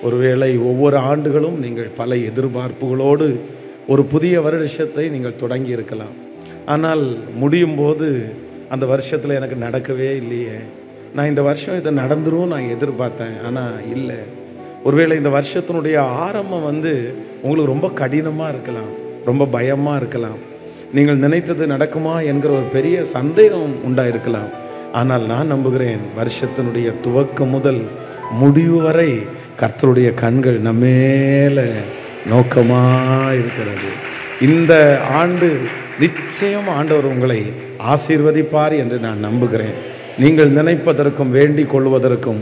ஒருவேளை ஒவ்வொரு ஆண்டுகளும் நீங்கள் பல எதிர்பார்ப்புகளோடு ஒரு புதிய வருஷத்தை நீங்கள் தொடங்கி இருக்கலாம் ஆனால் முடியும் போது அந்த வருஷத்தில் எனக்கு நடக்கவே இல்லையே நான் இந்த வருஷம் இதை நடந்துரும் நான் எதிர்பார்த்தேன் ஆனால் இல்லை ஒருவேளை இந்த வருஷத்தினுடைய ஆரம்பம் வந்து உங்களுக்கு ரொம்ப கடினமாக இருக்கலாம் ரொம்ப பயமாக இருக்கலாம் நீங்கள் நினைத்தது நடக்குமா என்கிற ஒரு பெரிய சந்தேகம் உண்டாயிருக்கலாம் ஆனால் நான் நம்புகிறேன் வருஷத்தினுடைய துவக்கம் முதல் முடிவு வரை கர்த்தருடைய கண்கள் நம்மேல நோக்கமாக இருக்கிறது இந்த ஆண்டு நிச்சயம் ஆண்டவர் உங்களை ஆசீர்வதிப்பார் என்று நான் நம்புகிறேன் நீங்கள் நினைப்பதற்கும் வேண்டிக் கொள்வதற்கும்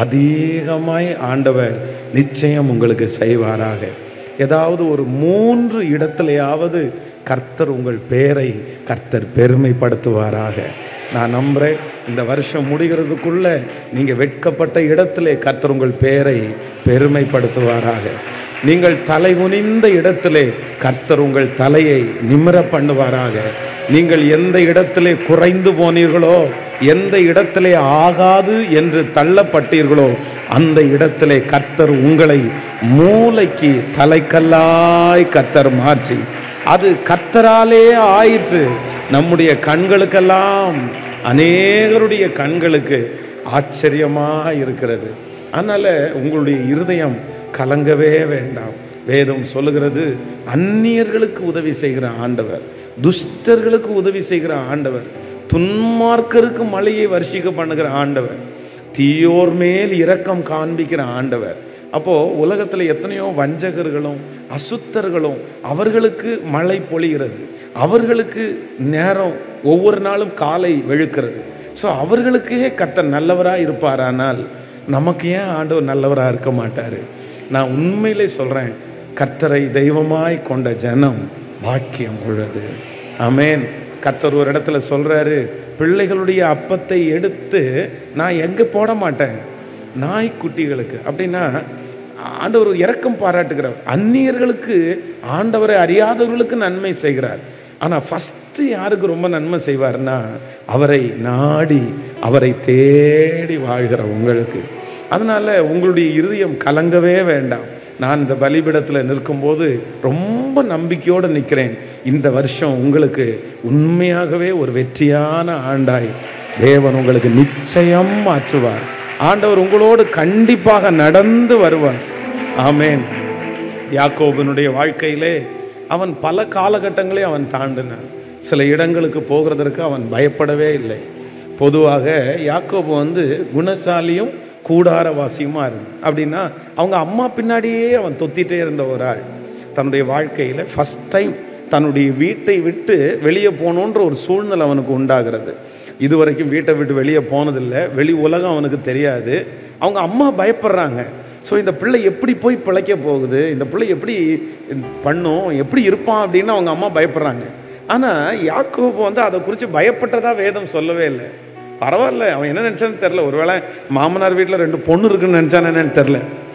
அதிகமாய் ஆண்டவர் நிச்சயம் உங்களுக்கு செய்வாராக ஏதாவது ஒரு மூன்று இடத்துலையாவது கர்த்தர் உங்கள் பேரை கர்த்தர் பெருமைப்படுத்துவாராக நான் நம்புகிறேன் இந்த வருஷம் முடிகிறதுக்குள்ள நீங்கள் வெட்கப்பட்ட இடத்திலே கர்த்தர் உங்கள் பேரை பெருமைப்படுத்துவாராக நீங்கள் தலை குனிந்த இடத்திலே கர்த்தர் உங்கள் தலையை நிமிர பண்ணுவாராக நீங்கள் எந்த இடத்திலே குறைந்து போனீர்களோ எந்த இடத்திலே ஆகாது என்று தள்ளப்பட்டீர்களோ அந்த இடத்திலே கர்த்தர் உங்களை மூளைக்கு தலைக்கல்லாய் கர்த்தர் மாற்றி அது கர்த்தராலே ஆயிற்று நம்முடைய கண்களுக்கெல்லாம் அநேகருடைய கண்களுக்கு ஆச்சரியமா இருக்கிறது அதனால உங்களுடைய இருதயம் கலங்கவே வேண்டாம் வேதம் சொல்லுகிறது அந்நியர்களுக்கு உதவி செய்கிற ஆண்டவர் துஷ்டர்களுக்கு உதவி செய்கிற ஆண்டவர் துன்மார்க்கருக்கு மழையை வர்ஷிக்க பண்ணுகிற ஆண்டவர் தீயோர் மேல் இரக்கம் காண்பிக்கிற ஆண்டவர் அப்போ உலகத்துல எத்தனையோ வஞ்சகர்களும் அசுத்தர்களும் அவர்களுக்கு மழை பொழிகிறது அவர்களுக்கு நேரம் ஒவ்வொரு நாளும் காலை வெளுக்கிறது ஸோ அவர்களுக்கே கர்த்தர் நல்லவராக இருப்பாரானால் நமக்கு ஏன் ஆண்டவர் நல்லவராக இருக்க மாட்டார் நான் உண்மையிலே சொல்கிறேன் கர்த்தரை தெய்வமாய் கொண்ட ஜனம் பாக்கியம் உள்ளது ஆமென் கர்த்தர் ஒரு இடத்துல சொல்றாரு பிள்ளைகளுடைய அப்பத்தை எடுத்து நான் எங்கே போட மாட்டேன் நாய்க்குட்டிகளுக்கு அப்படின்னா ஆண்டவர் ஒரு இரக்கம் பாராட்டுகிறார் அந்நியர்களுக்கு ஆண்டவரை அறியாதவர்களுக்கு நன்மை செய்கிறார் ஆனால் ஃபஸ்ட்டு யாருக்கு ரொம்ப நன்மை செய்வார்னா அவரை நாடி அவரை தேடி வாழ்கிற உங்களுக்கு அதனால உங்களுடைய இருதயம் கலங்கவே வேண்டாம் நான் இந்த பலிபிடத்தில் நிற்கும்போது ரொம்ப நம்பிக்கையோடு நிற்கிறேன் இந்த வருஷம் உங்களுக்கு உண்மையாகவே ஒரு வெற்றியான ஆண்டாய் தேவன் உங்களுக்கு நிச்சயம் மாற்றுவார் ஆண்டவர் உங்களோடு கண்டிப்பாக நடந்து வருவார் ஆமேன் யாக்கோபனுடைய வாழ்க்கையிலே அவன் பல காலகட்டங்களே அவன் தாண்டினான் சில இடங்களுக்கு போகிறதற்கு அவன் பயப்படவே இல்லை பொதுவாக யாக்கோபு வந்து குணசாலியும் கூடாரவாசியுமா இருந்தான் அப்படின்னா அவங்க அம்மா பின்னாடியே அவன் தொத்திட்டே இருந்த ஒரு ஆள் தன்னுடைய வாழ்க்கையில் ஃபஸ்ட் டைம் தன்னுடைய வீட்டை விட்டு வெளியே போகணுன்ற ஒரு சூழ்நிலை அவனுக்கு உண்டாகிறது இது வரைக்கும் வீட்டை விட்டு வெளியே போனதில்லை வெளி உலகம் அவனுக்கு தெரியாது அவங்க அம்மா பயப்படுறாங்க ஸோ இந்த பிள்ளை எப்படி போய் பிழைக்க போகுது இந்த பிள்ளை எப்படி பண்ணும் எப்படி இருப்பான் அப்படின்னு அவங்க அம்மா பயப்படுறாங்க ஆனால் யாக்கோபு வந்து அதை குறித்து பயப்பட்டதா வேதம் சொல்லவே இல்லை பரவாயில்ல அவன் என்ன நினச்சான்னு தெரில ஒருவேளை மாமனார் வீட்டில் ரெண்டு பொண்ணு இருக்குன்னு நினச்சானு என்னன்னு தெரில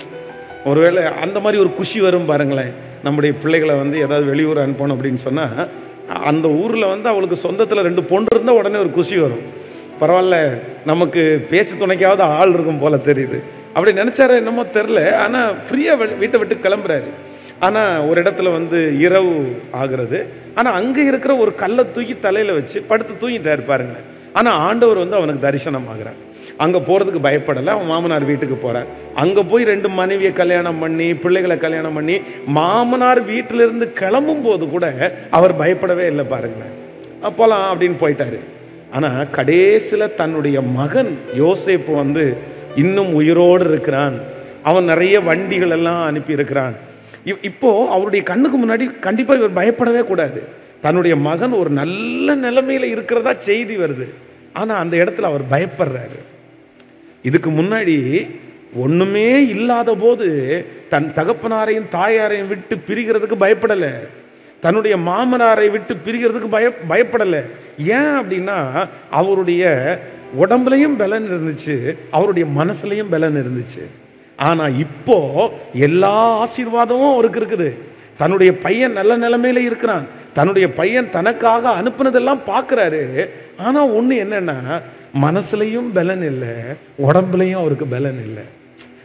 ஒருவேளை அந்த மாதிரி ஒரு குஷி வரும் பாருங்களேன் நம்முடைய பிள்ளைகளை வந்து ஏதாவது வெளியூர் அனுப்பணும் அப்படின்னு சொன்னால் அந்த ஊரில் வந்து அவளுக்கு சொந்தத்தில் ரெண்டு பொண்ணு இருந்தால் உடனே ஒரு குஷி வரும் பரவாயில்ல நமக்கு பேச்சு துணைக்காவது ஆள் இருக்கும் போல தெரியுது அப்படி நினச்சாரு என்னமோ தெரில ஆனால் ஃப்ரீயாக வீட்டை விட்டு கிளம்புறாரு ஆனால் ஒரு இடத்துல வந்து இரவு ஆகிறது ஆனால் அங்கே இருக்கிற ஒரு கல்லை தூக்கி தலையில் வச்சு படுத்து தூங்கிட்டாரு பாருங்க ஆனால் ஆண்டவர் வந்து அவனுக்கு தரிசனம் ஆகிறார் அங்கே போகிறதுக்கு பயப்படலை அவன் மாமனார் வீட்டுக்கு போகிறார் அங்கே போய் ரெண்டு மனைவியை கல்யாணம் பண்ணி பிள்ளைகளை கல்யாணம் பண்ணி மாமனார் வீட்டிலிருந்து கிளம்பும் போது கூட அவர் பயப்படவே இல்லை பாருங்களேன் போகலாம் அப்படின்னு போயிட்டாரு ஆனால் கடைசியில் தன்னுடைய மகன் யோசேப்பு வந்து இன்னும் உயிரோடு இருக்கிறான் அவன் நிறைய வண்டிகள் எல்லாம் அனுப்பி இருக்கிறான் இப்- இப்போ அவருடைய கண்ணுக்கு முன்னாடி கண்டிப்பாக இவர் பயப்படவே கூடாது தன்னுடைய மகன் ஒரு நல்ல நிலைமையில இருக்கிறதா செய்தி வருது ஆனால் அந்த இடத்துல அவர் பயப்படுறாரு இதுக்கு முன்னாடி ஒண்ணுமே இல்லாத போது தன் தகப்பனாரையும் தாயாரையும் விட்டு பிரிகிறதுக்கு பயப்படலை தன்னுடைய மாமனாரை விட்டு பிரிகிறதுக்கு பய பயப்படலை ஏன் அப்படின்னா அவருடைய உடம்புலையும் பலன் இருந்துச்சு அவருடைய மனசுலையும் பலன் இருந்துச்சு ஆனா இப்போ எல்லா ஆசீர்வாதமும் அவருக்கு இருக்குது தன்னுடைய பையன் நல்ல நிலைமையில இருக்கிறான் தன்னுடைய பையன் தனக்காக அனுப்புனதெல்லாம் பார்க்குறாரு ஆனா ஒண்ணு என்னன்னா மனசுலையும் பலன் இல்லை உடம்புலையும் அவருக்கு பலன் இல்லை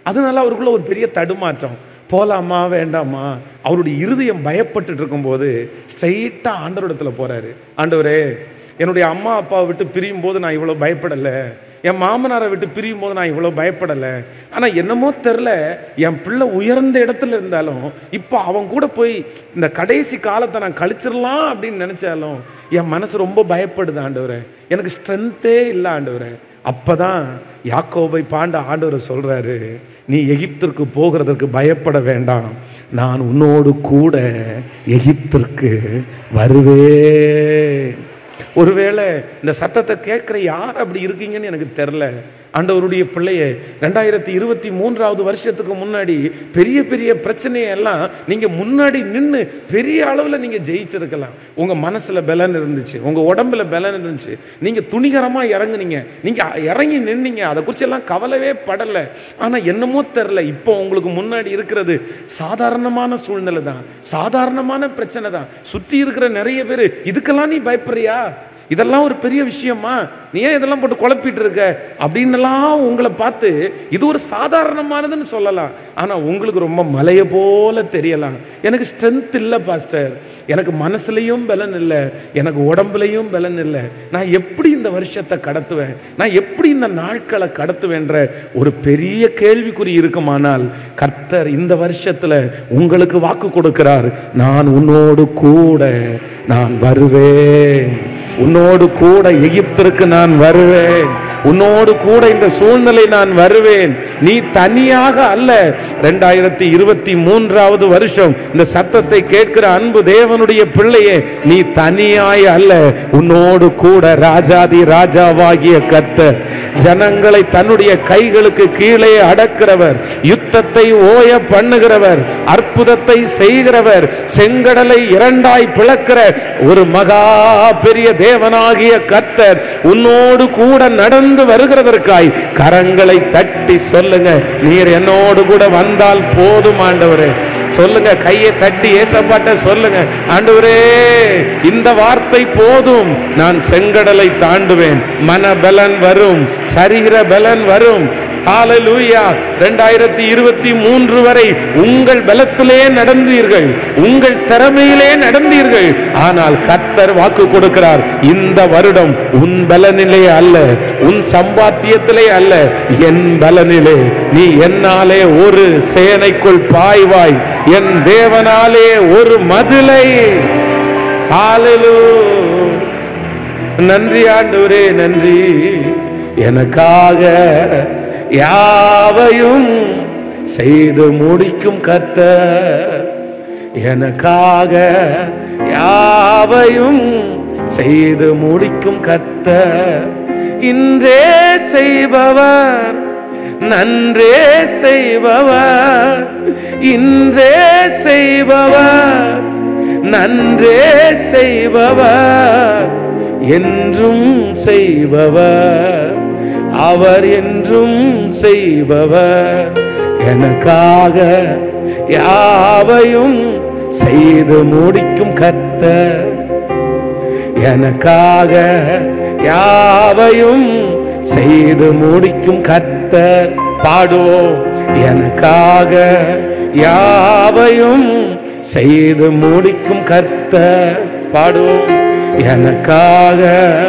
அதனால அவருக்குள்ள ஒரு பெரிய தடுமாற்றம் போலாமா வேண்டாமா அவருடைய இருதயம் பயப்பட்டுட்டு இருக்கும்போது ஸ்ட்ரைட்டாக ஆண்டவரிடத்துல போறாரு ஆண்டவரே என்னுடைய அம்மா அப்பாவை விட்டு பிரியும் போது நான் இவ்வளோ பயப்படலை என் மாமனாரை விட்டு பிரியும் போது நான் இவ்வளோ பயப்படலை ஆனால் என்னமோ தெரில என் பிள்ளை உயர்ந்த இடத்துல இருந்தாலும் இப்போ அவன் கூட போய் இந்த கடைசி காலத்தை நான் கழிச்சிடலாம் அப்படின்னு நினச்சாலும் என் மனசு ரொம்ப பயப்படுது ஆண்டவரே எனக்கு ஸ்ட்ரென்த்தே இல்லை ஆண்டவரே அப்பதான் யாக்கோபை பாண்ட ஆண்டவர் சொல்றாரு நீ எகிப்திற்கு போகிறதற்கு பயப்பட வேண்டாம் நான் உன்னோடு கூட எகிப்திற்கு வருவேன் ஒருவேளை இந்த சத்தத்தை கேட்குற யார் அப்படி இருக்கீங்கன்னு எனக்கு தெரில ஆண்டவருடைய பிள்ளைய ரெண்டாயிரத்தி இருபத்தி மூன்றாவது வருஷத்துக்கு முன்னாடி பெரிய பெரிய பிரச்சனையெல்லாம் நீங்கள் முன்னாடி நின்று பெரிய அளவில் நீங்கள் ஜெயிச்சிருக்கலாம் உங்கள் மனசில் பலன் இருந்துச்சு உங்கள் உடம்புல பலன் இருந்துச்சு நீங்கள் துணிகரமாக இறங்குனீங்க நீங்கள் இறங்கி நின்னீங்க அதை குறிச்செல்லாம் கவலைவே படலை ஆனால் என்னமோ தெரில இப்போ உங்களுக்கு முன்னாடி இருக்கிறது சாதாரணமான சூழ்நிலை தான் சாதாரணமான பிரச்சனை தான் சுற்றி இருக்கிற நிறைய பேர் இதுக்கெல்லாம் நீ பயப்படுறியா இதெல்லாம் ஒரு பெரிய விஷயமா நீ ஏன் இதெல்லாம் போட்டு குழப்பிட்டு இருக்க அப்படின்னுலாம் உங்களை பார்த்து இது ஒரு சாதாரணமானதுன்னு சொல்லலாம் ஆனால் உங்களுக்கு ரொம்ப மலையை போல தெரியலாம் எனக்கு ஸ்ட்ரென்த் இல்லை பாஸ்டர் எனக்கு மனசுலையும் பலன் இல்லை எனக்கு உடம்புலையும் பலன் இல்லை நான் எப்படி இந்த வருஷத்தை கடத்துவேன் நான் எப்படி இந்த நாட்களை கடத்துவேன்ற ஒரு பெரிய கேள்விக்குறி இருக்குமானால் கர்த்தர் இந்த வருஷத்துல உங்களுக்கு வாக்கு கொடுக்கிறார் நான் உன்னோடு கூட நான் வருவேன் உன்னோடு கூட எகிப்திற்கு நான் வருவேன் உன்னோடு கூட இந்த சூழ்நிலை நான் வருவேன் நீ தனியாக அல்ல ரெண்டாயிரத்தி இருபத்தி மூன்றாவது வருஷம் இந்த சத்தத்தை கேட்கிற அன்பு தேவனுடைய பிள்ளையே நீ தனியாய் அல்ல உன்னோடு கூட ராஜாதி ராஜாவாகிய கர்த்தர் ஜனங்களை தன்னுடைய கைகளுக்கு கீழே அடக்கிறவர் யுத்தத்தை ஓய பண்ணுகிறவர் அற்புதத்தை செய்கிறவர் செங்கடலை இரண்டாய் பிளக்கிற ஒரு மகா பெரிய தேவனாகிய கர்த்தர் உன்னோடு கூட நடந்து வருகிறதற்காய் கரங்களை தட்டி சொல்லுங்க நீர் என்னோடு கூட வந்தால் போதும் ஆண்டவரே சொல்லுங்க கையை தட்டி ஏசப்பாட்ட சொல்லுங்க ஆண்டவரே இந்த வார்த்தை போதும் நான் செங்கடலை தாண்டுவேன் மனபலன் வரும் சரீர பலன் வரும் ஹalleluya ரெண்டாயிரத்தி இருபத்தி மூன்று வரை உங்கள் பலத்திலே நடந்தீர்கள் உங்கள் திறமையிலே நடந்தீர்கள் ஆனால் கர்த்தர் வாக்கு கொடுக்கிறார் இந்த வருடம் உன் பலனிலே அல்ல உன் சம்பாத்தியத்திலே அல்ல என் பலனிலே நீ என்னாலே ஒரு சேனைக்குள் பாய்வாய் என் தேவனாலே ஒரு மதிலை ஹalleluya நன்றி ஆண்டவரே நன்றி எனக்காக யாவையும் செய்து முடிக்கும் கர்த்தர் எனக்காக யாவையும் செய்து முடிக்கும் கர்த்தர் இன்றே செய்பவர் நன்றே செய்பவர் இன்றே செய்பவர் நன்றே செய்பவர் என்றும் செய்பவர் அவர் என்றும் செய்பவர் எனக்காக யாவையும் செய்து முடிக்கும் கர்த்தர் எனக்காக யாவையும் செய்து முடிக்கும் கர்த்தர் பாடுவோம் எனக்காக யாவையும் செய்து முடிக்கும் கர்த்தர் பாடுவோம் எனக்காக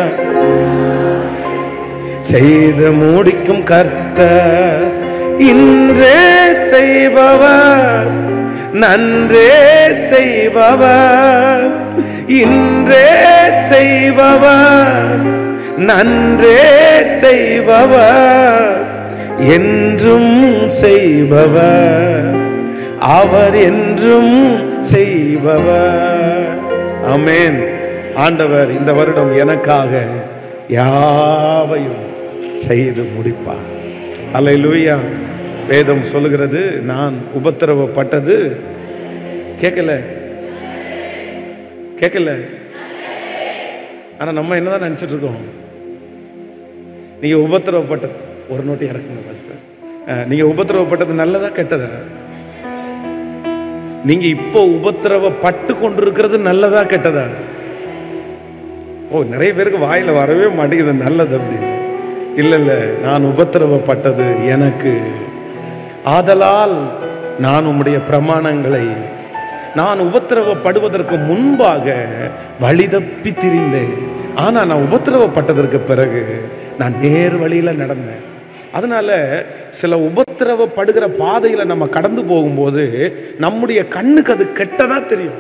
செய்து முடிக்கும் கர்த்தர் இன்றே செய்பவர் நன்றே செய்பவர் இன்றே செய்பவர் நன்றே செய்பவர் என்றும் செய்பவர் அவர் என்றும் செய்பவர் ஆமென் ஆண்டவர் இந்த வருடம் எனக்காக யாவையும் செய்து முடிப்பார் அல்லேலூயா வேதம் சொல்லுகிறது நான் உபத்திரவப்பட்டது கேட்கல கேட்கல ஆனா நம்ம என்னதான் நினைச்சிட்டு இருக்கோம் நீங்க உபத்திரவப்பட்டது ஒரு நோட்டு இறக்குங்க ஃபர்ஸ்ட் நீங்க உபத்திரவப்பட்டது நல்லதா கெட்டதா நீங்க இப்போ உபத்திரவப்பட்டு கொண்டிருக்கிறது நல்லதா கெட்டதா ஓ நிறைய பேருக்கு வாயில வரவே மாட்டேங்குது நல்லது அப்படின்னு இல்லை இல்லை நான் உபத்திரவப்பட்டது எனக்கு ஆதலால் நான் உம்முடைய பிரமாணங்களை நான் உபத்திரவப்படுவதற்கு முன்பாக வழி தப்பி திரிந்தேன் ஆனா நான் உபத்திரவப்பட்டதற்கு பிறகு நான் நேர் வழியில நடந்தேன் அதனால சில உபத்திரவப்படுகிற பாதையில நம்ம கடந்து போகும்போது நம்முடைய கண்ணுக்கு அது கெட்டதா தெரியும்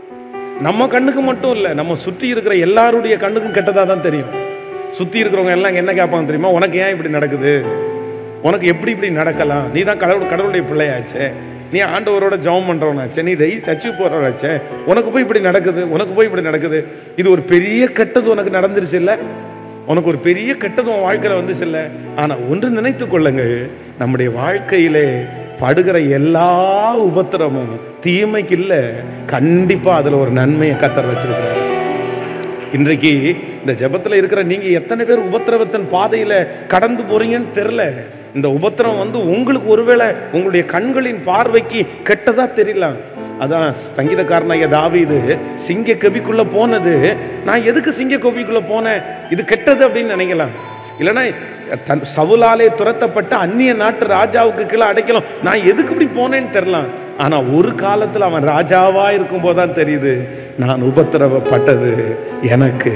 நம்ம கண்ணுக்கு மட்டும் இல்லை நம்ம சுற்றி இருக்கிற எல்லாருடைய கண்ணுக்கும் கெட்டதா தான் தெரியும் சுற்றி இருக்கிறவங்க எல்லாம் என்ன கேட்பாங்க தெரியுமா உனக்கு ஏன் இப்படி நடக்குது உனக்கு எப்படி இப்படி நடக்கலாம் நீ தான் கடவுள் கடவுளுடைய பிள்ளையாச்சே நீ ஆண்டவரோட ஜெபம் பண்றவனாச்சே நீ டெய்லி சர்ச்சுக்கு போறவனாச்சே உனக்கு போய் இப்படி நடக்குது உனக்கு போய் இப்படி நடக்குது இது ஒரு பெரிய கெட்டது உனக்கு நடந்துருச்சு இல்லை உனக்கு ஒரு பெரிய கெட்டது உன் வாழ்க்கையில் வந்துச்சு இல்லை ஆனால் ஒன்று நினைத்து கொள்ளுங்கள் நம்முடைய வாழ்க்கையிலே படுகிற எல்லா உபத்திரமும் தீமைக்கு இல்லை கண்டிப்பாக அதில் ஒரு நன்மையை கத்தர் வச்சிருக்கிறார் இன்றைக்கு இந்த ஜெபத்தில் இருக்கிற நீங்க எத்தனை பேர் உபத்திரவத்தின் பாதையில கடந்து போறீங்கன்னு தெரில இந்த உபத்திரம் வந்து உங்களுக்கு ஒருவேளை உங்களுடைய கண்களின் பார்வைக்கு கெட்டதா தெரியலாம் அதான் சங்கீதக்காரனாகிய தாவீது சிங்க கவிக்குள்ள போனது நான் எதுக்கு சிங்க கவிக்குள்ள போனேன் இது கெட்டது அப்படின்னு நினைக்கலாம் இல்லைன்னா தன் சவுலாலே துரத்தப்பட்ட அந்நிய நாட்டு ராஜாவுக்கு கீழே அடைக்கலாம் நான் எதுக்கு இப்படி போனேன்னு தெரியலாம் ஆனா ஒரு காலத்துல அவன் ராஜாவா இருக்கும் போதுதான் தெரியுது நான் உபத்திரவப்பட்டது எனக்கு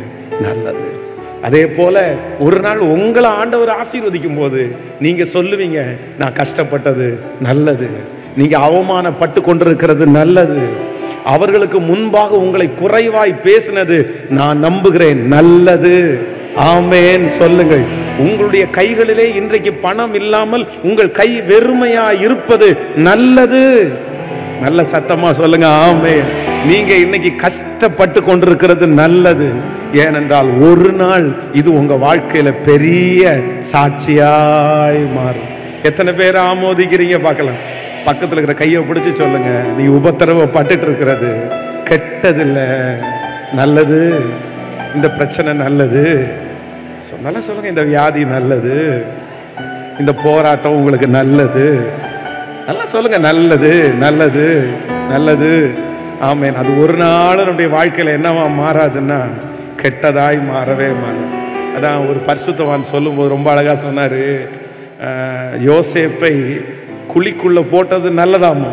நல்லது அதே போல ஒரு நாள் உங்களை ஆண்டவர் ஆசீர்வதிக்கும் போது நீங்க சொல்லுவீங்க நான் கஷ்டப்பட்டது நல்லது நீங்க அவமானப்பட்டு கொண்டிருக்கிறது நல்லது அவர்களுக்கு முன்பாக உங்களை குறைவாய் பேசினது நான் நம்புகிறேன் நல்லது ஆமேன் சொல்லுங்கள் உங்களுடைய கைகளிலே இன்றைக்கு பணம் இல்லாமல் உங்கள் கை வெறுமையா இருப்பது நல்லது நல்ல சத்தமா சொல்லுங்க ஆமே நீங்க இன்னைக்கு கஷ்டப்பட்டு கொண்டிருக்கிறது நல்லது ஏனென்றால் ஒரு நாள் இது உங்க வாழ்க்கையில பெரிய சாட்சியாய் மாறும் எத்தனை பேர் ஆமோதிக்கிறீங்க பார்க்கலாம் பக்கத்துல இருக்கிற கையை பிடிச்சு சொல்லுங்க நீ உபத்திரவப்பட்டுட்டு இருக்கிறது கெட்டதில்ல நல்லது இந்த பிரச்சனை நல்லது சொ- நல்லா சொல்லுங்க இந்த வியாதி நல்லது இந்த போராட்டம் உங்களுக்கு நல்லது நல்லா சொல்லுங்க நல்லது நல்லது நல்லது ஆமேன் அது ஒரு நாள் நம்முடைய வாழ்க்கையில என்னவா மாறாதுன்னா கெட்டதாய் மாறவே மாறும் அதான் ஒரு பரிசுத்தவான் சொல்லும்போது ரொம்ப அழகா சொன்னாரு அஹ், யோசேப்பை குழிக்குள்ள போட்டது நல்லதாமா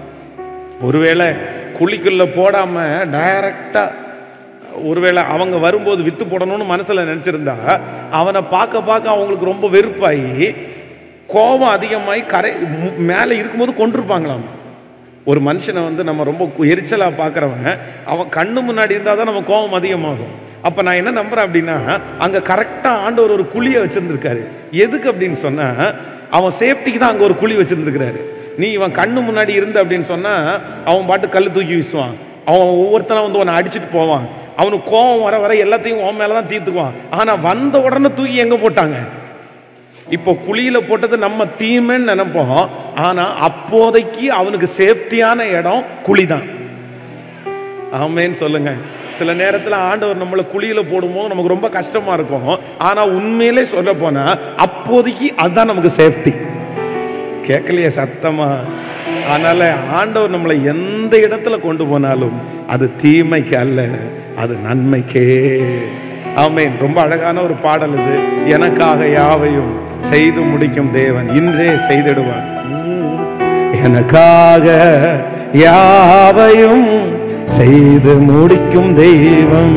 ஒருவேளை குழிக்குள்ள போடாம டைரக்டா ஒருவேளை அவங்க வரும்போது வித்து போடணும்னு மனசுல நினைச்சிருந்தா அவனை பார்க்க பார்க்க அவங்களுக்கு ரொம்ப வெறுப்பாகி கோபம் அதிகமாகி கரை மு- மேலே இருக்கும்போது கொண்டிருப்பாங்களாம் ஒரு மனுஷனை வந்து நம்ம ரொம்ப எரிச்சலாக பார்க்குறவன் அவன் கண்ணு முன்னாடி இருந்தால் தான் நம்ம கோபம் அதிகமாகும் அப்போ நான் என்ன நம்புறேன் அப்படின்னா அங்கே கரெக்டாக ஆண்டவர் ஒரு குழியை வச்சுருந்துருக்காரு எதுக்கு அப்படின்னு சொன்னால் அவன் சேஃப்டிக்கு தான் அங்கே ஒரு குழி வச்சுருந்துருக்கிறாரு நீ இவன் கண்ணு முன்னாடி இருந்த அப்படின்னு சொன்னால் அவன் பாட்டு கல் தூக்கி வீசுவான் அவன் ஒவ்வொருத்தனை வந்து உன்னை அடிச்சுட்டு போவான் அவனுக்கு கோபம் வர வர எல்லாத்தையும் உன் மேலே தான் தீர்த்துக்குவான் ஆனால் வந்த உடனே தூக்கி எங்கே போட்டாங்க இப்போ குழியில போட்டது நம்ம தீமைன்னு நினைப்போம் ஆனா அப்போதைக்கு அவனுக்கு சேஃப்டியான இடம் குழிதான் ஆமேன்னு சொல்லுங்க சில நேரத்துல ஆண்டவர் நம்மளை குழியில போடும்போது நமக்கு ரொம்ப கஷ்டமா இருக்கும் ஆனா உண்மையிலே சொல்ல போனா அப்போதைக்கு அதுதான் நமக்கு சேஃப்டி கேட்கலையே சத்தமா அதனால ஆண்டவர் நம்மளை எந்த இடத்துல கொண்டு போனாலும் அது தீமைக்கு அல்ல அது நன்மைக்கே ஆமென் ரொம்ப அழகான ஒரு பாடல் இது எனக்காக யாவையும் செய்து முடிக்கும் தேவன் இன்றே செய்திடுவார் உம். எனக்காக யாவையும் செய்து முடிக்கும் தெய்வம்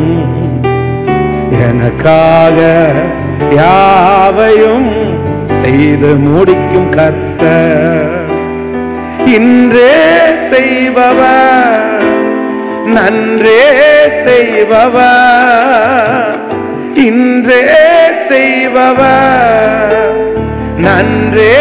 எனக்காக யாவையும் செய்து முடிக்கும் கர்த்தர் இன்றே செய்பவர் நன்றே செய்பவர் இன்றே செய்பவர் நன்றே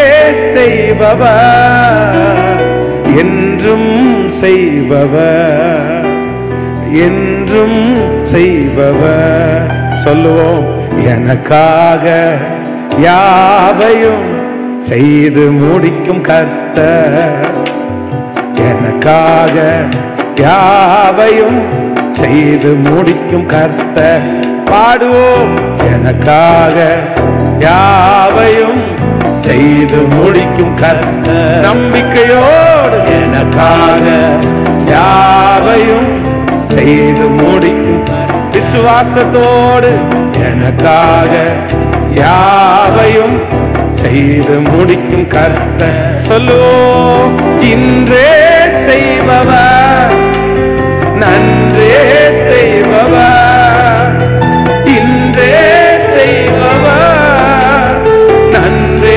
செய்பவர் என்றும் செய்பவர் என்றும் செய்பவர் சொல்லுவோம் எனக்காக யாவையும் செய்து முடிக்கும் கர்த்தர் எனக்காக யாவையும் செய்து முடிக்கும் கர்த்தர் பாடுவோம் எனக்காக யாவையும் செய்து முடிக்கும் கர்த்தர் நம்பிக்கையோடு எனக்காக யாவையும் செய்து முடிக்கும் விசுவாசத்தோடு எனக்காக யாவையும் செய்து முடிக்கும் கர்த்த சொல்லுவோம் இன்றே செய்பவர் நன்றே செய்பவர் இன்றே செய்பவர் நன்றே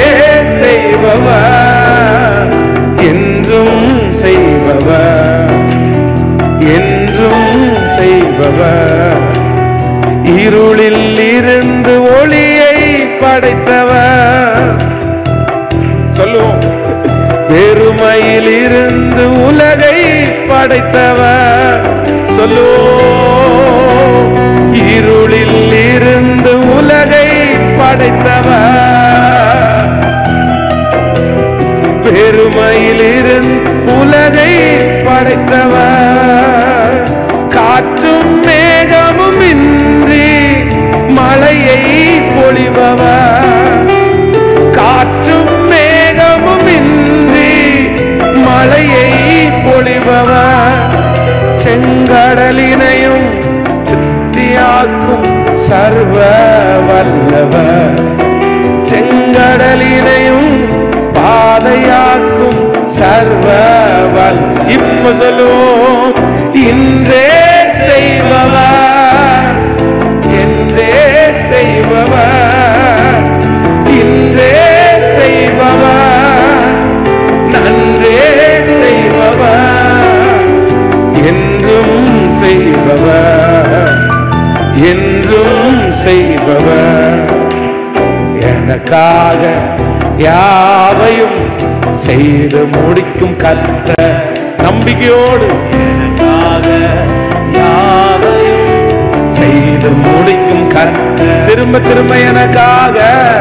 செய்பவர் என்றும் செய்பவர் என்றும் செய்பவர் இருளில் இருந்து ஒளியை படைத்தவர் சொல்லுவோம் வெறுமையில் இருந்து உலகை படைத்தவர் சொல்லுவோம் இருளில் இருந்து உலகை படைத்தவர் பெருமையில் இருந்து உலகை படைத்தவர் காற்றும் மேகமும் இன்றி மழையை பொழிபவர் காற்றும் மேகமும் இன்றி மழையை பொழிபவர் செங்கடலினையும் திருப்தியாக்கும் சர்வ வல்லவர் செங்கடலினையும் பாதையாக்கும் சர்வ வல் இப்ப சொல்லுவோம் இன்றே செய்பவர் என்றே செய்பவர் இன்றே செய்பவர் நன்றே செய்பவர் என்றும் செய்பவர் என்றும் செய்பவர் எனக்காக யாவையும் செய்து முடிக்கும் கத்த நம்பிக்கையோடு எனக்காக யாவையும் செய்து முடிக்கும் கத்த திரும்ப திரும்ப எனக்காக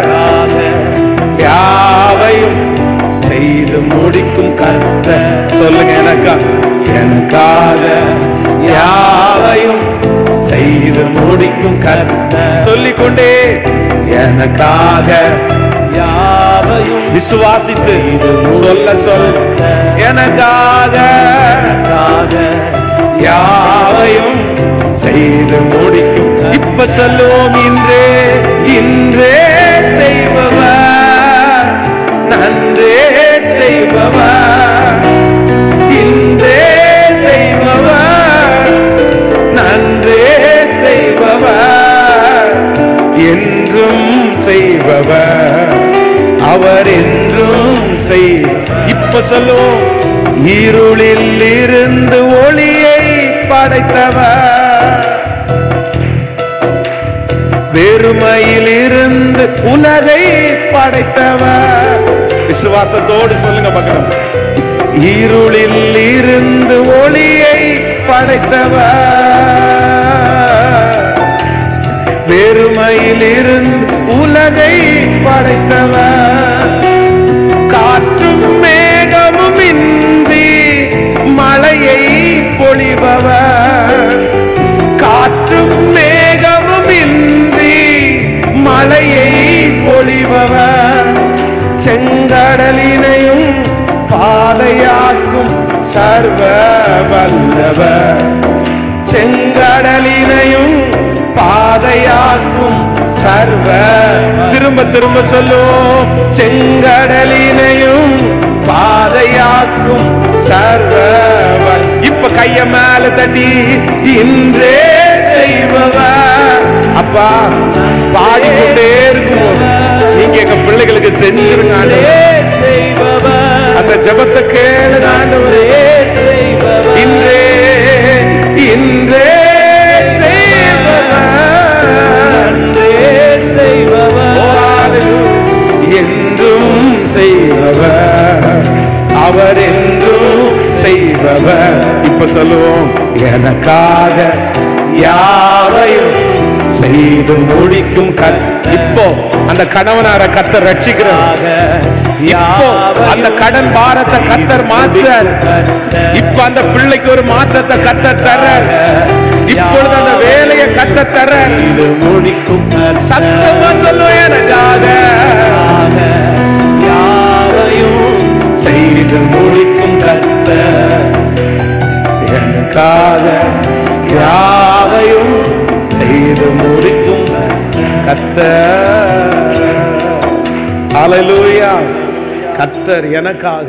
யாவையும் செய்து முடிக்கும் கத்த சொல்லுங்க எனக்கா எனக்காக யாவையும் செய்து முடிக்கும் கத்த சொல்லிக்கொண்டே எனக்காக யாவையும் விசுவாசித்து சொல்ல சொல்ல எனக்காக எனக்காக யாவையும் செய்து முடிக்கும் இப்ப சொல்லுவோம் இன்றே இன்றே செய்பவர் நன்றே செய்பவர் இன்றே செய்பவர் நன்றே செய்பவர் என்றும் செய்பவர் அவர் என்றும் செய் இப்ப சொல்லுவோம் இருளில் இருந்து ஒளியை படைத்தவர் வெறுமையில் இருந்து உலகை படைத்தவர் விசுவாசத்தோடு சொல்லுங்க பக்கம் இருளில் இருந்து ஒளியை படைத்தவர் வெறுமையில் இருந்து உலகை படைத்தவர் காற்றும் மேகமும் இன்றி மழையை பொழிபவர் காற்றும் மேகமும் இன்றி மழையை பொழிபவர் செங்கடலினையும் பாதையாக்கும் சர்வ வல்லவர் செங்கடலினையும் பாதையாக்கும் சர்வ திரும்ப திரும்ப சொல்லுவோம் செங்கடலினையும் பாதையாக்கும் சர்வ வல்- இப்ப கைய மேல தட்டி இன்றே செய்பவர் அப்பா பாடிக்கொண்டே இருக்கும்போது நீங்க எங்க பிள்ளைகளுக்கு செஞ்சிருங்க ஆண்டவரே. செய்பவர் அந்த ஜெபத்தை கேளுங்க ஆண்டவரே செய்பவர் இன்றே இன்றே செய்பவர் அன்றே செய்பவர் ஓ, ஹalleluya. என்றும் செய்பவர் அவர் என்றும் செய்பவர் இப்ப சொல்லுவோம் எனக்காக யாவையும் செய்து முடிக்கும் கத் இப்போ அந்த கணவனார கத்தர் ரட்சிக்கிறார் இப்போ அந்த கடன் பாரத்தை கத்தர் மாற்றார் இப்ப அந்த பிள்ளைக்கு ஒரு மாற்றத்தை கத்தர் தர்றார் இப்பொழுது அந்த வேலையை கத்தர் தர்றார் இது முடிக்கும் சத்தமா சொல்லுவேன் எனக்காக யாவையும் செய்து முடிக்கும் கத்த எனக்காக யாவையும் செய்து முடிக்கும் கத்த ஹalleluya கத்தர் எனக்காக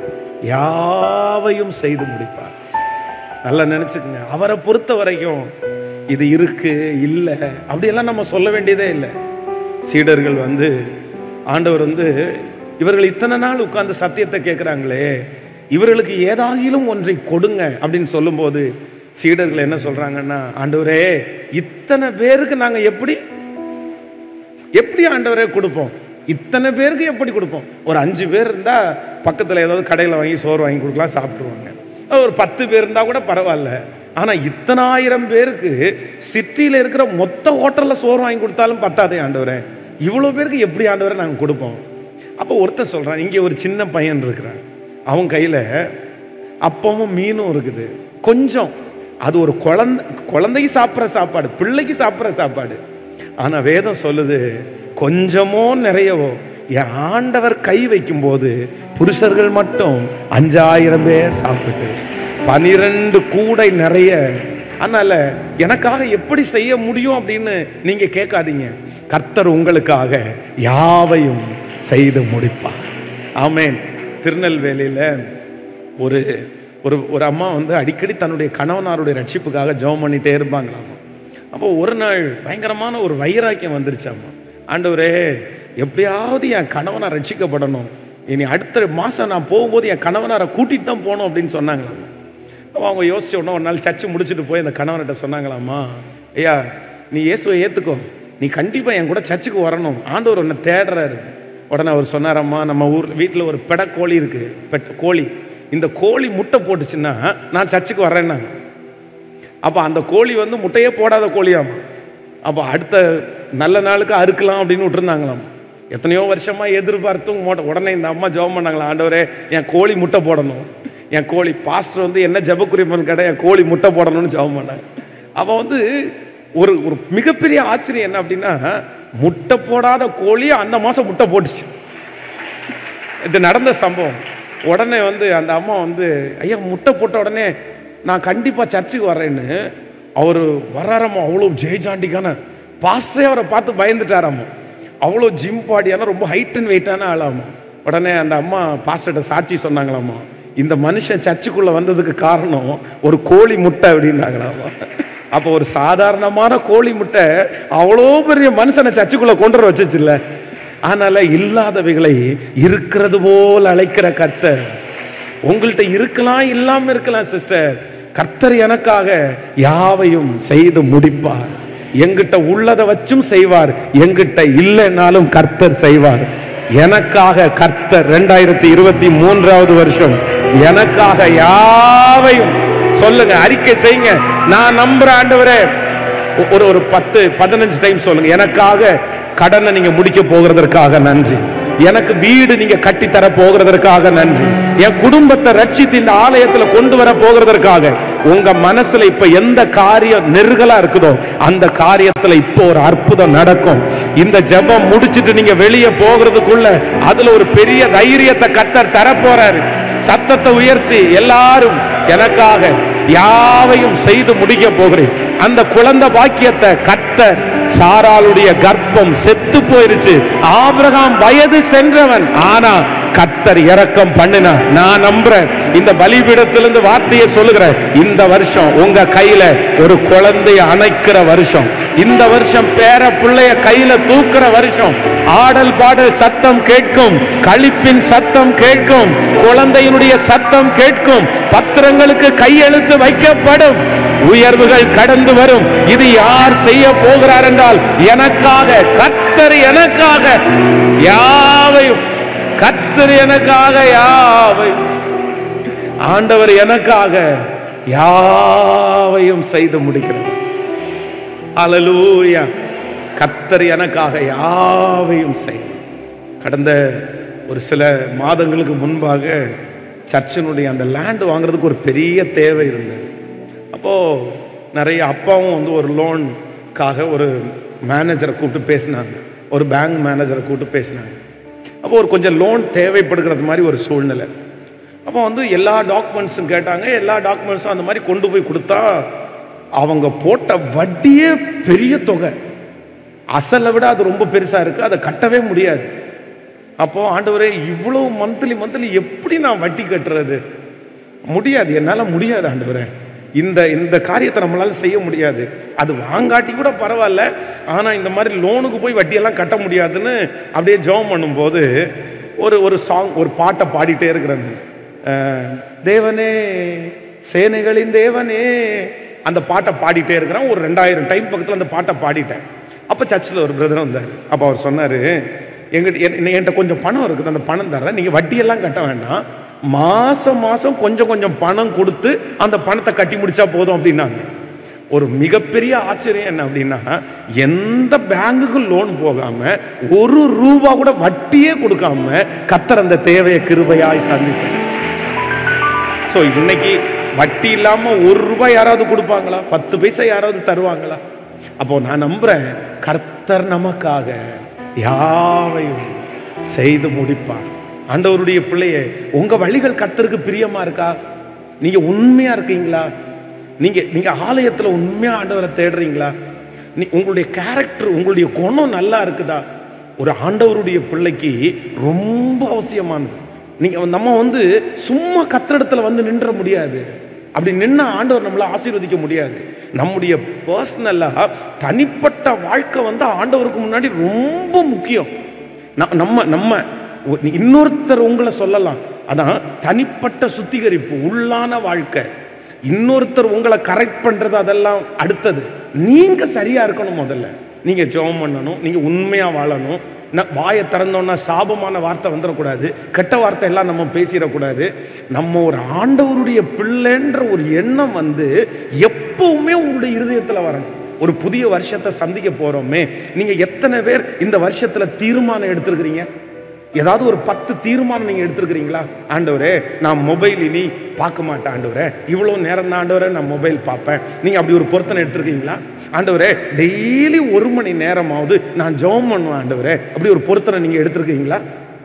யாவையும் செய்து முடிப்பார் நல்லா நினைச்சுக்கங்க அவரை பொறுத்த வரைக்கும் இது இருக்கு இல்லை அப்படியெல்லாம் நம்ம சொல்ல வேண்டியதே இல்லை சீடர்கள் வந்து ஆண்டவர் வந்து இவர்கள் இத்தனை நாள் உட்கார்ந்து சத்தியத்தை கேட்குறாங்களே இவர்களுக்கு ஏதாகிலும் ஒன்றை கொடுங்க அப்படின்னு சொல்லும்போது சீடர்கள் என்ன சொல்றாங்கன்னா ஆண்டவரே இத்தனை பேருக்கு நாங்க எப்படி எப்படி ஆண்டவரே கொடுப்போம் இத்தனை பேருக்கு எப்படி கொடுப்போம் ஒரு அஞ்சு பேர் இருந்தா பக்கத்துல ஏதாவது கடையில் வாங்கி சோறு வாங்கி கொடுக்கலாம் சாப்பிட்டுருவாங்க ஒரு பத்து பேர் இருந்தா கூட பரவாயில்ல ஆனா இத்தனாயிரம் பேருக்கு சிட்டியில் இருக்கிற மொத்த ஹோட்டல்ல சோறு வாங்கி கொடுத்தாலும் பத்தாதே ஆண்டவரே இவ்வளோ பேருக்கு எப்படி ஆண்டவரை நாங்கள் கொடுப்போம் அப்போ ஒருத்தர் சொல்றான் இங்கே ஒரு சின்ன பையன் இருக்கிறான் அவன் கையில அப்பமும் மீனும் இருக்குது கொஞ்சம் அது ஒரு குழந்தை குழந்தைக்கு சாப்பிட்ற சாப்பாடு பிள்ளைக்கு சாப்பிட்ற சாப்பாடு ஆனா வேதம் சொல்லுது கொஞ்சமோ நிறையவோ என் ஆண்டவர் கை வைக்கும்போது புருஷர்கள் மட்டும் அஞ்சாயிரம் பேர் சாப்பிட்டு பனிரெண்டு கூடை நிறைய அதனால எனக்காக எப்படி செய்ய முடியும் அப்படின்னு நீங்க கேட்காதீங்க கர்த்தர் உங்களுக்காக யாவையும் செய்து முடிப்பார் ஆமென் திருநெல்வேலியில ஒரு ஒரு ஒரு அம்மா வந்து அடிக்கடி தன்னுடைய கணவனாருடைய ரட்சிப்புக்காக ஜெபம் பண்ணிட்டே இருப்பாங்களாம் அப்போ ஒரு நாள் பயங்கரமான ஒரு வைராக்கியம் வந்துருச்சாம்மா ஆண்டவரே எப்படியாவது என் கணவனை ரட்சிக்கப்படணும் இனி அடுத்த மாதம் நான் போகும்போது என் கணவனாரை கூட்டிட்டு தான் போகணும் அப்படின்னு சொன்னாங்களாம் அப்போ அவங்க யோசிச்ச உடனே ஒரு நாள் சர்ச்சு முடிச்சுட்டு போய் அந்த கணவன்கிட்ட சொன்னாங்களாம்மா ஐயா நீ இயேசுவை ஏற்றுக்கோ நீ கண்டிப்பாக என் கூட சர்ச்சுக்கு வரணும் ஆண்டவர் உன்னை தேடுறாரு உடனே அவர் சொன்னாரம்மா நம்ம ஊர் வீட்டில் ஒரு பெட கோழி இருக்கு பெட் கோழி இந்த கோழி முட்டை போட்டுச்சுன்னா நான் சர்ச்சுக்கு வர்றேன்னாங்க அப்போ அந்த கோழி வந்து முட்டையே போடாத கோழியாம் அப்போ அடுத்த நல்ல நாளுக்கு அறுக்கலாம் அப்படின்னு விட்டுருந்தாங்களாம் எத்தனையோ வருஷமா எதிர்பார்த்தும் மோட்ட உடனே இந்த அம்மா ஜெபம் பண்ணாங்களா ஆண்டவரே என் கோழி முட்டை போடணும் என் கோழி பாஸ்டர் வந்து என்ன ஜெபக்குறிப்பன் கேட்டால் என் கோழி முட்டை போடணும்னு ஜெபம் பண்ணாங்க அப்போ வந்து ஒரு ஒரு மிகப்பெரிய ஆச்சரியம் என்ன அப்படின்னா முட்டை போடாத கோழி அந்த மாதம் முட்டை போட்டுச்சு இது நடந்த சம்பவம் உடனே வந்து அந்த அம்மா வந்து ஐயா முட்டை போட்ட உடனே நான் கண்டிப்பாக சர்ச்சுக்கு வர்றேன்னு அவர் வர்றாராம்மா அவ்வளோ ஜெய்ஜாண்டிக்கான பாஸ்டரே அவரை பார்த்து பயந்துட்டாராம்மா அவ்வளோ ஜிம் பாடியான ரொம்ப ஹைட் அண்ட் வெயிட்டான ஆளாமா உடனே அந்த அம்மா பாஸ்டர்கிட்ட சாட்சி சொன்னாங்களாம்மா இந்த மனுஷன் சர்ச்சுக்குள்ளே வந்ததுக்கு காரணம் ஒரு கோழி முட்டை அப்படின்னாங்களாமா அப்போ ஒரு சாதாரணமான கோழி முட்டை அவ்வளோ பெரிய மனுஷனை சர்ச்சுக்குள்ளே கொண்டு வர வச்சுச்சுல்ல அதனால இல்லாதவைகளை இருக்கிறது போல் அழைக்கிற கர்த்தர் உங்கள்கிட்ட இருக்கலாம் இல்லாம இருக்கலாம் சிஸ்டர் கர்த்தர் எனக்காக யாவையும் செய்து முடிப்பார் எங்கிட்ட உள்ளதை வச்சும் செய்வார் எங்கிட்ட இல்லைனாலும் கர்த்தர் செய்வார் எனக்காக கர்த்தர் ரெண்டாயிரத்தி இருபத்தி மூன்றாவது வருஷம் எனக்காக யாவையும் சொல்லுங்க அறிக்கை செய்யுங்க நான் நம்புற ஆண்டவரே ஒ- ஒரு ஒரு பத்து பதினஞ்சு டைம் சொல்லுங்க எனக்காக கடனை நீங்க முடிக்க போகிறதற்காக நன்றி எனக்கு வீடு நீங்க கட்டி தர போகிறதற்காக நன்றி என் குடும்பத்தை ரட்சித்து இந்த ஆலயத்துல கொண்டு வர போகிறதற்காக உங்க மனசுல இப்ப எந்த காரியம் நெருகலா இருக்குதோ அந்த காரியத்துல இப்போ ஒரு அற்புதம் நடக்கும் இந்த ஜெபம் முடிச்சிட்டு நீங்க வெளியே போகிறதுக்குள்ள அதுல ஒரு பெரிய தைரியத்தை கத்தர் தர போறாரு சத்தத்தை உயர்த்தி எல்லாரும் எனக்காக யாவையும் செய்து முடிக்க போகிறேன் அந்த குழந்தை பாக்கியத்தை கத்தர் சாராளுடைய கர்ப்பம் செத்து போயிருச்சு ஆபிரகாம் வயது சென்றவன் ஆனா கத்தர் இரக்கம் பண்ணினார் நான் நம்புறேன் இந்த பலிபீடத்திலிருந்து வார்த்தையை சொல்லுகிறேன் இந்த வருஷம் உங்க கையில ஒரு குழந்தைய அணைக்கிற வருஷம் இந்த வருஷம் பேர பிள்ளைய கையில தூக்குற வருஷம் ஆடல் பாடல் சத்தம் கேட்கும் களிப்பின் சத்தம் கேட்கும் குழந்தையினுடைய சத்தம் கேட்கும் பத்திரங்களுக்கு கையெழுத்து வைக்கப்படும் உயர்வுகள் கடந்து வரும் இது யார் செய்ய போகிறார் என்றால் எனக்காக கத்தர் எனக்காக யாவையும் கத்தர் எனக்காக யாவையும் ஆண்டவர் எனக்காக யாவையும் செய்து முடிக்கிறார் அலலூயா கத்தர் எனக்காக யாவையும் செய்யும் கடந்த ஒரு சில மாதங்களுக்கு முன்பாக சர்ச்சினுடைய அந்த லேண்ட் வாங்குறதுக்கு ஒரு பெரிய தேவை இருந்தது அப்போது நிறைய அப்பாவும் வந்து ஒரு லோனுக்காக ஒரு மேனேஜரை கூப்பிட்டு பேசினாங்க ஒரு பேங்க் மேனேஜரை கூப்பிட்டு பேசினாங்க அப்போ ஒரு கொஞ்சம் லோன் தேவைப்படுகிறது மாதிரி ஒரு சூழ்நிலை அப்போ வந்து எல்லா டாக்குமெண்ட்ஸும் கேட்டாங்க எல்லா டாக்குமெண்ட்ஸும் அந்த மாதிரி கொண்டு போய் கொடுத்தா அவங்க போட்ட வட்டியே பெரிய தொகை அசலை விட அது ரொம்ப பெருசாக இருக்குது அதை கட்டவே முடியாது அப்போ ஆண்டவரே இவ்வளவு மந்த்லி மந்த்லி எப்படி நான் வட்டி கட்டுறது முடியாது என்னால் முடியாது ஆண்டவரே இந்த இந்த காரியத்தை நம்மளால செய்ய முடியாது அது வாங்காட்டி கூட பரவாயில்ல ஆனால் இந்த மாதிரி லோனுக்கு போய் வட்டியெல்லாம் கட்ட முடியாதுன்னு அப்படியே ஜெபம் பண்ணும்போது ஒரு ஒரு சாங் ஒரு பாட்டை பாடிட்டே இருக்கிறேன் அஹ், தேவனே சேனைகளின் தேவனே அந்த பாட்டை பாடிட்டே இருக்கிறேன் ஒரு ரெண்டாயிரம் டைம் பக்கத்தில் அந்த பாட்டை பாடிட்டேன் அப்போ சர்ச்சில் ஒரு பிரதர் வந்தார் அப்போ அவர் சொன்னார் எங்கிட்ட என்- என்கிட்ட கொஞ்சம் பணம் இருக்குது அந்த பணம் தர்றேன் நீங்கள் வட்டியெல்லாம் கட்ட வேண்டாம் மாசம் மாசம் கொஞ்சம் கொஞ்சம் பணம் கொடுத்து அந்த பணத்தை கட்டி முடிச்சா போதும் அப்படின்னாங்க ஒரு மிகப்பெரிய ஆச்சரியம் என்ன அப்படின்னா எந்த பேங்குக்கும் லோன் போகாம ஒரு ரூபா கூட வட்டியே கொடுக்காம கத்தர் அந்த தேவையை கிருபையாய் சந்தித்தார் ஸோ இன்னைக்கு வட்டி இல்லாம ஒரு ரூபாய் யாராவது கொடுப்பாங்களா பத்து பைசா யாராவது தருவாங்களா அப்போ நான் நம்புறேன் கர்த்தர் நமக்காக யாவையும் செய்து முடிப்பார் ஆண்டவருடைய பிள்ளையே உங்க வழிகள் கர்த்தருக்கு பிரியமா இருக்கா நீங்க உண்மையா இருக்கீங்களா நீங்க நீங்க ஆலயத்துல உண்மையா ஆண்டவரை தேடுறீங்களா நீ உங்களுடைய கேரக்டர் உங்களுடைய குணம் நல்லா இருக்குதா ஒரு ஆண்டவருடைய பிள்ளைக்கு ரொம்ப அவசியமானது நீங்க நம்ம வந்து சும்மா கத்திடத்துல வந்து நின்ற முடியாது அப்படி நின்னா ஆண்டவர் நம்மளை ஆசீர்வதிக்க முடியாது நம்முடைய பர்சனலா தனிப்பட்ட வாழ்க்கை வந்து ஆண்டவருக்கு முன்னாடி ரொம்ப முக்கியம் ந- நம்ம நம்ம ஒ- இன்னொருத்தர் உங்களை சொல்லலாம் அதான் தனிப்பட்ட சுத்திகரிப்பு உள்ளான வாழ்க்கை இன்னொருத்தர் உங்களை கரெக்ட் பண்றது அதெல்லாம் அடுத்தது நீங்க சரியா இருக்கணும் முதல்ல நீங்க ஜெபம் பண்ணணும் நீங்க உண்மையா வாழணும் ந- வாயை திறந்தோன்னா சாபமான வார்த்தை வந்துடக்கூடாது கெட்ட வார்த்தை எல்லாம் நம்ம பேசிடக்கூடாது நம்ம ஒரு ஆண்டவருடைய பிள்ளைன்ற ஒரு எண்ணம் வந்து எப்பவுமே உங்களுடைய இருதயத்துல வரணும் ஒரு புதிய வருஷத்தை சந்திக்க போறோமே நீங்க எத்தனை பேர் இந்த வருஷத்துல தீர்மானம் எடுத்திருக்கிறீங்க ஏதாவது ஒரு பத்து தீர்மானம் நீங்க எடுத்திருக்கிறீங்களா ஆண்டவரே நான் மொபைல் இனி பார்க்க மாட்டேன் ஆண்டவரே இவ்வளோ நேரம் தான் ஆண்டவரே நான் மொபைல் பார்ப்பேன் நீங்க அப்படி ஒரு பொருத்தனை எடுத்திருக்கீங்களா ஆண்டவரே டெய்லி ஒரு மணி நேரமாவது நான் ஜெபம் பண்ணுவேன் ஆண்டவரே அப்படி ஒரு பொருத்தனை நீங்க எடுத்திருக்கீங்களா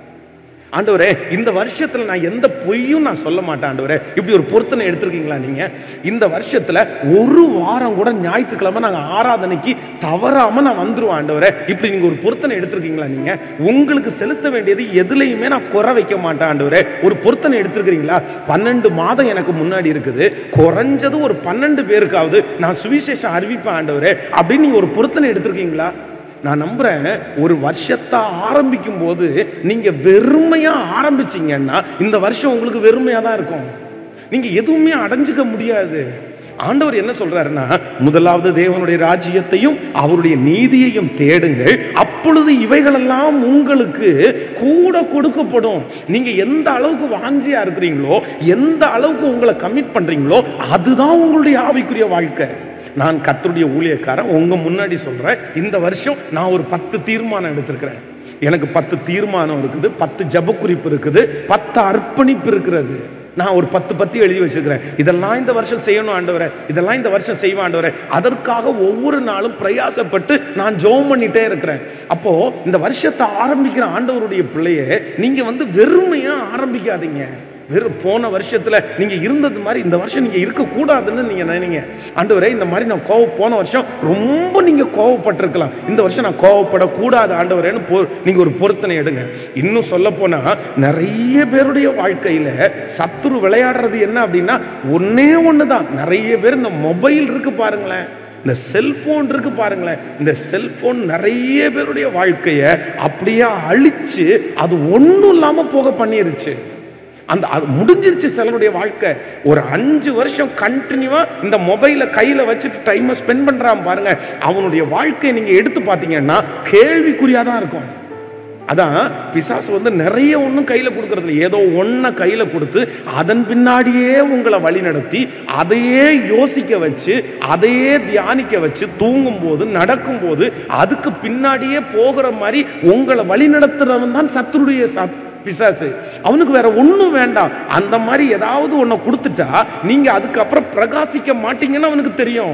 ஆண்டவரே இந்த வருஷத்துல நான் எந்த பொய்யும் நான் சொல்ல மாட்டேன் ஆண்டவரே இப்படி ஒரு பொருத்தனை எடுத்திருக்கீங்களா நீங்க இந்த வருஷத்துல ஒரு வாரம் கூட ஞாயிற்றுக்கிழமை நாங்க ஆராதனைக்கு தவறாம நான் வந்துருவேன் ஆண்டவரே இப்படி நீங்க ஒரு பொருத்தனை எடுத்திருக்கீங்களா நீங்க உங்களுக்கு செலுத்த வேண்டியது எதுலையுமே நான் குறை வைக்க மாட்டேன் ஆண்டவரே ஒரு பொருத்தனை எடுத்திருக்கிறீங்களா பன்னெண்டு மாதம் எனக்கு முன்னாடி இருக்குது குறைஞ்சது ஒரு பன்னெண்டு பேருக்காவது நான் சுவிசேஷம் அறிவிப்பேன் ஆண்டவரே அப்படின்னு நீங்க ஒரு பொருத்தனை எடுத்திருக்கீங்களா நான் நம்புறேன் ஒரு வருஷத்தை ஆரம்பிக்கும் போது நீங்க வெறுமையா ஆரம்பிச்சீங்கன்னா இந்த வருஷம் உங்களுக்கு வெறுமையா தான் இருக்கும் நீங்க எதுவுமே அடைஞ்சுக்க முடியாது ஆண்டவர் என்ன சொல்றாருன்னா முதலாவது தேவனுடைய ராஜ்யத்தையும் அவருடைய நீதியையும் தேடுங்கள் அப்பொழுது இவைகளெல்லாம் உங்களுக்கு கூட கொடுக்கப்படும் நீங்க எந்த அளவுக்கு வாஞ்சியா இருக்கிறீங்களோ எந்த அளவுக்கு உங்களை கமிட் பண்றீங்களோ அதுதான் உங்களுடைய ஆவிக்குரிய வாழ்க்கை நான் கத்தருடைய ஊழியக்காரன் உங்க முன்னாடி சொல்றேன் இந்த வருஷம் நான் ஒரு பத்து தீர்மானம் எடுத்திருக்கிறேன் எனக்கு பத்து தீர்மானம் இருக்குது பத்து ஜப குறிப்பு இருக்குது பத்து அர்ப்பணிப்பு இருக்கிறது நான் ஒரு பத்து பத்தி எழுதி வச்சிருக்கிறேன் இதெல்லாம் இந்த வருஷம் செய்யணும் ஆண்டவரே இதெல்லாம் இந்த வருஷம் செய்வேன் ஆண்டவரே அதற்காக ஒவ்வொரு நாளும் பிரயாசப்பட்டு நான் ஜெபம் பண்ணிட்டே இருக்கிறேன் அப்போ இந்த வருஷத்தை ஆரம்பிக்கிற ஆண்டவருடைய பிள்ளைய நீங்க வந்து வெறுமையா ஆரம்பிக்காதீங்க வெறும் போன வருஷத்துல நீங்க இருந்தது மாதிரி இந்த வருஷம் நீங்க இருக்க கூடாதுன்னு நீங்க நினைங்க ஆண்டவரே இந்த மாதிரி நான் கோவ போன வருஷம் ரொம்ப நீங்க கோவப்பட்டிருக்கலாம் இந்த வருஷம் நான் கோவப்படக்கூடாது ஆண்டவரேன்னு பொ- நீங்க ஒரு பொருத்தனை எடுங்க இன்னும் சொல்ல போனா நிறைய பேருடைய வாழ்க்கையில சத்துரு விளையாடுறது என்ன அப்படின்னா ஒன்னே ஒண்ணுதான் நிறைய பேர் இந்த மொபைல் இருக்கு பாருங்களேன் இந்த செல்போன் இருக்கு பாருங்களேன் இந்த செல்போன் நிறைய பேருடைய வாழ்க்கைய அப்படியே அழிச்சு அது ஒண்ணும் இல்லாம போக பண்ணிருச்சு அந்த அது முடிஞ்சிருச்சு சிலருடைய வாழ்க்கை ஒரு அஞ்சு வருஷம் கண்டினியூவா இந்த மொபைலை கையில வச்சுட்டு டைமை ஸ்பெண்ட் பண்றான் பாருங்க அவனுடைய வாழ்க்கையை நீங்க எடுத்து பார்த்தீங்கன்னா கேள்விக்குறியா தான் இருக்கும் அதான் பிசாசு வந்து நிறைய ஒன்றும் கையில் கொடுக்கறது இல்லை ஏதோ ஒன்றை கையில் கொடுத்து அதன் பின்னாடியே உங்களை வழி நடத்தி அதையே யோசிக்க வச்சு அதையே தியானிக்க வச்சு தூங்கும்போது நடக்கும்போது அதுக்கு பின்னாடியே போகிற மாதிரி உங்களை வழி நடத்துறவன் தான் சத்துருடைய சத் பிசாசு அவனுக்கு வேற ஒன்றும் வேண்டாம் அந்த மாதிரி ஏதாவது ஒன்றை கொடுத்துட்டா நீங்க அதுக்கப்புறம் பிரகாசிக்க மாட்டீங்கன்னு அவனுக்கு தெரியும்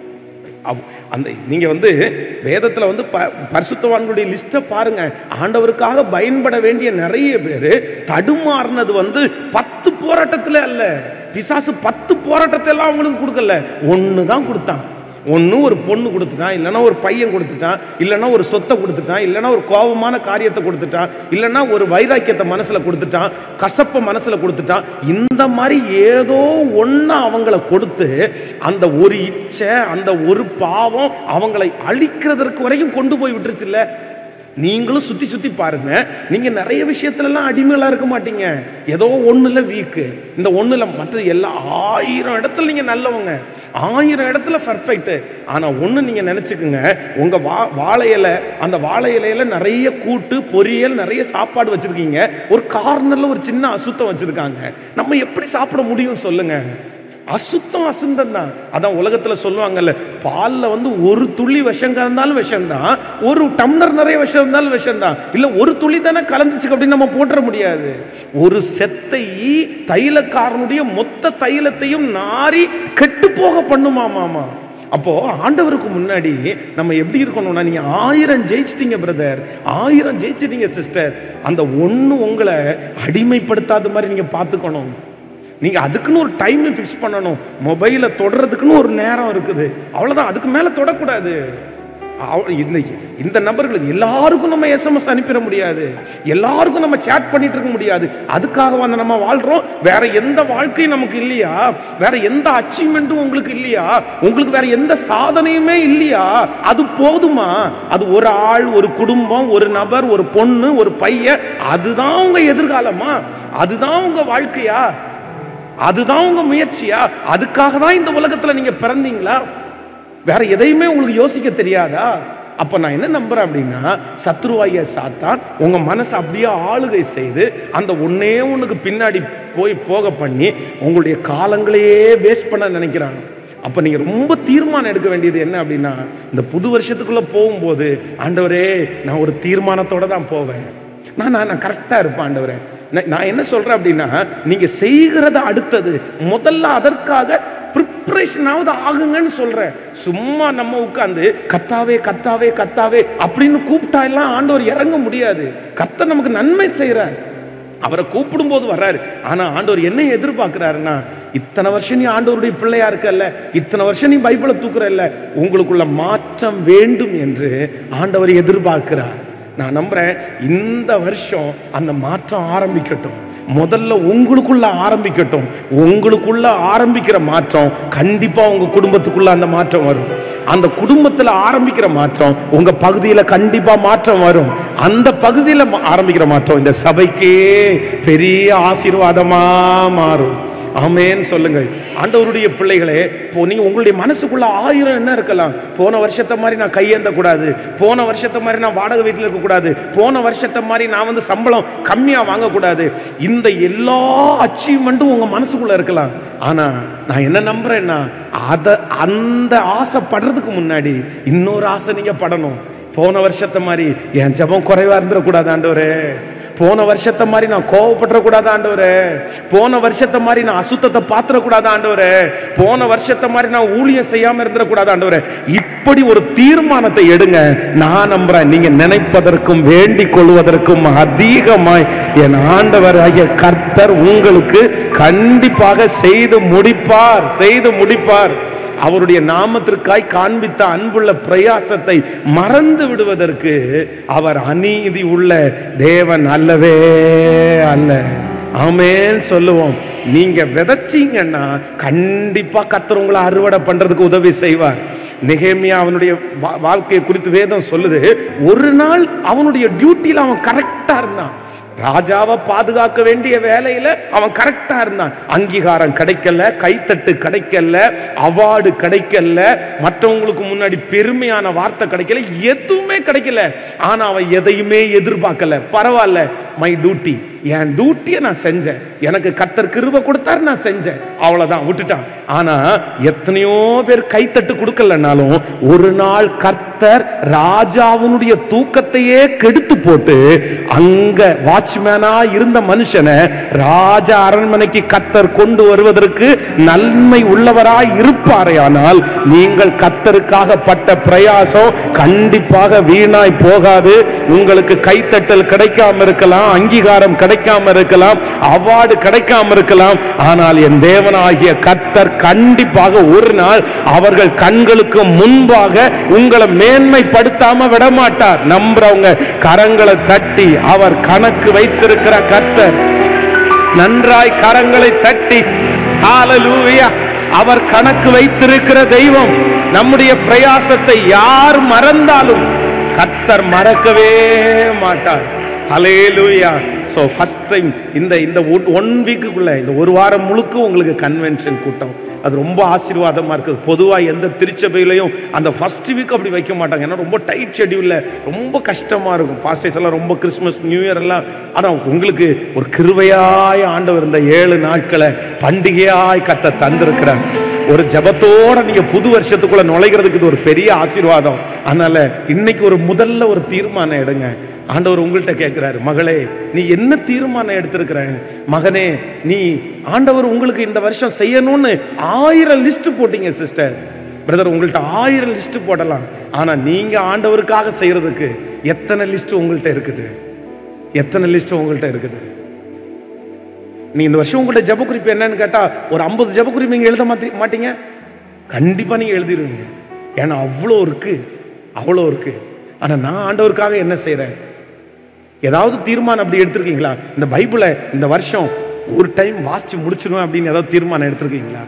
அவ்- அந்த நீங்க வந்து வேதத்துல வந்து ப பரிசுத்தவான்களுடைய லிஸ்ட்டை பாருங்க ஆண்டவருக்காக பயன்பட வேண்டிய நிறைய பேர் தடுமாறினது வந்து பத்து போராட்டத்துல அல்ல பிசாசு பத்து போராட்டத்தை எல்லாம் அவங்களுக்கு கொடுக்கல ஒன்று தான் கொடுத்தான் ஒன்று ஒரு பொண்ணு கொடுத்துட்டான் இல்லைன்னா ஒரு பையன் கொடுத்துட்டான் இல்லைன்னா ஒரு சொத்தை கொடுத்துட்டான் இல்லைன்னா ஒரு கோபமான காரியத்தை கொடுத்துட்டான் இல்லைன்னா ஒரு வைராக்கியத்தை மனசில் கொடுத்துட்டான் கசப்பை மனசில் கொடுத்துட்டான் இந்த மாதிரி ஏதோ ஒன்று அவங்கள கொடுத்து அந்த ஒரு இச்சை அந்த ஒரு பாவம் அவங்களை அழிக்கிறதற்கு வரைக்கும் கொண்டு போய் விட்டுருச்சு இல்லை நீங்களும் சுத்தி சுத்தி பாருங்க நீங்க நிறைய விஷயத்துலலாம் அடிமைகளா இருக்க மாட்டீங்க ஏதோ ஒண்ணுல வீக்கு இந்த ஒண்ணுல மற்ற எல்லா ஆயிரம் இடத்துல நீங்க நல்லவங்க ஆயிரம் இடத்துல பர்ஃபெக்ட் ஆனா ஒண்ணு நீங்க நினைச்சுக்குங்க உங்க வா வாழை இலை அந்த வாழை இலையில நிறைய கூட்டு பொரியல் நிறைய சாப்பாடு வச்சிருக்கீங்க ஒரு கார்னர்ல ஒரு சின்ன அசுத்தம் வச்சிருக்காங்க நம்ம எப்படி சாப்பிட முடியும் சொல்லுங்க அசுத்தம் அசுத்தம் தான் அதான் உலகத்துல சொல்லுவாங்கல்ல பால்ல வந்து ஒரு துளி விஷம் கலந்தாலும் விஷம் தான் ஒரு டம்ளர் நிறைய விஷம் இருந்தாலும் விஷம் தான் இல்ல ஒரு துளி தானே கலந்துச்சு அப்படின்னு நம்ம போட்டுற முடியாது ஒரு செத்தை தைலக்காரனுடைய மொத்த தைலத்தையும் நாரி கெட்டு போக பண்ணுமா மாமா அப்போ ஆண்டவருக்கு முன்னாடி நம்ம எப்படி இருக்கணும்னா நீங்க ஆயிரம் ஜெயிச்சிட்டீங்க பிரதர் ஆயிரம் ஜெயிச்சிட்டீங்க சிஸ்டர் அந்த ஒண்ணு உங்களை அடிமைப்படுத்தாத மாதிரி நீங்க பார்த்துக்கணும் நீங்க அதுக்குன்னு ஒரு டைம் ஃபிக்ஸ் பண்ணணும் மொபைலை தொடறதுக்குன்னு ஒரு நேரம் இருக்குது அவ்வளவுதான் அதுக்கு மேல தொடக்கூடாது அவ- இந்த இந்த நபர்களுக்கு எல்லாருக்கும் நம்ம எஸ்எம்எஸ் அனுப்பிட முடியாது எல்லாருக்கும் நம்ம சேட் பண்ணிட்டு இருக்க முடியாது அதுக்காக வந்து நம்ம வாழ்றோம் வேற எந்த வாழ்க்கையும் நமக்கு இல்லையா வேற எந்த அச்சீவ்மெண்ட்டும் உங்களுக்கு இல்லையா உங்களுக்கு வேற எந்த சாதனையுமே இல்லையா அது போதுமா அது ஒரு ஆள் ஒரு குடும்பம் ஒரு நபர் ஒரு பொண்ணு ஒரு பையன் அதுதான் உங்க எதிர்காலமா அதுதான் உங்க வாழ்க்கையா அதுதான் உங்க முயற்சியா அதுக்காக தான் இந்த உலகத்துல நீங்க பிறந்தீங்களா வேற எதையுமே உங்களுக்கு யோசிக்க தெரியாதா அப்ப நான் என்ன நம்புறேன் அப்படின்னா சத்ருவாய சாத்தான் உங்க மனசை அப்படியே ஆளுகை செய்து அந்த ஒன்னே ஒண்ணுக்கு பின்னாடி போய் போக பண்ணி உங்களுடைய காலங்களையே வேஸ்ட் பண்ண நினைக்கிறாங்க அப்ப நீங்க ரொம்ப தீர்மானம் எடுக்க வேண்டியது என்ன அப்படின்னா இந்த புது வருஷத்துக்குள்ள போகும்போது ஆண்டவரே நான் ஒரு தீர்மானத்தோட தான் போவேன் நான் நான் நான் கரெக்டாக இருப்பேன் ஆண்டவரே நான் நான் என்ன சொல்றேன் அப்படின்னா நீங்க செய்கிறத அடுத்தது முதல்ல அதற்காக ப்ரிப்பரேஷனாவது ஆகுங்கன்னு சொல்றேன் சும்மா நம்ம உட்காந்து கத்தாவே கத்தாவே கத்தாவே அப்படின்னு கூப்பிட்டா எல்லாம் ஆண்டவர் இறங்க முடியாது கர்த்தர் நமக்கு நன்மை செய்கிறார் அவரை கூப்பிடும்போது வர்றாரு ஆனா ஆண்டவர் என்ன எதிர்பார்க்கிறாருன்னா இத்தனை வருஷம் நீ ஆண்டவருடைய பிள்ளையா இருக்கல்ல இத்தனை வருஷம் நீ பைபிளை தூக்குறல்ல உங்களுக்குள்ள மாற்றம் வேண்டும் என்று ஆண்டவர் எதிர்பார்க்கிறார் நான் நம்புறேன் இந்த வருஷம் அந்த மாற்றம் ஆரம்பிக்கட்டும் முதல்ல உங்களுக்குள்ள ஆரம்பிக்கட்டும் உங்களுக்குள்ள ஆரம்பிக்கிற மாற்றம் கண்டிப்பா உங்க குடும்பத்துக்குள்ள அந்த மாற்றம் வரும் அந்த குடும்பத்துல ஆரம்பிக்கிற மாற்றம் உங்க பகுதியில கண்டிப்பா மாற்றம் வரும் அந்த பகுதியில மா- ஆரம்பிக்கிற மாற்றம் இந்த சபைக்கே பெரிய ஆசீர்வாதமா மாறும் ஆமென் சொல்லுங்கள் ஆண்டவருடைய பிள்ளைகளே இப்போ நீங்க உங்களுடைய மனசுக்குள்ள ஆயிரம் என்ன இருக்கலாம் போன வருஷத்தை மாதிரி நான் கையேந்த கூடாது போன வருஷத்தை மாதிரி நான் வாடகை வீட்டில் இருக்கக்கூடாது போன வருஷத்தை மாதிரி நான் வந்து சம்பளம் கம்மியா வாங்கக்கூடாது இந்த எல்லா அச்சீவ்மெண்ட்டும் உங்க மனசுக்குள்ள இருக்கலாம் ஆனா நான் என்ன நம்புறேன்னா அத அந்த ஆசைப்படுறதுக்கு முன்னாடி இன்னொரு ஆசை நீங்க படணும் போன வருஷத்தை மாதிரி என் ஜெபம் குறைவா இருந்துடக்கூடாது ஆண்டவரே போன வருஷத்தை மாதிரி நான் கோவப்பட்டுறக்கூடாது ஆண்டவரே போன வருஷத்தை மாதிரி நான் அசுத்தத்தை பாத்திரக்கூடாது ஆண்டவரே போன வருஷத்தை மாதிரி நான் ஊழியம் செய்யாம இருந்துடக்கூடாது ஆண்டவரே இப்படி ஒரு தீர்மானத்தை எடுங்க நான் நம்புறேன் நீங்க நினைப்பதற்கும் வேண்டிக் கொள்வதற்கும் அதிகமாய் என் ஆண்டவர் ஆகிய கர்த்தர் உங்களுக்கு கண்டிப்பாக செய்து முடிப்பார் செய்து முடிப்பார் அவருடைய நாமத்திற்காய் காண்பித்த அன்புள்ள பிரயாசத்தை மறந்து விடுவதற்கு அவர் அநீதி உள்ள தேவன் அல்லவே அல்ல ஆமென் சொல்லுவோம் நீங்க விதைச்சீங்கன்னா கண்டிப்பா கர்த்தர் உங்களை அறுவடை பண்றதுக்கு உதவி செய்வார் நெகேமியா அவனுடைய வா- வாழ்க்கையை குறித்து வேதம் சொல்லுது ஒரு நாள் அவனுடைய டியூட்டியில் அவன் கரெக்டா இருந்தான் ராஜாவை பாதுகாக்க வேண்டிய வேலையில அவன் கரெக்டா இருந்தான் அங்கீகாரம் கிடைக்கல கைத்தட்டு கிடைக்கல அவார்டு கிடைக்கல மற்றவங்களுக்கு முன்னாடி பெருமையான வார்த்தை கிடைக்கல எதுவுமே கிடைக்கல ஆனா அவன் எதையுமே எதிர்பார்க்கல பரவாயில்ல மை டியூட்டி என் டியூட்டியை நான் செஞ்சேன் எனக்கு கத்தர் கிருபை கொடுத்தாரு நான் செஞ்சேன் அவ்வளவுதான் விட்டுட்டான் ஆனா எத்தனையோ பேர் கைத்தட்டு கொடுக்கலனாலும் ஒரு நாள் கர்த்தர் ராஜாவினுடைய தூக்கத்தையே கெடுத்து போட்டு அங்க வாட்ச்மேனா இருந்த மனுஷனை ராஜ அரண்மனைக்கு கத்தர் கொண்டு வருவதற்கு நன்மை உள்ளவராய் இருப்பாரே ஆனால் நீங்கள் கத்தருக்காக பட்ட பிரயாசம் கண்டிப்பாக வீணாய் போகாது உங்களுக்கு கைத்தட்டல் கிடைக்காம இருக்கலாம் அங்கீகாரம் கிடைக்காம இருக்கலாம் அவார்டு கிடைக்காம இருக்கலாம் ஆனால் என் தேவன் தேவனாகிய கர்த்தர் கண்டிப்பாக ஒரு நாள் அவர்கள் கண்களுக்கு முன்பாக உங்களை மேன்மைப்படுத்தாம விட மாட்டார் நம்புறவங்க கரங்களை தட்டி அவர் கணக்கு வைத்திருக்கிற கர்த்தர் நன்றாய் கரங்களை தட்டி ஹalleluya அவர் கணக்கு வைத்திருக்கிற தெய்வம் நம்முடைய பிரயாசத்தை யார் மறந்தாலும் கர்த்தர் மறக்கவே மாட்டார் ஹalleluya ஸோ ஃபர்ஸ்ட் டைம் இந்த இந்த ஒன் வீக்குக்குள்ள இந்த ஒரு வாரம் முழுக்க உங்களுக்கு கன்வென்ஷன் கூட்டம் அது ரொம்ப ஆசீர்வாதமா இருக்குது பொதுவாக எந்த திருச்சபையிலையும் அந்த ஃபர்ஸ்ட் வீக் அப்படி வைக்க மாட்டாங்க ஏன்னா ரொம்ப டைட் ஷெட்யூலில் ரொம்ப கஷ்டமாக இருக்கும் பாஸ்டர்ஸ் எல்லாம் ரொம்ப கிறிஸ்மஸ் நியூ இயர் எல்லாம் ஆனால் உங்களுக்கு ஒரு கிருபையாய் ஆண்டவர் இந்த ஏழு நாட்களை பண்டிகையாய் கத்த தந்திருக்கிறார் ஒரு ஜபத்தோட நீங்க புது வருஷத்துக்குள்ள நுழைகிறதுக்கு இது ஒரு பெரிய ஆசீர்வாதம் அதனால இன்னைக்கு ஒரு முதல்ல ஒரு தீர்மானம் எடுங்க ஆண்டவர் உங்கள்கிட்ட கேட்கிறாரு மகளே நீ என்ன தீர்மானம் எடுத்திருக்கிற மகனே நீ ஆண்டவர் உங்களுக்கு இந்த வருஷம் செய்யணும்னு ஆயிரம் லிஸ்ட் போட்டீங்க சிஸ்டர் பிரதர் உங்கள்கிட்ட ஆயிரம் லிஸ்ட் போடலாம் ஆனா நீங்க ஆண்டவருக்காக செய்யறதுக்கு எத்தனை லிஸ்ட் உங்கள்கிட்ட இருக்குது எத்தனை லிஸ்ட் உங்கள்கிட்ட இருக்குது நீ இந்த வருஷம் உங்கள்ட்ட ஜப குறிப்பு என்னன்னு கேட்டா ஒரு ஐம்பது ஜப குறிப்பு நீங்க எழுத மாத்தி மாட்டீங்க கண்டிப்பா நீங்க எழுதிடுவீங்க ஏன்னா அவ்வளோ இருக்கு அவ்வளோ இருக்கு ஆனா நான் ஆண்டவருக்காக என்ன செய்றேன் ஏதாவது தீர்மானம் அப்படி எடுத்திருக்கீங்களா இந்த பைபிளை இந்த வருஷம் ஒரு டைம் வாசிச்சு முடிச்சிடுவேன் அப்படின்னு ஏதாவது தீர்மானம் எடுத்திருக்கீங்களா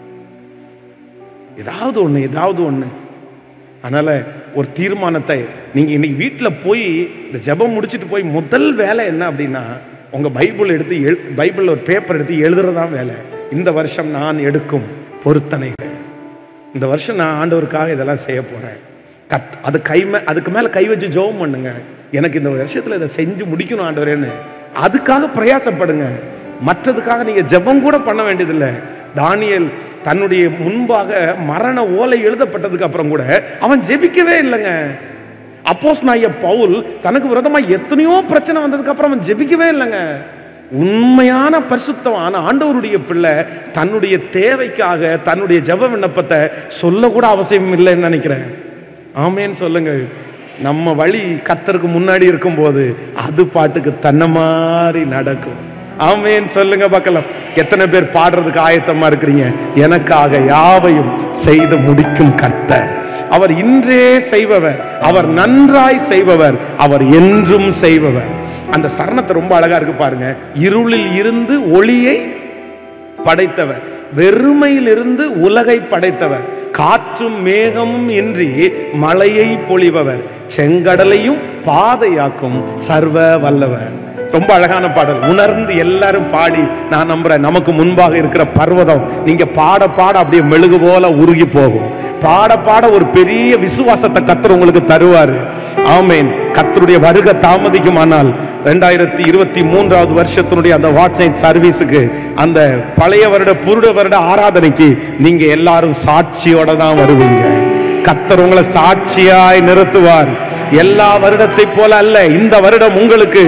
ஏதாவது ஒண்ணு ஏதாவது ஒண்ணு அதனால ஒரு தீர்மானத்தை நீங்க இன்னைக்கு வீட்டில் போய் இந்த ஜெபம் முடிச்சிட்டு போய் முதல் வேலை என்ன அப்படின்னா உங்க பைபிள் எடுத்து எழு பைபிளில் ஒரு பேப்பர் எடுத்து எழுதுறதான் வேலை இந்த வருஷம் நான் எடுக்கும் பொருத்தனைகள் இந்த வருஷம் நான் ஆண்டவருக்காக இதெல்லாம் செய்ய போறேன் கத் அது கை மே அதுக்கு மேல கை வச்சு ஜெபம் பண்ணுங்க எனக்கு இந்த வருஷத்துல இதை செஞ்சு முடிக்கணும் ஆண்டவரேன்னு அதுக்காக பிரயாசப்படுங்க மற்றதுக்காக நீங்க ஜெபம் கூட பண்ண வேண்டியதில்லை தானியேல் தன்னுடைய முன்பாக மரண ஓலை எழுதப்பட்டதுக்கு அப்புறம் கூட அவன் ஜெபிக்கவே இல்லைங்க அப்போஸ் நாய பவுல் தனக்கு விரோதமா எத்தனையோ பிரச்சனை வந்ததுக்கு அப்புறம் அவன் ஜெபிக்கவே இல்லைங்க உண்மையான பரிசுத்தமான ஆண்டவருடைய பிள்ளை தன்னுடைய தேவைக்காக தன்னுடைய ஜெப விண்ணப்பத்தை சொல்ல கூட அவசியம் இல்லைன்னு நினைக்கிறேன் ஆமேன்னு சொல்லுங்கள் நம்ம வழி கத்தருக்கு முன்னாடி இருக்கும்போது அது பாட்டுக்கு தன்ன மாதிரி நடக்கும் ஆமேன்னு சொல்லுங்க பார்க்கலாம் எத்தனை பேர் பாடுறதுக்கு ஆயத்தமா இருக்கிறீங்க எனக்காக யாவையும் செய்து முடிக்கும் கர்த்தர் அவர் இன்றே செய்பவர் அவர் நன்றாய் செய்பவர் அவர் என்றும் செய்பவர் அந்த சரணத்தை ரொம்ப அழகா இருக்கு பாருங்க இருளில் இருந்து ஒளியை படைத்தவர் வெறுமையிலிருந்து உலகை படைத்தவர் காற்றும் மேகமும் இன்றி மழையை பொழிபவர் செங்கடலையும் பாதையாக்கும் சர்வ வல்லவர் ரொம்ப அழகான பாடல் உணர்ந்து எல்லாரும் பாடி நான் நம்புறேன் நமக்கு முன்பாக இருக்கிற பர்வதம் நீங்க பாட பாட அப்படியே மெழுகு போல உருகி போகும் பாட பாட ஒரு பெரிய விசுவாசத்தை கத்தர் உங்களுக்கு தருவாரு ஆமேன் கத்தருடைய வருக தாமதிக்குமானால் ரெண்டாயிரத்தி இருபத்தி மூன்றாவது வருஷத்தினுடைய அந்த வாட்ஸ்அப் சர்வீஸுக்கு அந்த பழைய வருட புருட வருட ஆராதனைக்கு நீங்க எல்லாரும் சாட்சியோட தான் வருவீங்க கத்தர் உங்களை சாட்சியாய் நிறுத்துவார் எல்லா வருடத்தை போல அல்ல இந்த வருடம் உங்களுக்கு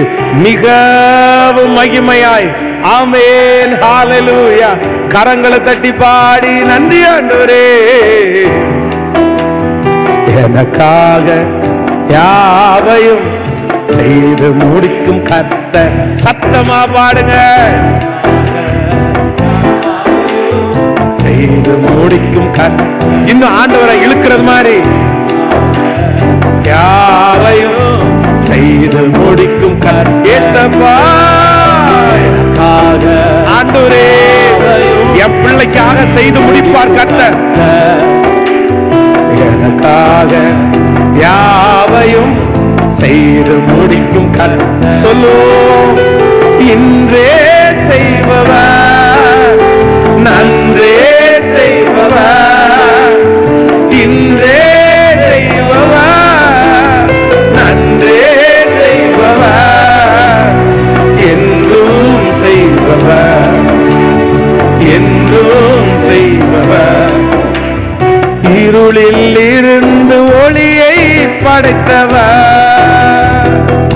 மிகவும் மகிமையாய் ஆமேன் ஹalleluya கரங்களை தட்டி பாடி நன்றி ஆண்டவரே எனக்காக யாவையும் செய்து முடிக்கும் கத்த சத்தமா பாடுங்க செய்து முடிக்கும் கத் இன்னும் ஆண்டவரை இழுக்கிறது மாதிரி யாவையும் செய்து முடிக்கும் கத்தேசப்பா ஆண்டவரே என் பிள்ளைக்காக செய்து முடிப்பார் கர்த்தர் எனக்காக யாவையும் செய்து முடிக்கும் கர் சொல்லு இன்றே செய்பவர் நன்றே செய்பவர் இன்றே செய்பவர் நன்றே செய்பவர் என்றும் செய்பவர் என்றும் செய்பவர் இருளில் இருந்து ஒளியை படைத்தவர்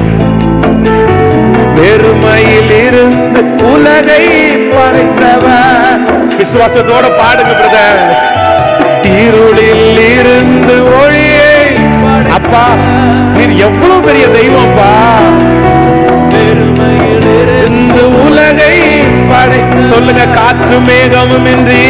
வெறுமையில் இருந்து உலகை படைத்தவர் விசுவாசத்தோட பாடுங்க பிரதர் இருளில் இருந்து ஒளியை அப்பா நீர் எவ்வளவு பெரிய தெய்வம்ப்பா இருந்து உலகை பாடி சொல்லுங்க காற்று மேகமும் இன்றி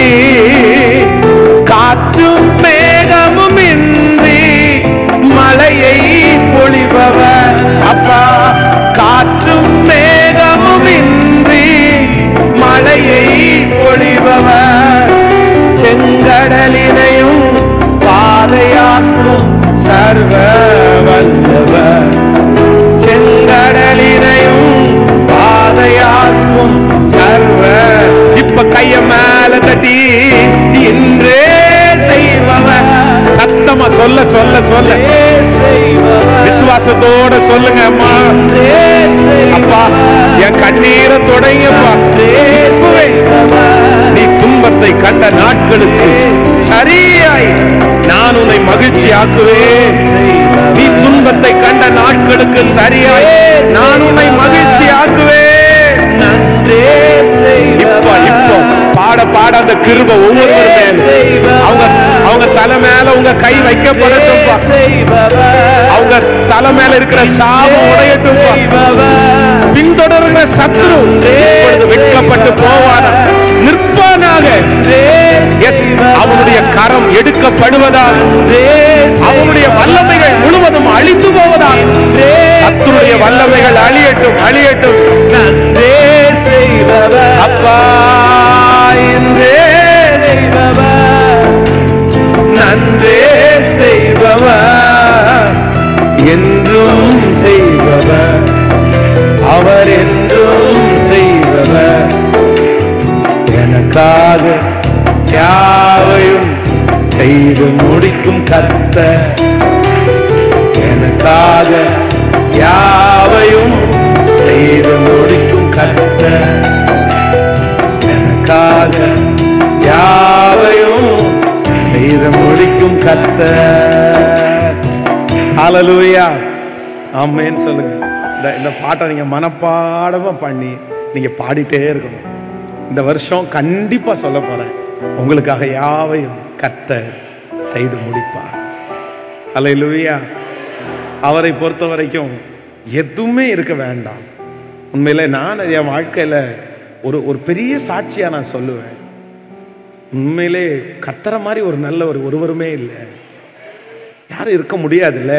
காற்றும் மேகமும் இன்றி மழையை பொழிபவர் அப்பா காற்றும் மேகமும் இன்றி மழையை பொழிபவர் செங்கடலினையும் பாதையாக்கும் சர்வ வல்லவர் செங்கடலினையும் பாதையாக்கும் சர்வ இப்ப கைய மேல தட்டி இன்றே செய்பவர் சத்தமா சொல்ல சொல்ல சொல்ல விசுவாசத்தோட சொல்லுங்க அம்மா அப்பா என் கண்ணீரை தொடங்கப்பா இப்பவே நீ துன்பத்தை கண்ட நாட்களுக்கு சரியாய் நான் உன்னை மகிழ்ச்சி ஆக்குவேன் நீ துன்பத்தை கண்ட நாட்களுக்கு சரியாய் நான் உன்னை மகிழ்ச்சி ஆக்குவேன் இப்போ இப்போ பாட பாட அந்த கிருப ஒவ்வொருவர் மேல அவங்க அவங்க தலை மேல உங்க கை வைக்கப்படட்டும்பா அவங்க தலை மேல இருக்கிற சாபம் உடையட்டும்பா பின்தொடர்கிற சத்துரு இப்பொழுது வெட்கப்பட்டு போவானா நிற்பானாக எஸ் அவனுடைய கரம் எடுக்கப்படுவதாக அவனுடைய வல்லமைகள் முழுவதும் அழிந்து போவதாக சத்துருடைய வல்லமைகள் அழியட்டும் அழியட்டும் அப்பா இன்றே நன்றே செய்பவர் என்றும் செய்பவர் அவர் என்றும் செய்பவர் எனக்காக யாவையும் செய்து முடிக்கும் கர்த்தர் எனக்காக யாவையும் செய்து முடிக்கும் கர்த்தர் எனக்காக யாவையும் செய்து முடிக்கும் கர்த்தர் ஹalleluya ஆமென் சொல்லுங்க இந்த இந்த பாட்டை நீங்க மனப்பாடமா பண்ணி நீங்க பாடிட்டே இருக்கணும் இந்த வருஷம் கண்டிப்பா சொல்ல போறேன் உங்களுக்காக யாவையும் கர்த்தர் செய்து முடிப்பார் ஹalleluya அவரை பொறுத்த வரைக்கும் எதுவுமே இருக்க வேண்டாம் உண்மையில நான் என் வாழ்க்கையில ஒரு ஒரு பெரிய சாட்சியா நான் சொல்லுவேன் உண்மையிலே கர்த்தரை மாதிரி ஒரு நல்ல ஒரு ஒருவருமே இல்லை யாரும் இருக்க முடியாதுல்ல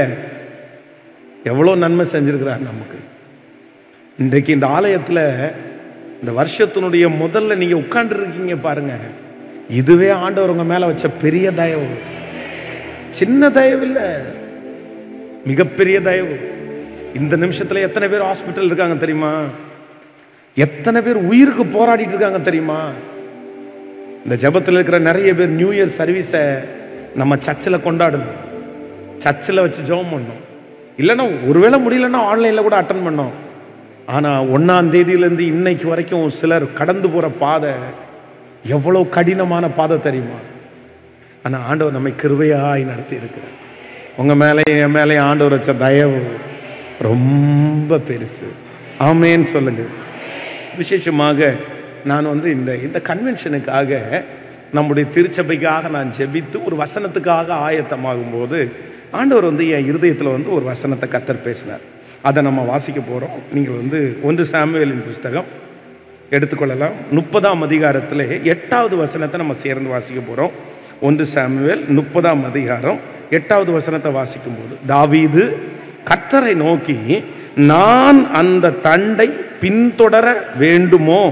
எவ்வளோ நன்மை செஞ்சிருக்கிறார் நமக்கு இன்றைக்கு இந்த ஆலயத்தில் இந்த வருஷத்தினுடைய முதல்ல நீங்க உட்கார்ந்துருக்கீங்க பாருங்க இதுவே ஆண்டவர் உங்க மேல வச்ச பெரிய தயவு சின்ன தயவு இல்லை மிகப்பெரிய தயவு இந்த நிமிஷத்துல எத்தனை பேர் ஹாஸ்பிட்டல் இருக்காங்க தெரியுமா எத்தனை பேர் உயிருக்கு போராடிட்டு இருக்காங்க தெரியுமா இந்த ஜெபத்தில் இருக்கிற நிறைய பேர் நியூ இயர் சர்வீஸை நம்ம சர்ச்சில் கொண்டாடணும் சர்ச்சில் வச்சு ஜெபம் பண்ணோம் இல்லைன்னா ஒருவேளை முடியலன்னா ஆன்லைனில் கூட அட்டன் பண்ணோம் ஆனால் ஒன்றாம் தேதியிலேருந்து இன்னைக்கு வரைக்கும் சிலர் கடந்து போகிற பாதை எவ்வளோ கடினமான பாதை தெரியுமா ஆனால் ஆண்டவர் நம்மை கிருபையாய் நடத்தி இருக்கிறார் உங்கள் மேலேயும் என் மேலேயும் ஆண்டவர் வச்ச தயவு ரொம்ப பெருசு ஆமேன்னு சொல்லுங்க விசேஷமாக நான் வந்து இந்த இந்த கன்வென்ஷனுக்காக நம்முடைய திருச்சபைக்காக நான் ஜெபித்து ஒரு வசனத்துக்காக ஆயத்தமாகும் போது ஆண்டவர் வந்து என் இருதயத்தில் வந்து ஒரு வசனத்தை கத்தர் பேசினார் அதை நம்ம வாசிக்க போகிறோம் நீங்கள் வந்து ஒன்று சாமுவேலின் புஸ்தகம் எடுத்துக்கொள்ளலாம் முப்பதாம் அதிகாரத்தில் எட்டாவது வசனத்தை நம்ம சேர்ந்து வாசிக்க போகிறோம் ஒன்று சாமுவேல் முப்பதாம் அதிகாரம் எட்டாவது வசனத்தை வாசிக்கும் போது தாவீது கர்த்தரை நோக்கி நான் அந்த தண்டை பின்தொடர வேண்டுமோ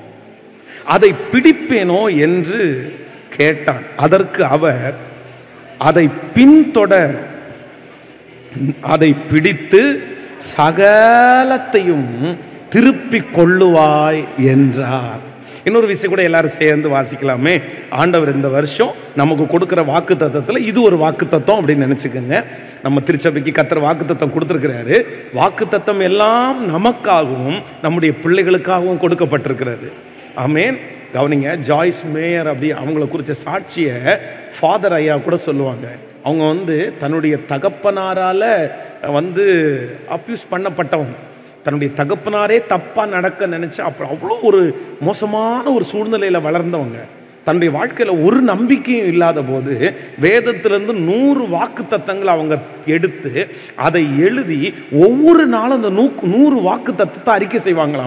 அதை பிடிப்பேனோ என்று கேட்டான் அதற்கு அவர் அதை பின்தொடர் அதை பிடித்து சகலத்தையும் திருப்பிக் கொள்ளுவாய் என்றார் இன்னொரு விஷயம் கூட எல்லாரும் சேர்ந்து வாசிக்கலாமே ஆண்டவர் இந்த வருஷம் நமக்கு கொடுக்குற வாக்கு தத்தத்தில் இது ஒரு வாக்கு தத்தம் அப்படின்னு நினச்சிக்கோங்க நம்ம திருச்சபைக்கு கத்திர வாக்கு தத்தம் கொடுத்துருக்கிறாரு வாக்கு தத்தம் எல்லாம் நமக்காகவும் நம்முடைய பிள்ளைகளுக்காகவும் கொடுக்கப்பட்டிருக்கிறது ஆமேன் கவனிங்க ஜாய்ஸ் மேயர் அப்படி அவங்கள குறித்த சாட்சியை ஃபாதர் ஐயா கூட சொல்லுவாங்க அவங்க வந்து தன்னுடைய தகப்பனாரால வந்து அப்யூஸ் பண்ணப்பட்டவங்க தன்னுடைய தகப்பனாரே தப்பாக நடக்க நினச்சி அப்போ அவ்வளோ ஒரு மோசமான ஒரு சூழ்நிலையில் வளர்ந்தவங்க தன்னுடைய வாழ்க்கையில் ஒரு நம்பிக்கையும் இல்லாத போது வேதத்திலேருந்து நூறு வாக்கு தத்தங்களை அவங்க எடுத்து அதை எழுதி ஒவ்வொரு நாளும் அந்த நூ நூறு வாக்கு தத்தத்தை அறிக்கை செய்வாங்களாமா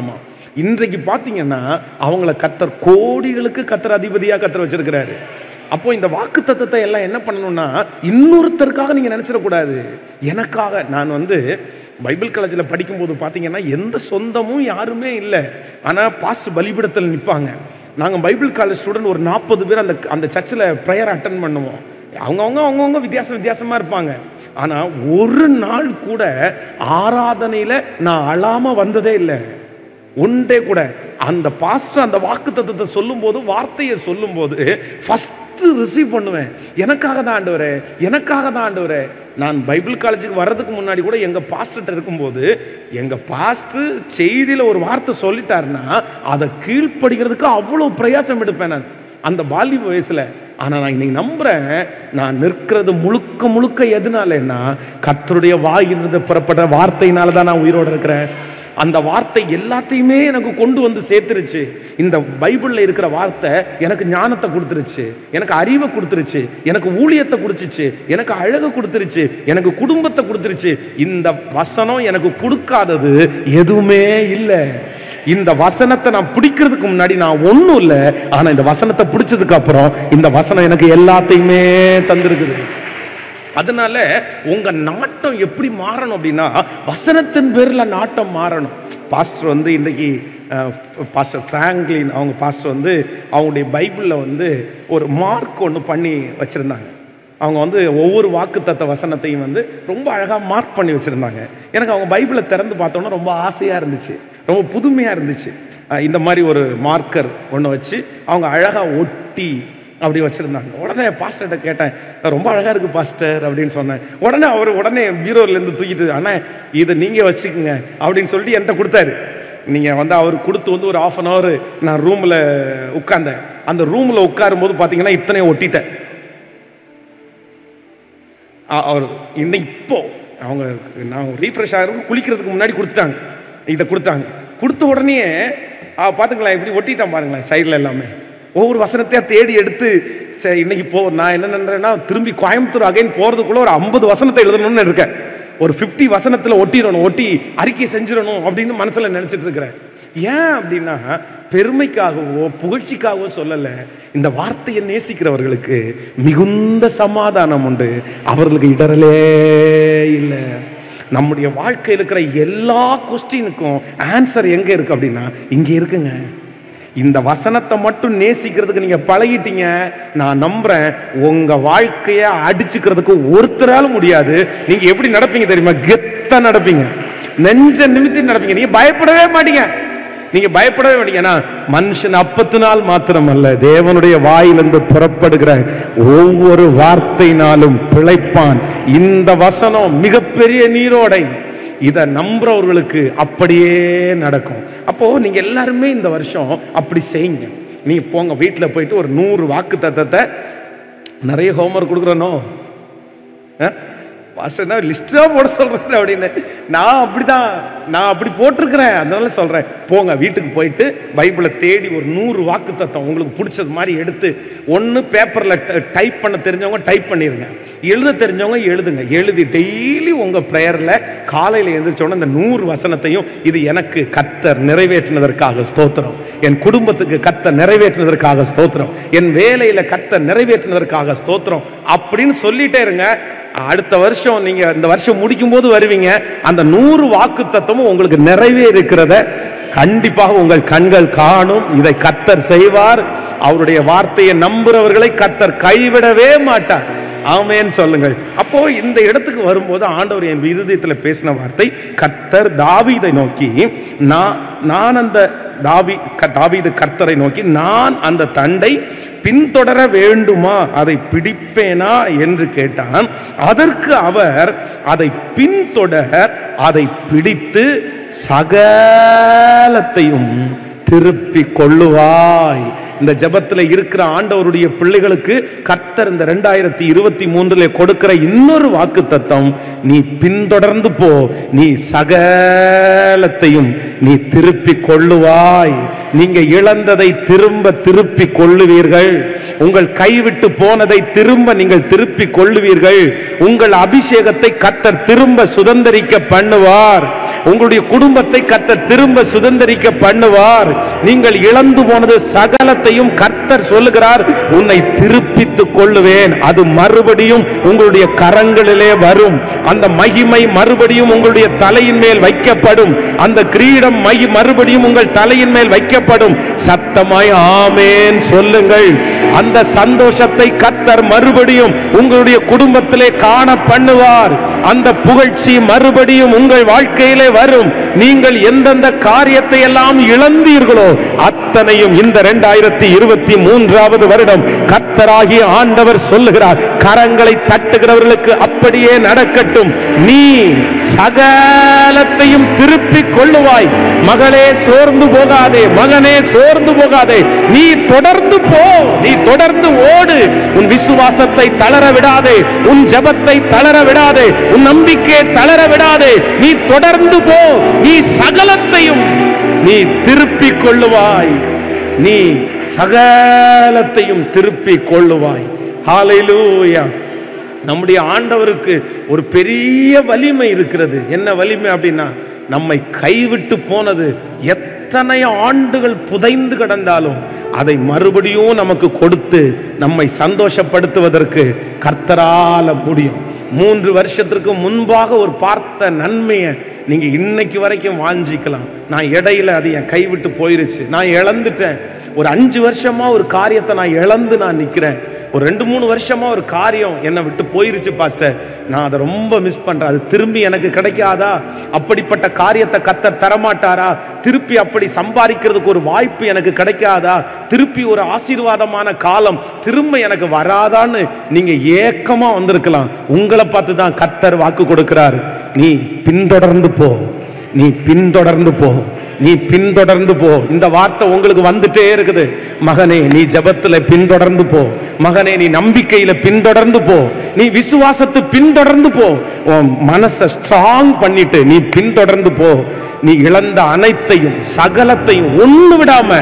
இன்றைக்கு பார்த்தீங்கன்னா அவங்கள கத்தர் கோடிகளுக்கு கத்தர் அதிபதியாக கத்தர் வச்சிருக்கிறாரு அப்போ இந்த வாக்கு தத்தத்தை எல்லாம் என்ன பண்ணணும்னா இன்னொருத்தருக்காக நீங்கள் நினச்சிடக்கூடாது எனக்காக நான் வந்து பைபிள் காலேஜில் படிக்கும்போது பார்த்தீங்கன்னா எந்த சொந்தமும் யாருமே இல்லை ஆனால் பாஸ்ட் பலிபிடத்தில் நிற்பாங்க நாங்கள் பைபிள் காலேஜ் ஸ்டூடெண்ட் ஒரு நாற்பது பேர் அந்த அந்த சர்ச்சில் ப்ரேயர் அட்டன் பண்ணுவோம் அவங்கவுங்க அவங்கவுங்க வித்தியாசம் வித்தியாசமாக இருப்பாங்க ஆனால் ஒரு நாள் கூட ஆராதனையில் நான் அழாமல் வந்ததே இல்லை ஒன்றே கூட அந்த பாஸ்டர் அந்த வாக்கு தத்துவத்தை சொல்லும்போது வார்த்தையை சொல்லும்போது ஃபஸ்ட்டு ரிசீவ் பண்ணுவேன் எனக்காக தான் ஆண்டவரே எனக்காக தான் ஆண்டவரே நான் பைபிள் காலேஜுக்கு வர்றதுக்கு முன்னாடி கூட எங்கள் பாஸ்டர்கிட்ட இருக்கும்போது எங்கள் பாஸ்டர் செய்தியில் ஒரு வார்த்தை சொல்லிட்டாருன்னா அதை கீழ்ப்படுகிறதுக்கு அவ்வளோ பிரயாசம் எடுப்பேன் நான் அந்த பால்ய வயசில் ஆனால் நான் இன்னைக்கு நம்புகிறேன் நான் நிற்கிறது முழுக்க முழுக்க எதுனாலன்னா கர்த்தருடைய வாயிலிருந்து புறப்பட்ட வார்த்தையினால தான் நான் உயிரோடு இருக்கிறேன் அந்த வார்த்தை எல்லாத்தையுமே எனக்கு கொண்டு வந்து சேர்த்துருச்சு இந்த பைபிளில் இருக்கிற வார்த்தை எனக்கு ஞானத்தை கொடுத்துருச்சு எனக்கு அறிவை கொடுத்துருச்சு எனக்கு ஊழியத்தை கொடுத்துச்சு எனக்கு அழகை கொடுத்துருச்சு எனக்கு குடும்பத்தை கொடுத்துருச்சு இந்த வசனம் எனக்கு கொடுக்காதது எதுவுமே இல்லை இந்த வசனத்தை நான் பிடிக்கிறதுக்கு முன்னாடி நான் ஒன்றும் இல்லை ஆனால் இந்த வசனத்தை பிடிச்சதுக்கு அப்புறம் இந்த வசனம் எனக்கு எல்லாத்தையுமே தந்திருக்குது அதனால உங்க நாட்டம் எப்படி மாறணும் அப்படின்னா வசனத்தின் பேர்ல நாட்டம் மாறணும் பாஸ்டர் வந்து இன்னைக்கு அஹ், பாஸ்டர் ஃப்ராங்க்லின் அவங்க பாஸ்டர் வந்து அவங்களுடைய பைபிளில் வந்து ஒரு மார்க் ஒன்று பண்ணி வச்சுருந்தாங்க அவங்க வந்து ஒவ்வொரு வாக்குத்தத்த வசனத்தையும் வந்து ரொம்ப அழகாக மார்க் பண்ணி வச்சுருந்தாங்க எனக்கு அவங்க பைபிளை திறந்து பார்த்தோன்னா ரொம்ப ஆசையாக இருந்துச்சு ரொம்ப புதுமையாக இருந்துச்சு அஹ், இந்த மாதிரி ஒரு மார்க்கர் ஒன்று வச்சு அவங்க அழகாக ஒட்டி அப்படி வச்சுருந்தாங்க உடனே பாஸ்டர்கிட்ட கேட்டேன் ரொம்ப அழகாக இருக்குது பாஸ்டர் அப்படின்னு சொன்னேன் உடனே அவர் உடனே பீரோலேருந்து தூக்கிட்டு அண்ணா இதை நீங்கள் வச்சுக்கோங்க அப்படின்னு சொல்லிட்டு என்கிட்ட கொடுத்தாரு நீங்கள் வந்து அவர் கொடுத்து வந்து ஒரு ஆஃப் அன் ஹவர் நான் ரூமில் உட்கார்ந்தேன் அந்த ரூமில் உட்காரும்போது பார்த்தீங்கன்னா இத்தனை ஒட்டிட்டேன் அ- அவர் இன்னைக்கு இப்போ அவங்க நான் ரீஃப்ரெஷ் ஆகிறதுக்கு குளிக்கிறதுக்கு முன்னாடி கொடுத்துட்டாங்க இதை கொடுத்தாங்க கொடுத்த உடனே ஆ, பார்த்துங்களேன் இப்படி ஒட்டிட்டான் பாருங்களேன் சைடில் எல்லாமே ஒவ்வொரு வசனத்தையா தேடி எடுத்து சரி இன்னைக்கு போ நான் என்ன நினைக்கிறேன்னா திரும்பி கோயம்புத்தூர் அகைன் போகிறதுக்குள்ள ஒரு ஐம்பது வசனத்தை எழுதணும்னு இருக்கேன் ஒரு 50 வசனத்தில் ஒட்டிடணும் ஒட்டி அறிக்கை செஞ்சிடணும் அப்படின்னு மனசில் நினச்சிட்டு இருக்கிறேன் ஏன் அப்படின்னா பெருமைக்காகவோ புகழ்ச்சிக்காகவோ சொல்லலை இந்த வார்த்தையை நேசிக்கிறவர்களுக்கு மிகுந்த சமாதானம் உண்டு அவர்களுக்கு இடரலே இல்லை நம்முடைய வாழ்க்கையில் இருக்கிற எல்லா கொஸ்டினுக்கும் ஆன்சர் எங்கே இருக்கு அப்படின்னா இங்கே இருக்குங்க இந்த வசனத்தை மட்டும் நேசிக்கிறதுக்கு நீங்க பழகிட்டீங்க நான் நம்புறேன் உங்க வாழ்க்கைய அடிச்சுக்கிறதுக்கு ஒருத்தரால முடியாது நீங்க எப்படி நடப்பீங்க தெரியுமா கெத்தா நடப்பீங்க நெஞ்ச நிமித்தி நடப்பீங்க நீங்க பயப்படவே மாட்டீங்க நீங்க பயப்படவே மாட்டீங்க ஏன்னா மனுஷன் அப்பத்தினால் மாத்திரமல்ல தேவனுடைய வாயிலிருந்து புறப்படுகிற ஒவ்வொரு வார்த்தையினாலும் பிழைப்பான் இந்த வசனம் மிகப்பெரிய நீரோடை இதை நம்புறவர்களுக்கு அப்படியே நடக்கும் அப்போ நீங்க எல்லாருமே இந்த வருஷம் அப்படி செய்யுங்க நீங்க போங்க வீட்டில் போயிட்டு ஒரு நூறு வாக்கு தத்தத்தை நிறைய ஹோம்ஒர்க் கொடுக்குறனோ பாஸ்டர்னா லிஸ்ட்டாக போட சொல்கிறேன் அப்படின்னு நான் அப்படிதான் நான் அப்படி போட்டிருக்கிறேன் அதனால சொல்கிறேன் போங்க வீட்டுக்கு போயிட்டு பைபிளை தேடி ஒரு நூறு வாக்கு தத்தம் உங்களுக்கு பிடிச்சது மாதிரி எடுத்து ஒன்று பேப்பரில் டைப் பண்ண தெரிஞ்சவங்க டைப் பண்ணிடுங்க எழுத தெரிஞ்சவங்க எழுதுங்க எழுதி டெய்லி உங்கள் ப்ரேயரில் காலையில் எழுந்திரிச்சோன்னே இந்த நூறு வசனத்தையும் இது எனக்கு கத்தர் நிறைவேற்றினதற்காக ஸ்தோத்திரம் என் குடும்பத்துக்கு கத்தர் நிறைவேற்றினதற்காக ஸ்தோத்திரம் என் வேலையில் கத்தர் நிறைவேற்றினதற்காக ஸ்தோத்திரம் அப்படின்னு சொல்லிட்டே இருங்க அடுத்த வருஷம் நீங்க இந்த வருஷம் முடிக்கும் போது வருவீங்க அந்த நூறு வாக்கு தத்துவமும் உங்களுக்கு நிறைவே இருக்கிறத கண்டிப்பாக உங்கள் கண்கள் காணும் இதை கத்தர் செய்வார் அவருடைய வார்த்தையை நம்புறவர்களை கத்தர் கைவிடவே மாட்டார் ஆமேன்னு சொல்லுங்கள் அப்போ இந்த இடத்துக்கு வரும்போது ஆண்டவர் என் இருதயத்தில் பேசின வார்த்தை கத்தர் தாவீதை நோக்கி நான் நான் அந்த தாவி க- தாவீது கர்த்தரை நோக்கி நான் அந்த தண்டை பின்தொடர வேண்டுமா அதை பிடிப்பேனா என்று கேட்டான் அதற்கு அவர் அதை பின்தொடர் அதை பிடித்து சகலத்தையும் திருப்பி கொள்ளுவாய் இந்த ஜெபத்துல இருக்கிற ஆண்டவருடைய பிள்ளைகளுக்கு கர்த்தர் இந்த ரெண்டாயிரத்தி இருபத்தி மூன்றுல கொடுக்கிற இன்னொரு வாக்கு தத்தம் நீ பின்தொடர்ந்து போ நீ சகலத்தையும் நீ திருப்பி கொள்ளுவாய் நீங்க இழந்ததை திரும்ப திருப்பி கொள்ளுவீர்கள் உங்கள் கைவிட்டு போனதை திரும்ப நீங்கள் திருப்பி கொள்ளுவீர்கள் உங்கள் அபிஷேகத்தை கர்த்தர் திரும்ப சுதந்தரிக்க பண்ணுவார் உங்களுடைய குடும்பத்தை கர்த்தர் திரும்ப சுதந்தரிக்க பண்ணுவார் நீங்கள் இழந்து போனது சகலத்தையும் கர்த்தர் சொல்லுகிறார் உன்னை திருப்பித்துக் கொள்ளுவேன் அது மறுபடியும் உங்களுடைய கரங்களிலே வரும் அந்த மகிமை மறுபடியும் உங்களுடைய தலையின் மேல் வைக்கப்படும் அந்த கிரீடம் மகி மறுபடியும் உங்கள் தலையின் மேல் வைக்கப்படும் சத்தமாய் ஆமேன் சொல்லுங்கள் அந்த சந்தோஷத்தை கர்த்தர் மறுபடியும் உங்களுடைய குடும்பத்திலே காண பண்ணுவார் அந்த புகழ்ச்சி மறுபடியும் உங்கள் வாழ்க்கையிலே வரும் நீங்கள் எந்தெந்த காரியத்தை எல்லாம் இழந்தீர்களோ அத்தனையும் இந்த இரண்டாயிரத்தி இருபத்தி மூன்றாவது வருடம் கர்த்தராகிய ஆண்டவர் சொல்லுகிறார் கரங்களை தட்டுகிறவர்களுக்கு அப்படியே நடக்கட்டும் நீ சகலத்தையும் திருப்பிக் கொள்ளுவாய் மகளே சோர்ந்து போகாதே மகனே சோர்ந்து போகாதே நீ தொடர்ந்து போ நீ தொடர்ந்து ஓடு உன் விசுவாசத்தை தளர விடாதே உன் ஜெபத்தை தளர விடாதே உன் நம்பிக்கையை தளர விடாதே நீ தொடர்ந்து போ நீ சகலத்தையும் நீ திருப்பிக் கொள்ளுவாய் நீ சகலத்தையும் திருப்பிக் கொள்ளுவாய் ஹalleluya நம்முடைய ஆண்டவருக்கு ஒரு பெரிய வலிமை இருக்கிறது என்ன வலிமை அப்படின்னா நம்மை கைவிட்டு போனது எத்தனை ஆண்டுகள் புதைந்து கிடந்தாலும் அதை மறுபடியும் நமக்கு கொடுத்து நம்மை சந்தோஷப்படுத்துவதற்கு கர்த்தரால முடியும் மூன்று வருஷத்திற்கு முன்பாக ஒரு பார்த்த நன்மையை நீங்க இன்னைக்கு வரைக்கும் வாஞ்சிக்கலாம் நான் இடையில அது என் கைவிட்டு போயிருச்சு நான் இழந்துட்டேன் ஒரு அஞ்சு வருஷமா ஒரு காரியத்தை நான் இழந்து நான் நிக்கிறேன் ஒரு ரெண்டு மூணு வருஷமா ஒரு காரியம் என்னை விட்டு போயிருச்சு பாஸ்டர் நான் அதை ரொம்ப மிஸ் பண்றேன் அது திரும்பி எனக்கு கிடைக்காதா அப்படிப்பட்ட காரியத்தை கத்தர் தரமாட்டாரா திருப்பி அப்படி சம்பாதிக்கிறதுக்கு ஒரு வாய்ப்பு எனக்கு கிடைக்காதா திருப்பி ஒரு ஆசீர்வாதமான காலம் திரும்ப எனக்கு வராதான்னு நீங்க ஏக்கமா வந்திருக்கலாம் உங்களை பார்த்து தான் கத்தர் வாக்கு கொடுக்கிறார் நீ பின்தொடர்ந்து போ நீ பின்தொடர்ந்து போ நீ பின்தொடர்ந்து போ இந்த வார்த்தை உங்களுக்கு வந்துட்டே இருக்குது மகனே நீ ஜெபத்துல பின்தொடர்ந்து போ மகனே நீ நம்பிக்கையில பின்தொடர்ந்து போ நீ விசுவாசத்து பின்தொடர்ந்து போ உன் மனசை ஸ்ட்ராங் பண்ணிட்டு நீ பின்தொடர்ந்து போ நீ இழந்த அனைத்தையும் சகலத்தையும் ஒண்ணு விடாம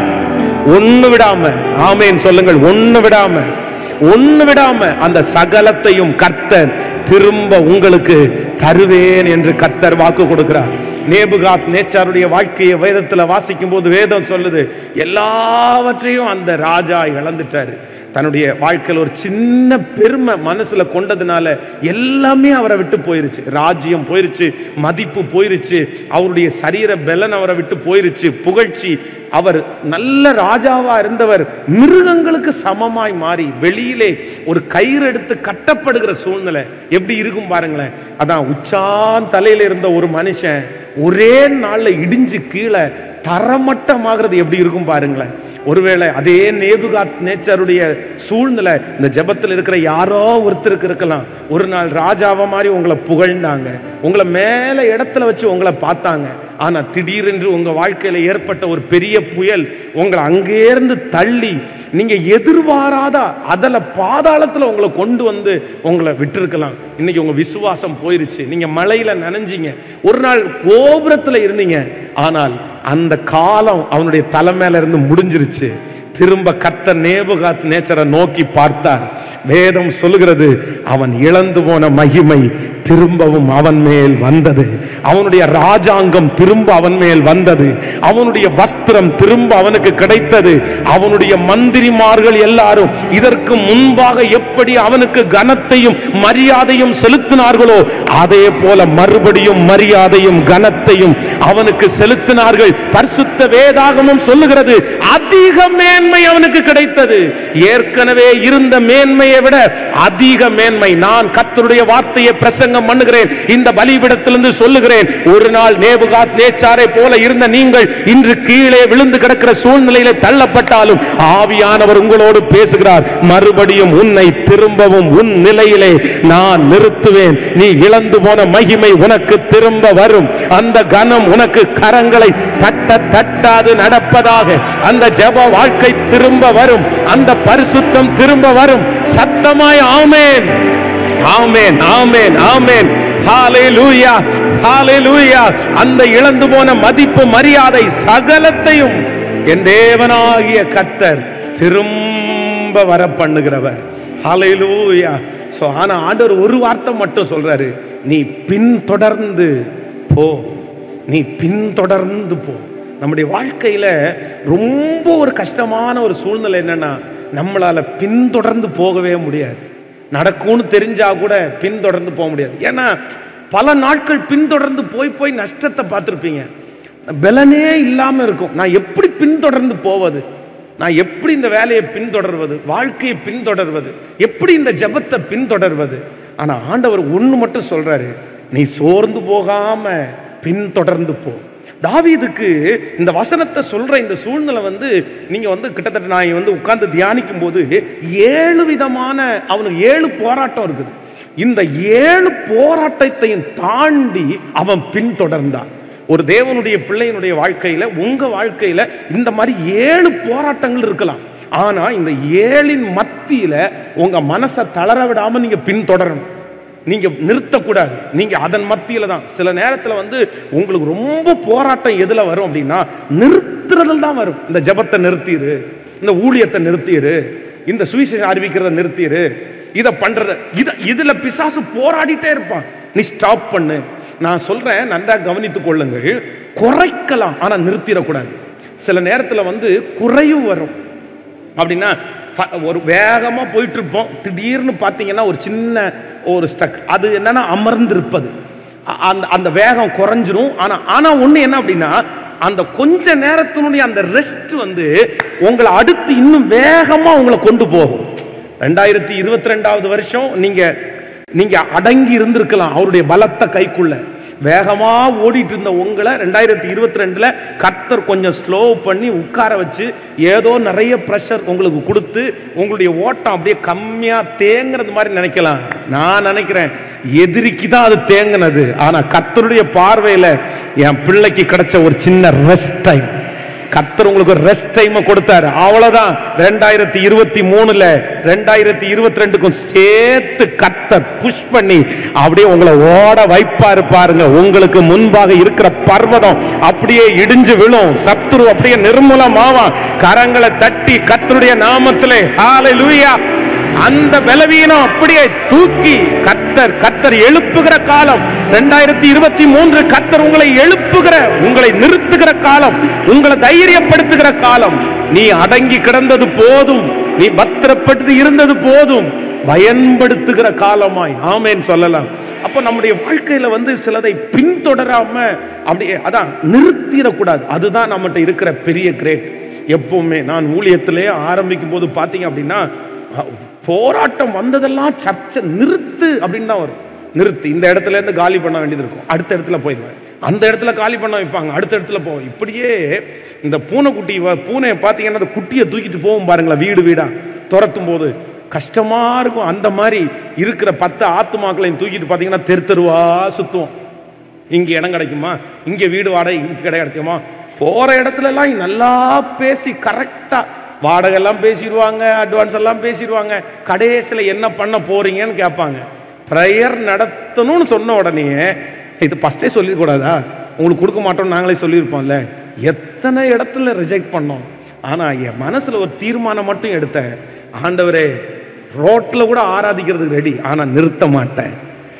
ஒண்ணு விடாம ஆமேன் சொல்லுங்கள் ஒண்ணு விடாம ஒண்ணு விடாம அந்த சகலத்தையும் கர்த்தர் திரும்ப உங்களுக்கு தருவேன் என்று கர்த்தர் வாக்கு கொடுக்கிறார் நேபுகாத் நேச்சாருடைய வாழ்க்கையை வேதத்துல வாசிக்கும் போது வேதம் சொல்லுது எல்லாவற்றையும் அந்த ராஜா இழந்துட்டாரு தன்னுடைய வாழ்க்கையில் ஒரு சின்ன பெருமை மனசுல கொண்டதுனால எல்லாமே அவரை விட்டு போயிருச்சு ராஜ்யம் போயிருச்சு மதிப்பு போயிருச்சு அவருடைய சரீர பலன் அவரை விட்டு போயிருச்சு புகழ்ச்சி அவர் நல்ல ராஜாவா இருந்தவர் மிருகங்களுக்கு சமமாய் மாறி வெளியிலே ஒரு கயிறு எடுத்து கட்டப்படுகிற சூழ்நிலை எப்படி இருக்கும் பாருங்களேன் அதான் உச்சான் தலையில இருந்த ஒரு மனுஷன் ஒரே நாள்ல இடிஞ்சு கீழே தரமட்டமாகிறது எப்படி இருக்கும் பாருங்களேன் ஒருவேளை அதே நேபுகாத் நேச்சருடைய சூழ்நிலை இந்த ஜெபத்தில் இருக்கிற யாரோ ஒருத்தருக்கு இருக்கலாம் ஒரு நாள் ராஜாவை மாதிரி உங்களை புகழ்ந்தாங்க உங்களை மேலே இடத்துல வச்சு உங்களை பார்த்தாங்க ஆனா திடீரென்று உங்க வாழ்க்கையில ஏற்பட்ட ஒரு பெரிய புயல் உங்களை அங்கேருந்து தள்ளி நீங்க எதிர்பாராத அதல பாதாளத்துல உங்களை கொண்டு வந்து உங்களை விட்டிருக்கலாம் இன்னைக்கு உங்க விசுவாசம் போயிருச்சு நீங்க மலையில நனைஞ்சீங்க ஒரு நாள் கோபுரத்துல இருந்தீங்க ஆனால் அந்த காலம் அவனுடைய தலை மேல இருந்து முடிஞ்சிருச்சு திரும்ப கத்த நேபுகாத் நேச்சரை நோக்கி பார்த்தார் வேதம் சொல்லுகிறது அவன் இழந்து போன மகிமை திரும்பவும் அவன் மேல் வந்தது அவனுடைய ராஜாங்கம் திரும்ப அவன் மேல் வந்தது அவனுடைய வஸ்திரம் திரும்ப அவனுக்கு கிடைத்தது அவனுடைய மந்திரிமார்கள் எல்லாரும் இதற்கு முன்பாக எப்படி அவனுக்கு கனத்தையும் மரியாதையும் செலுத்தினார்களோ அதே போல மறுபடியும் மரியாதையும் கனத்தையும் அவனுக்கு செலுத்தினார்கள் பரிசுத்த வேதாகமும் சொல்லுகிறது அதிக மேன்மை அவனுக்கு கிடைத்தது ஏற்கனவே இருந்த மேன்மையை விட அதிக மேன்மை நான் கர்த்தருடைய வார்த்தையை பிரசங்கம் பிரசங்கம் பண்ணுகிறேன் இந்த பலிபிடத்திலிருந்து சொல்லுகிறேன் ஒரு நாள் நேபுகாத் நேச்சாரை போல இருந்த நீங்கள் இன்று கீழே விழுந்து கிடக்கிற சூழ்நிலையில தள்ளப்பட்டாலும் ஆவியானவர் உங்களோடு பேசுகிறார் மறுபடியும் உன்னை திரும்பவும் உன் நிலையிலே நான் நிறுத்துவேன் நீ இழந்து போன மகிமை உனக்கு திரும்ப வரும் அந்த கனம் உனக்கு கரங்களை தட்ட தட்டாது நடப்பதாக அந்த ஜெப வாழ்க்கை திரும்ப வரும் அந்த பரிசுத்தம் திரும்ப வரும் சத்தமாய் ஆமேன் ஆமேன் ஆமேன் ஆமேன் ஹalleluya ஹalleluya அந்த இழந்து போன மதிப்பு மரியாதை சகலத்தையும் என் தேவனாகிய கர்த்தர் திரும்ப வர பண்ணுகிறவர் ஹalleluya சோ ஆனா ஆண்டவர் ஒரு வார்த்தை மட்டும் சொல்றாரு நீ பின்தொடர்ந்து போ நீ பின்தொடர்ந்து போ நம்முடைய வாழ்க்கையில ரொம்ப ஒரு கஷ்டமான ஒரு சூழ்நிலை என்னன்னா நம்மளால பின்தொடர்ந்து போகவே முடியாது நடக்கும்னு தெரிஞ்சா கூட பின்தொடர்ந்து போக முடியாது ஏன்னா பல நாட்கள் பின்தொடர்ந்து போய் போய் நஷ்டத்தை பார்த்துருப்பீங்க பலனே இல்லாம இருக்கும் நான் எப்படி பின்தொடர்ந்து போவது நான் எப்படி இந்த வேலையை பின்தொடர்வது வாழ்க்கையை பின்தொடர்வது எப்படி இந்த ஜெபத்தை பின்தொடர்வது ஆனா ஆண்டவர் ஒண்ணு மட்டும் சொல்றாரு நீ சோர்ந்து போகாம பின்தொடர்ந்து போ தாவீதுக்கு இந்த வசனத்தை சொல்ற இந்த சூழ்நிலை வந்து நீங்க வந்து கிட்டத்தட்ட நான் வந்து உட்கார்ந்து தியானிக்கும் போது ஏழு விதமான அவனுக்கு ஏழு போராட்டம் இருக்குது இந்த ஏழு போராட்டத்தையும் தாண்டி அவன் பின்தொடர்ந்தான் ஒரு தேவனுடைய பிள்ளையினுடைய வாழ்க்கையில உங்க வாழ்க்கையில இந்த மாதிரி ஏழு போராட்டங்கள் இருக்கலாம் ஆனா இந்த ஏழின் மத்தியில உங்க மனசை தளர விடாம நீங்க பின்தொடரணும் நீங்க நிறுத்தக்கூடாது நீங்க அதன் மத்தியில தான் சில நேரத்துல வந்து உங்களுக்கு ரொம்ப போராட்டம் எதுல வரும் அப்படின்னா நிறுத்துறதுல தான் வரும் இந்த ஜெபத்தை நிறுத்திடு இந்த ஊழியத்தை நிறுத்திடு இந்த சுவிசேஷம் அறிவிக்கிறத நிறுத்திடு இதை பண்றத இத இதுல பிசாசு போராடிட்டே இருப்பான் நீ ஸ்டாப் பண்ணு நான் சொல்றேன் நன்றா கவனித்துக் கொள்ளுங்கள் குறைக்கலாம் ஆனா நிறுத்திடக்கூடாது சில நேரத்துல வந்து குறையும் வரும் அப்படின்னா ஃப- ஒரு வேகமாக போயிட்டு இருப்போம் திடீர்னு பார்த்தீங்கன்னா ஒரு சின்ன ஒரு ஸ்டக் அது என்னன்னா அமர்ந்திருப்பது அ- அந்த அந்த வேகம் குறைஞ்சிரும் ஆனால் ஆனால் ஒன்று என்ன அப்படின்னா அந்த கொஞ்ச நேரத்தினுடைய அந்த ரெஸ்ட் வந்து உங்களை அடுத்து இன்னும் வேகமாக உங்களை கொண்டு போகும் ரெண்டாயிரத்தி இருபத்தி ரெண்டாவது வருஷம் நீங்கள் நீங்கள் அடங்கி இருந்திருக்கலாம் அவருடைய பலத்த கைக்குள்ள வேகமா ஓடிட்டு இருந்த உங்களை ரெண்டாயிரத்தி இருபத்தி ரெண்டுல கர்த்தர் கொஞ்சம் ஸ்லோ பண்ணி உட்கார வச்சு ஏதோ நிறைய ப்ரெஷர் உங்களுக்கு கொடுத்து உங்களுடைய ஓட்டம் அப்படியே கம்மியா தேங்குறது மாதிரி நினைக்கலாம் நான் நினைக்கிறேன் எதிரிக்கு தான் அது தேங்கினது ஆனா கர்த்தருடைய பார்வையில என் பிள்ளைக்கு கிடைச்ச ஒரு சின்ன ரெஸ்ட் டைம் கர்த்தர் உங்களுக்கு ஒரு ரெஸ்ட் டைம் கொடுத்தாரு அவ்வளவுதான் ரெண்டாயிரத்தி இருபத்தி மூணுல ரெண்டாயிரத்தி இருபத்தி ரெண்டுக்கும் சேர்த்து கர்த்தர் புஷ் பண்ணி அப்படியே உங்களை ஓட வைப்பாரு பாருங்க உங்களுக்கு முன்பாக இருக்கிற பர்வதம் அப்படியே இடிஞ்சு விழும் சத்துரு அப்படியே நிர்மூலமாவான் கரங்களை தட்டி கர்த்தருடைய நாமத்திலே ஹalleluya அந்த பலவீனம் அப்படியே தூக்கி கத்தர் கத்தர் எழுப்புகிற காலம் ரெண்டாயிரத்தி இருபத்தி மூன்று கத்தர் உங்களை எழுப்புகிற உங்களை நிறுத்துகிற காலம் உங்களை தைரியப்படுத்துகிற காலம் நீ அடங்கி கிடந்தது போதும் நீ பத்திரப்பட்டு இருந்தது போதும் பயன்படுத்துகிற காலமாய் ஆமேன் சொல்லலாம் அப்போ நம்முடைய வாழ்க்கையில வந்து சிலதை பின்தொடராம அப்படியே அதான் நிறுத்திடக்கூடாது அதுதான் நம்மகிட்ட இருக்கிற பெரிய கிரேட் எப்பவுமே நான் ஊழியத்திலே ஆரம்பிக்கும் போது பார்த்தீங்க அப்படின்னா அஹ், போராட்டம் வந்ததெல்லாம் சர்ச்சை நிறுத்து அப்படின்னு தான் வரும் நிறுத்து இந்த இடத்துல இருந்து காலி பண்ண வேண்டியது இருக்கும் அடுத்த இடத்துல போயிடுவேன் அந்த இடத்துல காலி பண்ண வைப்பாங்க அடுத்த இடத்துல போவோம் இப்படியே இந்த பூனைக்குட்டி வ- பூனையை பார்த்தீங்கன்னா அந்த குட்டியை தூக்கிட்டு போகும் பாருங்களேன் வீடு வீடா துரத்தும் போது கஷ்டமா இருக்கும் அந்த மாதிரி இருக்கிற பத்து ஆத்துமாக்களையும் தூக்கிட்டு பார்த்தீங்கன்னா தெரு தெருவா சுத்துவோம் இங்கே இடம் கிடைக்குமா இங்கே வீடு வாடகை இங்கே கடை கிடைக்குமா போகிற இடத்துலலாம் நல்லா பேசி கரெக்டாக வாடகை எல்லாம் பேசிடுவாங்க அட்வான்ஸ் எல்லாம் பேசிடுவாங்க கடைசியில் என்ன பண்ண போறீங்கன்னு கேட்பாங்க ப்ரேயர் நடத்தணும்னு சொன்ன உடனே இது ஃபஸ்ட்டே சொல்லிடக்கூடாதா உங்களுக்கு கொடுக்க மாட்டோம்னு நாங்களே சொல்லியிருப்போம்ல எத்தனை இடத்துல ரிஜெக்ட் பண்ணோம் ஆனால் என் மனசில் ஒரு தீர்மானம் மட்டும் எடுத்தேன் ஆண்டவரே ரோட்டில் கூட ஆராதிக்கிறதுக்கு ரெடி ஆனால் நிறுத்த மாட்டேன்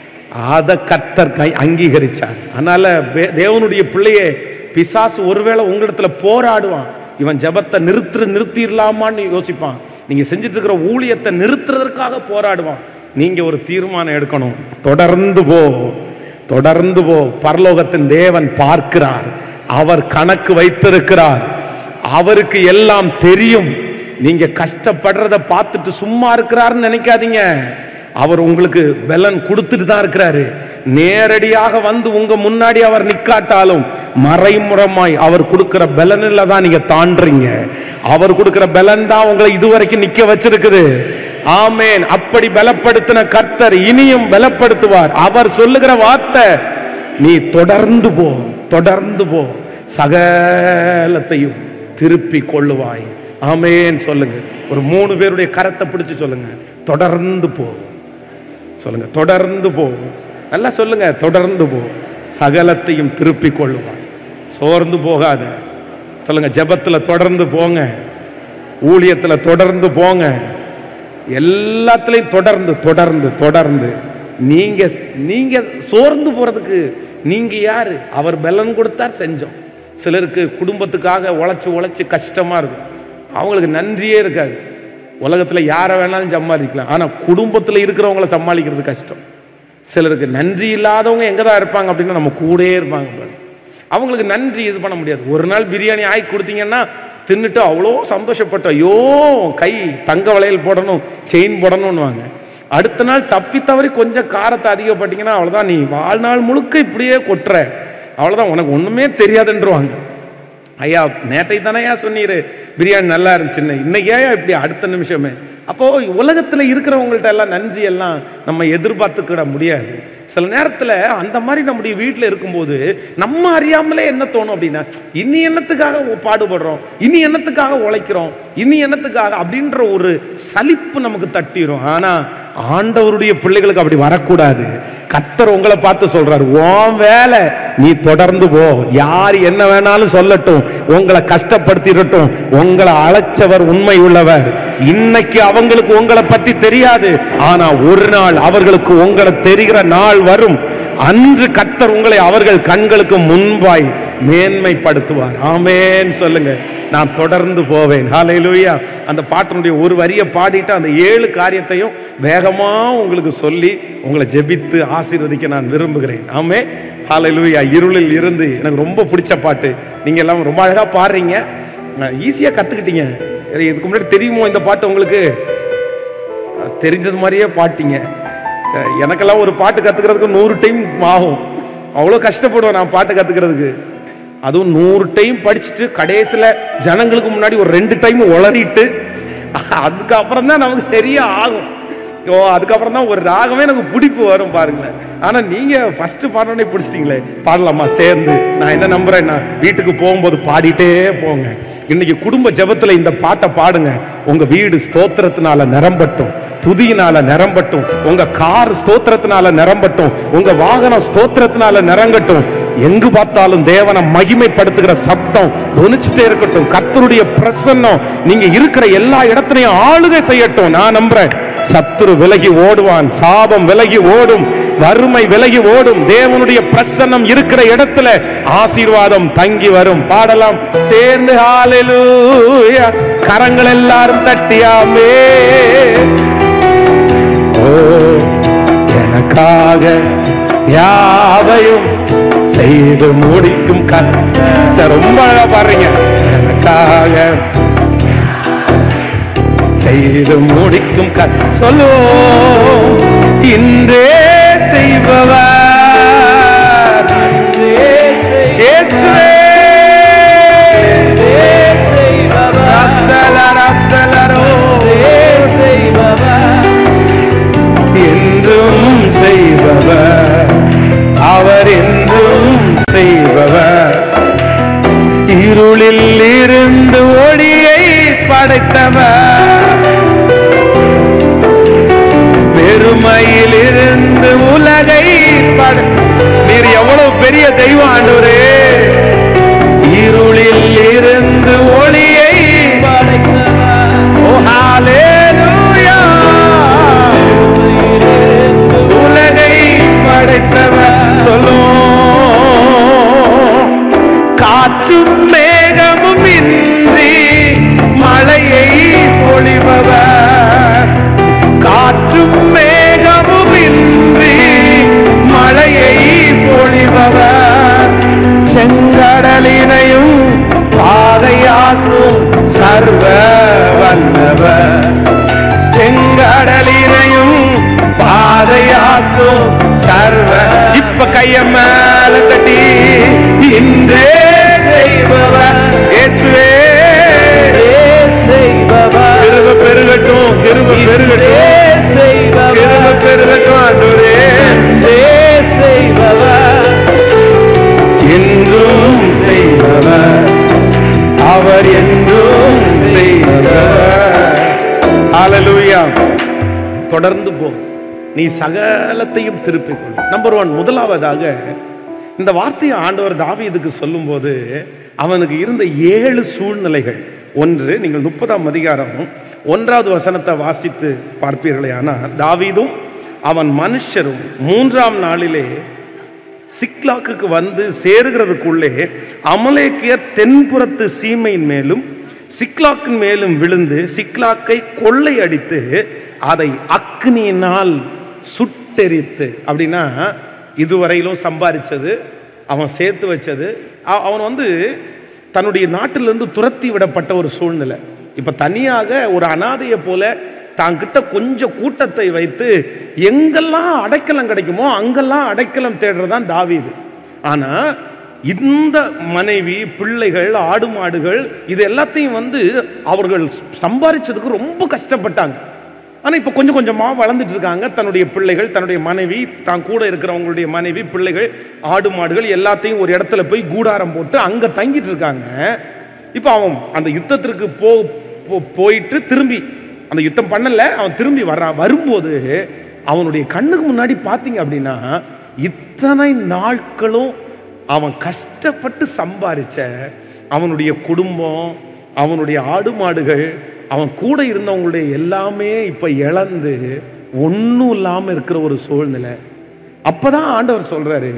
அதை கர்த்தர் கை அங்கீகரிச்சார் அதனால வே- தேவனுடைய பிள்ளையே பிசாசு ஒருவேளை உங்களிடத்துல போராடுவான் இவன் ஜெபத்தை நிறுத்து நிறுத்திடலாமான்னு யோசிப்பான் நீங்க செஞ்சுட்டு இருக்கிற ஊழியத்தை நிறுத்துறதற்காக போராடுவான் நீங்க ஒரு தீர்மானம் எடுக்கணும் தொடர்ந்து போ தொடர்ந்து போ பரலோகத்தின் தேவன் பார்க்கிறார் அவர் கணக்கு வைத்திருக்கிறார் அவருக்கு எல்லாம் தெரியும் நீங்க கஷ்டப்படுறத பார்த்துட்டு சும்மா இருக்கிறாருன்னு நினைக்காதீங்க அவர் உங்களுக்கு பலன் கொடுத்துட்டு தான் இருக்கிறாரு நேரடியாக வந்து உங்க முன்னாடி அவர் நிக்காட்டாலும் மறைமுறமாய் அவர் கொடுக்கிற பலனில் தான் நீங்க தாண்டுறீங்க அவர் கொடுக்கிற பலன் தான் உங்களை இதுவரைக்கும் நிக்க வச்சிருக்குது ஆமேன் அப்படி பலப்படுத்தின கர்த்தர் இனியும் பலப்படுத்துவார் அவர் சொல்லுகிற வார்த்தை நீ தொடர்ந்து போ தொடர்ந்து போ சகலத்தையும் திருப்பி கொள்ளுவாய் ஆமேன் சொல்லுங்க ஒரு மூணு பேருடைய கரத்தை பிடிச்சு சொல்லுங்க தொடர்ந்து போ சொல்லுங்க தொடர்ந்து போ நல்லா சொல்லுங்க தொடர்ந்து போ சகலத்தையும் திருப்பி கொள்ளுவாய் சோர்ந்து போகாத சொல்லுங்க ஜெபத்துல தொடர்ந்து போங்க ஊழியத்துல தொடர்ந்து போங்க எல்லாத்துலயும் தொடர்ந்து தொடர்ந்து தொடர்ந்து நீங்க நீங்க சோர்ந்து போறதுக்கு நீங்க யாரு அவர் பலன் கொடுத்தார் செஞ்சோம் சிலருக்கு குடும்பத்துக்காக உழைச்சு உழைச்சு கஷ்டமா இருக்கும் அவங்களுக்கு நன்றியே இருக்காது உலகத்துல யாரை வேணாலும் சமாளிக்கலாம் ஆனா குடும்பத்துல இருக்கிறவங்கள சமாளிக்கிறது கஷ்டம் சிலருக்கு நன்றி இல்லாதவங்க எங்க தான் இருப்பாங்க அப்படின்னா நம்ம கூடயே இருப்பாங்க பாருங்க. அவங்களுக்கு நன்றி இது பண்ண முடியாது ஒரு நாள் பிரியாணி ஆக்கி கொடுத்தீங்கன்னா தின்னுட்டு அவ்வளோ சந்தோஷப்பட்டோம் ஐயோ கை தங்க வளையல் போடணும் செயின் போடணும்னுவாங்க அடுத்த நாள் தப்பி தவறி கொஞ்சம் காரத்தை அதிகப்பட்டீங்கன்னா அவ்வளோதான் நீ வாழ்நாள் முழுக்க இப்படியே கொட்டுற அவ்வளோதான் உனக்கு ஒன்றுமே தெரியாதுன்றவாங்க ஐயா நேற்றை தானேயா சொன்னீரு பிரியாணி நல்லா இருந்துச்சுன்னு இன்னைக்கு ஏன் இப்படி அடுத்த நிமிஷமே அப்போ உலகத்துல இருக்கிறவங்கள்ட்ட எல்லாம் நன்றி எல்லாம் நம்ம எதிர்பார்த்துக்கிட முடியாது சில நேரத்துல அந்த மாதிரி நம்முடைய வீட்டில் இருக்கும்போது நம்ம அறியாமலே என்ன தோணும் அப்படின்னா இனி என்னத்துக்காக பாடுபடுறோம் இனி என்னத்துக்காக உழைக்கிறோம் இனி என்னத்துக்காக அப்படின்ற ஒரு சலிப்பு நமக்கு தட்டிரும் ஆனா ஆண்டவருடைய பிள்ளைகளுக்கு அப்படி வரக்கூடாது கத்தர் உங்களை பார்த்து சொல்றாரு உன் வேலை நீ தொடர்ந்து போ யார் என்ன வேணாலும் சொல்லட்டும் உங்களை கஷ்டப்படுத்திடட்டும் உங்களை அழைச்சவர் உண்மை உள்ளவர் இன்னைக்கு அவங்களுக்கு உங்களை பற்றி தெரியாது ஆனா ஒரு நாள் அவர்களுக்கு உங்களை தெரிகிற நாள் வரும் அன்று கத்தர் உங்களை அவர்கள் கண்களுக்கு முன்பாய் மேன்மைப்படுத்துவார் ஆமேன் சொல்லுங்க நான் தொடர்ந்து போவேன் ஹalleluya அந்த பாட்டினுடைய ஒரு வரியை பாடிட்டு அந்த ஏழு காரியத்தையும் வேகமா உங்களுக்கு சொல்லி உங்களை ஜெபித்து ஆசீர்வதிக்க நான் விரும்புகிறேன் ஆமே ஹalleluya இருளில் இருந்து எனக்கு ரொம்ப பிடிச்ச பாட்டு நீங்க எல்லாம் ரொம்ப அழகா பாடுறீங்க ஈஸியா கத்துக்கிட்டீங்க இதுக்கு முன்னாடி தெரியுமோ இந்த பாட்டு உங்களுக்கு தெரிஞ்சது மாதிரியே பாட்டீங்க சரி, எனக்கெல்லாம் ஒரு பாட்டு கத்துக்கிறதுக்கு நூறு டைம் ஆகும் அவ்வளோ கஷ்டப்படுவேன் நான் பாட்டு கத்துக்கிறதுக்கு அதுவும் நூறு டைம் படிச்சுட்டு கடைசியில் ஜனங்களுக்கு முன்னாடி ஒரு ரெண்டு டைம் உளறிட்டு அதுக்கப்புறம் தான் நமக்கு சரியா ஆகும் ஓ அதுக்கப்புறம் தான் ஒரு ராகமே எனக்கு பிடிப்பு வரும் பாருங்களேன் ஆனா நீங்க ஃபர்ஸ்ட் பாடனே பிடிச்சிட்டீங்களே பாடலாமா சேர்ந்து நான் என்ன நம்புறேன் நான் வீட்டுக்கு போகும்போது பாடிட்டே போங்க இன்னைக்கு குடும்ப ஜெபத்துல இந்த பாட்டை பாடுங்க உங்க வீடு ஸ்தோத்திரத்தினால நிரம்பட்டும் துதியினால நிரம்பட்டும் உங்க கார் ஸ்தோத்திரத்தினால நிரம்பட்டும் உங்க வாகனம் ஸ்தோத்திரத்தினால நிரங்கட்டும் எங்கு பார்த்தாலும் தேவனை மகிமைப்படுத்துகிற சப்தம் தொனிச்சுட்டே இருக்கட்டும் கர்த்தருடைய பிரசன்னம் நீங்க இருக்கிற எல்லா இடத்துலையும் ஆளுகை செய்யட்டும் நான் நம்புறேன் சத்துரு விலகி ஓடுவான் சாபம் விலகி ஓடும் வறுமை விலகி ஓடும் தேவனுடைய பிரசன்னம் இருக்கிற இடத்துல ஆசீர்வாதம் தங்கி வரும் பாடலாம் சேர்ந்து ஹalleluya கரங்கள் எல்லாரும் தட்டியாமே ஓ எனக்காக யாவையும் செய்து முடிக்கும் கத்த ரொம்ப அழகா பாடுறீங்க எனக்காக செய்து முடிக்கும் கத் சொல்லுவோம் இன்றே செய்பவர் இயேசுவே ரத்தல ரத்தலரோ என்றும் செய்பவர் அவர் என்றும் செய்பவர் இருளில் இருந்து ஒளியை படைத்தவர் வெறுமையில் இருந்து உலகை படை நீர் எவ்வளவு பெரிய தெய்வம் ஆண்டவரே இருளில் இருந்து ஒளியை ஓ ஹalleluya உலகை படைத்தவர் சொல்லும் காற்றும் மேகமும் இன்றி மழையை பொழிபவர் காற்றும் மேகமும் இன்றி மழையை பொழிபவர் செங்கடலினையும் பாதையாக்கும் சர்வ வல்லவர் செங்கடலினையும் பாதையாக்கும் சர்வ கைய மேல தட்டி இன்றே செய்பவர் இயேசுவே செய்பவர் கிருப பெருகட்டும் கிருப பெருகட்டும் கிருப செய்பவர் பெருகட்டும் ஆண்டவரே செய்பவர் என்றும் செய்பவர் அவர் என்றும் செய்பவர் ஹalleluya தொடர்ந்து போ நீ சகலத்தையும் திருப்பிக் கொள் நம்பர் ஒன் முதலாவதாக இந்த வார்த்தையை ஆண்டவர் தாவீதுக்கு சொல்லும்போது அவனுக்கு இருந்த ஏழு சூழ்நிலைகள் ஒன்று நீங்கள் முப்பதாம் அதிகாரம் ஒன்றாவது வசனத்தை வாசித்து பார்ப்பீர்களே ஆனால் தாவீதும் அவன் மனுஷரும் மூன்றாம் நாளிலே சிக்லாக்குக்கு வந்து சேருகிறதுக்குள்ளே அமலேக்கியர் தென்புறத்து சீமையின் மேலும் சிக்லாக்கின் மேலும் விழுந்து சிக்லாக்கை கொள்ளையடித்து அதை அக்னியினால் சுட்டெரித்து அப்படின்னா இதுவரையிலும் சம்பாதிச்சது அவன் சேர்த்து வச்சது அ- அவன் வந்து தன்னுடைய நாட்டிலிருந்து துரத்தி விடப்பட்ட ஒரு சூழ்நிலை இப்போ தனியாக ஒரு அனாதையை போல தாங்கிட்ட கொஞ்சம் கூட்டத்தை வைத்து எங்கெல்லாம் அடைக்கலம் கிடைக்குமோ அங்கெல்லாம் அடைக்கலம் தேடுறதான் தாவீது ஆனா இந்த மனைவி பிள்ளைகள் ஆடு மாடுகள் இது எல்லாத்தையும் வந்து அவர்கள் சம்பாதிச்சதுக்கு ரொம்ப கஷ்டப்பட்டாங்க ஆனா இப்போ கொஞ்சம் கொஞ்சமா வளர்ந்துட்டு இருக்காங்க தன்னுடைய பிள்ளைகள் தன்னுடைய மனைவி தான் கூட இருக்கிறவங்களுடைய மனைவி பிள்ளைகள் ஆடு மாடுகள் எல்லாத்தையும் ஒரு இடத்துல போய் கூடாரம் போட்டு அங்க தங்கிட்டு இருக்காங்க இப்போ அவன் அந்த யுத்தத்திற்கு போ போ- போயிட்டு திரும்பி அந்த யுத்தம் பண்ணல அவன் திரும்பி வர்றான் வரும்போது அவனுடைய கண்ணுக்கு முன்னாடி பார்த்தீங்க அப்படின்னா இத்தனை நாட்களும் அவன் கஷ்டப்பட்டு சம்பாரிச்ச அவனுடைய குடும்பம் அவனுடைய ஆடு மாடுகள் அவன் கூட இருந்தவங்களுடைய எல்லாமே இப்போ இழந்து ஒன்றும் இல்லாமல் இருக்கிற ஒரு சூழ்நிலை அப்பதான் ஆண்டவர் சொல்றாரு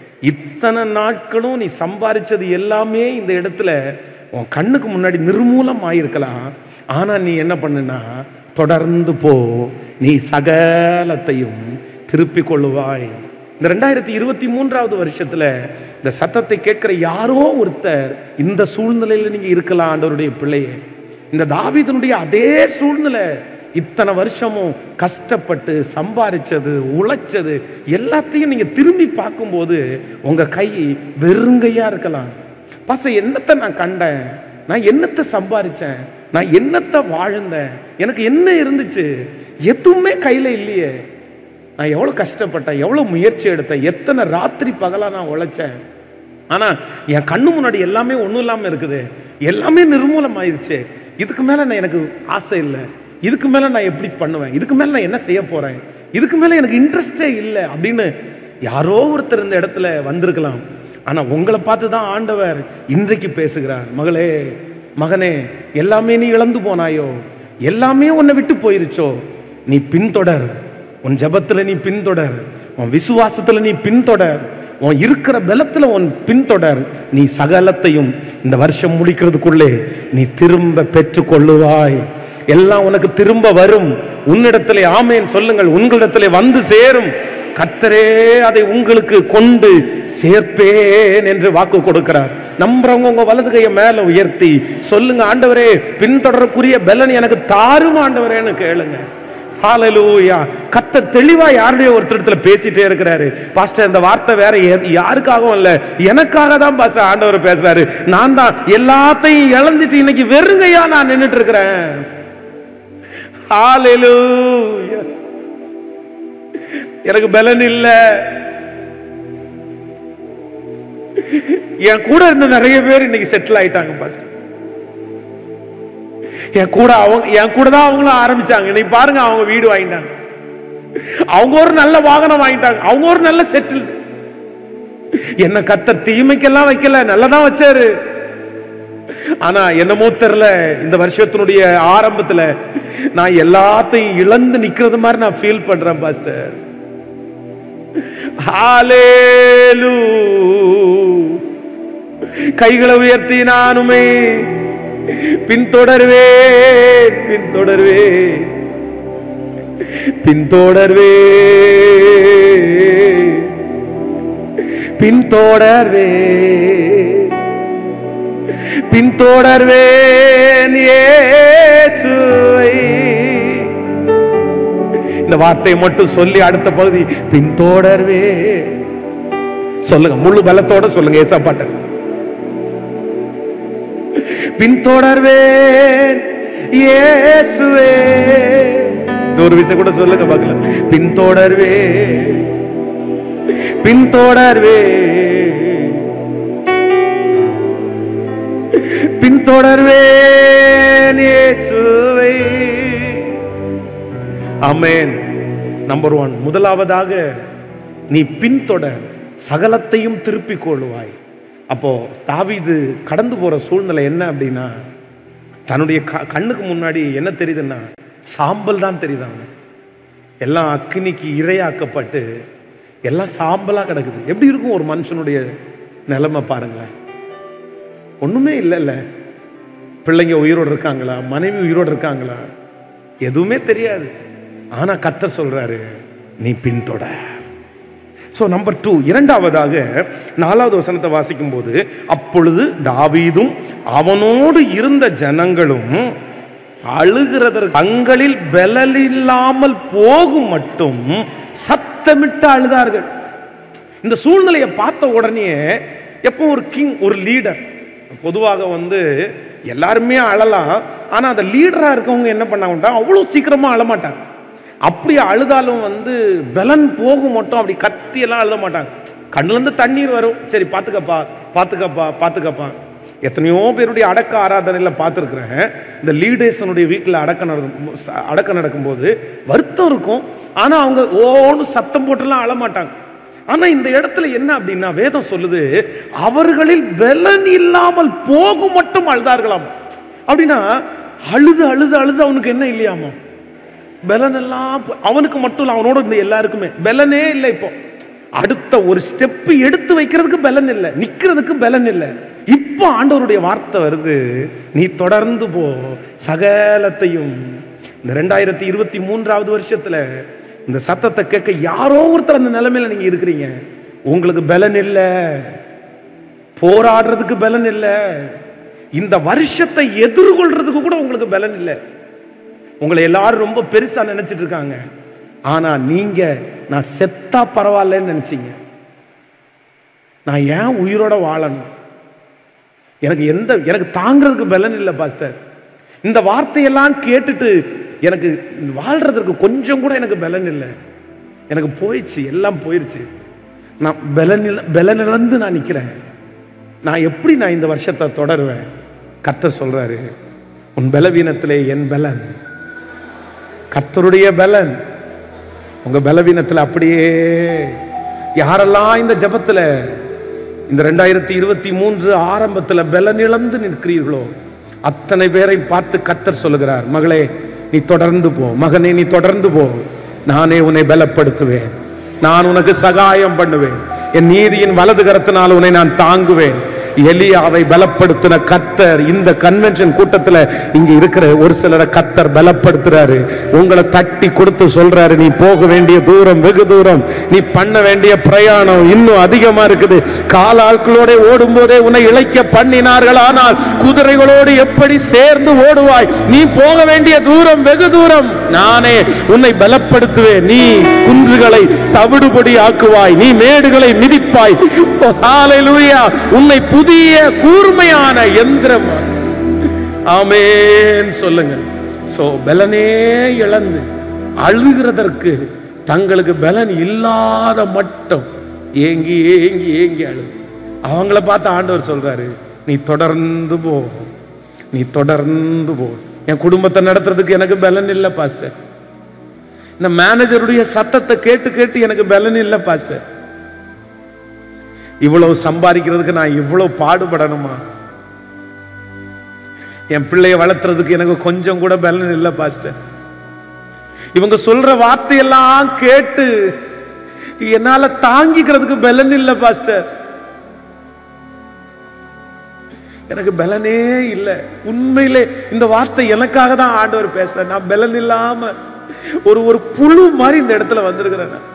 இத்தனை நாட்களும் நீ சம்பாரிச்சது எல்லாமே இந்த இடத்துல உன் கண்ணுக்கு முன்னாடி நிர்மூலம் ஆயிருக்கலாம் ஆனா நீ என்ன பண்ணுனா தொடர்ந்து போ நீ சகலத்தையும் திருப்பிக் கொள்ளுவாய் இந்த ரெண்டாயிரத்தி இருபத்தி மூன்றாவது வருஷத்துல இந்த சத்தத்தை கேட்கிற யாரோ ஒருத்தர் இந்த சூழ்நிலையில நீங்க இருக்கலாம் ஆண்டவருடைய பிள்ளையே இந்த தாவீதனுடைய அதே சூழ்நிலை இத்தனை வருஷமும் கஷ்டப்பட்டு சம்பாரிச்சது உழைச்சது எல்லாத்தையும் நீங்க திரும்பி பார்க்கும்போது உங்க கை வெறுங்கையா இருக்கலாம் பாச என்னத்தை நான் கண்டேன் நான் என்னத்தை சம்பாரிச்சேன் நான் என்னத்தை வாழ்ந்தேன் எனக்கு என்ன இருந்துச்சு எதுவுமே கையில இல்லையே நான் எவ்வளோ கஷ்டப்பட்டேன் எவ்வளோ முயற்சி எடுத்தேன் எத்தனை ராத்திரி பகலாக நான் உழைச்சேன் ஆனால் என் கண்ணு முன்னாடி எல்லாமே ஒன்றும் இல்லாமல் இருக்குது எல்லாமே நிர்மூலம் ஆயிடுச்சு இதுக்கு மேலே நான் எனக்கு ஆசை இல்லை இதுக்கு மேலே நான் எப்படி பண்ணுவேன் இதுக்கு மேலே நான் என்ன செய்ய போகிறேன் இதுக்கு மேலே எனக்கு இன்ட்ரெஸ்டே இல்லை அப்படின்னு யாரோ ஒருத்தர் இந்த இடத்துல வந்திருக்கலாம் ஆனால் உங்களை பார்த்து தான் ஆண்டவர் இன்றைக்கு பேசுகிறார் மகளே மகனே எல்லாமே நீ இழந்து போனாயோ எல்லாமே உன்னை விட்டு போயிருச்சோ நீ பின்தொடர் உன் ஜெபத்துல நீ பின்தொடர் உன் விசுவாசத்துல நீ பின்தொடர் உன் இருக்கிற பலத்துல உன் பின்தொடர் நீ சகலத்தையும் இந்த வருஷம் முடிக்கிறதுக்குள்ளே நீ திரும்ப பெற்றுக்கொள்ளுவாய் எல்லாம் உனக்கு திரும்ப வரும் உன்னிடத்திலே ஆமேன் சொல்லுங்கள் உங்களிடத்திலே வந்து சேரும் கர்த்தரே அதை உங்களுக்கு கொண்டு சேர்ப்பேன் என்று வாக்கு கொடுக்கிறார் நம்புறவங்க உங்க வலது கையை மேல உயர்த்தி சொல்லுங்க ஆண்டவரே பின்தொடரக்கூடிய பலன் எனக்கு தாரும் ஆண்டவரேன்னு கேளுங்க ஹalleluya கர்த்தர் தெளிவா யாருடைய ஒருத்தரத்துல பேசிட்டே இருக்கிறாரு பாஸ்டர் இந்த வார்த்தை வேற எது- யாருக்காகவும் இல்ல எனக்காக தான் பாஸ்டர் ஆண்டவர் பேசுறாரு நான் தான் எல்லாத்தையும் இழந்துட்டு இன்னைக்கு வெறுங்கையா நான் நின்னுட்டு இருக்கிறேன் ஹalleluya எனக்கு பலன் இல்ல என் கூட இருந்த நிறைய பேர் இன்னைக்கு செட்டில் ஆயிட்டாங்க பாஸ்டர் என் கூட அவங்க என் கூட தான் அவங்களும் ஆரம்பிச்சாங்க இன்னைக்கு பாருங்க அவங்க வீடு வாங்கிட்டாங்க அவங்க ஒரு நல்ல வாகனம் வாங்கிட்டாங்க அவங்க ஒரு நல்ல செட்டில் என்ன கத்தர் தீமைக்கெல்லாம் வைக்கல நல்லதான் வச்சாரு ஆனா என்னமோ தெரியல இந்த வருஷத்தினுடைய ஆரம்பத்துல நான் எல்லாத்தையும் இழந்து நிக்கிறது மாதிரி நான் ஃபீல் பண்றேன் பாஸ்டர் ஹalleluya கைகளை உயர்த்தி நானுமே பின்தொடர்வேன் பின்தொடர்வேன் பின்தொடர்வே பின்தொடர்வே பின்தொடர்வேன் இயேசுவை இந்த வார்த்தையை மட்டும் சொல்லி அடுத்த பகுதி பின்தொடர்வே சொல்லுங்க முழு பலத்தோட சொல்லுங்க ஏசப்பாட்ட பின்தொடர்வேன் இயேசுவே ஒரு விஷயம் கூட சொல்லுங்க பார்க்கலாம் பின்தொடர்வே பின்தொடர்வே பின்தொடர்வேன் இயேசுவை அமேன் நம்பர் ஒன் முதலாவதாக நீ பின்தொடர் சகலத்தையும் திருப்பிக் கொள்வாய் அப்போ தாவீது கடந்து போற சூழ்நிலை என்ன அப்படின்னா தன்னுடைய க- கண்ணுக்கு முன்னாடி என்ன தெரியுதுன்னா சாம்பல் தான் தெரியுது அவனுக்கு எல்லாம் அக்னிக்கு இரையாக்கப்பட்டு எல்லாம் சாம்பலா கிடக்குது எப்படி இருக்கும் ஒரு மனுஷனுடைய நிலைமை பாருங்களேன் ஒண்ணுமே இல்லைல்ல பிள்ளைங்க உயிரோடு இருக்காங்களா மனைவி உயிரோடு இருக்காங்களா எதுவுமே தெரியாது ஆனா கத்தர் சொல்றாரு நீ பின்தொட ஸோ நம்பர் டூ இரண்டாவதாக நாலாவது வசனத்தை வாசிக்கும் போது அப்பொழுது தாவீதும் அவனோடு இருந்த ஜனங்களும் அழுகிறதற்கு தங்களில் பலனில்லாமல் போகும் மட்டும் சத்தமிட்டு அழுதார்கள் இந்த சூழ்நிலையை பார்த்த உடனே எப்போ ஒரு கிங் ஒரு லீடர் பொதுவாக வந்து எல்லாருமே அழலாம் ஆனா அந்த லீடரா இருக்கவங்க என்ன பண்ணாங்கன்னா அவ்வளோ சீக்கிரமா அழமாட்டாங்க அப்படி அழுதாலும் வந்து பலன் போகும் மட்டும் அப்படி கத்தி எல்லாம் அழுத மாட்டாங்க கண்ணுலேருந்து தண்ணீர் வரும் சரி பார்த்துக்கப்பா பார்த்துக்கப்பா பார்த்துக்கப்பா எத்தனையோ பேருடைய அடக்க ஆராதனையில் பார்த்துருக்குறேன் இந்த லீடர்ஸனுடைய வீட்டில் அடக்க நடக்கும் அடக்க நடக்கும்போது வருத்தம் இருக்கும் ஆனால் அவங்க ஓன்னு சத்தம் போட்டுலாம் அழமாட்டாங்க ஆனா இந்த இடத்துல என்ன அப்படின்னா வேதம் சொல்லுது அவர்களில் பலன் இல்லாமல் போகும் மட்டும் அழுதார்களாம் அப்படின்னா அழுது அழுது அழுது அவனுக்கு என்ன இல்லையாமா பலன் எல்லாம் போ- அவனுக்கு மட்டும் இல்லை அவனோட இருந்த எல்லாருக்குமே பலனே இல்லை இப்போ அடுத்த ஒரு ஸ்டெப் எடுத்து வைக்கிறதுக்கு பலன் இல்லை நிக்கிறதுக்கு பலன் இல்லை இப்போ ஆண்டவருடைய வார்த்தை வருது நீ தொடர்ந்து போ சகலத்தையும் இந்த ரெண்டாயிரத்தி இருபத்தி மூன்றாவது வருஷத்துல இந்த சத்தத்தை கேட்க யாரோ ஒருத்தர் அந்த நிலைமையில நீங்க இருக்கிறீங்க உங்களுக்கு பலன் இல்லை போராடுறதுக்கு பலன் இல்லை இந்த வருஷத்தை எதிர்கொள்றதுக்கு கூட உங்களுக்கு பலன் இல்லை உங்களை எல்லாரும் ரொம்ப பெருசா நினைச்சிட்டு இருக்காங்க ஆனா நீங்க நான் செத்தா பரவாயில்லன்னு நினைச்சீங்க நான் ஏன் உயிரோட வாழணும் எனக்கு எந்த எனக்கு தாங்கிறதுக்கு பலன் இல்லை பாஸ்டர் இந்த வார்த்தையெல்லாம் கேட்டுட்டு எனக்கு வாழ்றதுக்கு கொஞ்சம் கூட எனக்கு பலன் இல்லை எனக்கு போயிடுச்சு எல்லாம் போயிடுச்சு நான் பலன் இல்ல- பலன் இழந்து நான் நிற்கிறேன் நான் எப்படி நான் இந்த வருஷத்தை தொடருவேன் கர்த்தர் சொல்றாரு உன் பலவீனத்திலே என் பலன் கர்த்தருடைய பலன் உங்க பலவீனத்தில் அப்படியே யாரெல்லாம் இந்த ஜெபத்துல இந்த ரெண்டாயிரத்தி இருபத்தி மூன்று ஆரம்பத்துல பலன் இழந்து நிற்கிறீர்களோ அத்தனை பேரை பார்த்து கர்த்தர் சொல்லுகிறார் மகளே நீ தொடர்ந்து போ மகனே நீ தொடர்ந்து போ நானே உன்னை பலப்படுத்துவேன் நான் உனக்கு சகாயம் பண்ணுவேன் என் நீதியின் வலது கரத்தினால் உன்னை நான் தாங்குவேன் எலியாவை பலப்படுத்தின கர்த்தர் இந்த கன்வென்ஷன் கூட்டத்துல இங்க இருக்கிற ஒரு சிலரை கர்த்தர் பலப்படுத்துறாரு உங்களை தட்டி கொடுத்து சொல்றாரு நீ போக வேண்டிய தூரம் வெகு தூரம் நீ பண்ண வேண்டிய பிரயாணம் இன்னும் அதிகமா இருக்குது கால ஆட்களோட ஓடும் போதே உன்னை இழைக்க பண்ணினார்கள் ஆனால் குதிரைகளோடு எப்படி சேர்ந்து ஓடுவாய் நீ போக வேண்டிய தூரம் வெகு தூரம் நானே உன்னை பலப்படுத்துவேன் நீ குன்றுகளை தவிடுபடி ஆக்குவாய் நீ மேடுகளை மிதிப்பாய் ஓ, ஹalleluya. உன்னை புதிய கூர்மையான எந்திரம் ஆமென் சொல்லுங்க சோ பலனே இழந்து அழுகிறதற்கு தங்களுக்கு பலன் இல்லாத மட்டும் ஏங்கி ஏங்கி ஏங்கி அழுது அவங்கள பார்த்து ஆண்டவர் சொல்றாரு நீ தொடர்ந்து போ நீ தொடர்ந்து போ என் குடும்பத்தை நடத்துறதுக்கு எனக்கு பலன் இல்லை பாஸ்டர் இந்த மேனேஜருடைய சத்தத்தை கேட்டு கேட்டு எனக்கு பலன் இல்லை பாஸ்டர் இவ்வளவு சம்பாதிக்கிறதுக்கு நான் இவ்வளவு பாடுபடணுமா என் பிள்ளைய வளர்த்துறதுக்கு எனக்கு கொஞ்சம் கூட பலன் இல்லை பாஸ்டர் இவங்க சொல்ற வார்த்தையெல்லாம் கேட்டு என்னால தாங்கிக்கிறதுக்கு பலன் இல்லை பாஸ்டர் எனக்கு பலனே இல்லை உண்மையிலே இந்த வார்த்தை எனக்காக தான் ஆண்டவர் பேசுறேன் நான் பலன் இல்லாம ஒரு ஒரு புழு மாதிரி இந்த இடத்துல வந்திருக்கிறேன் நான்.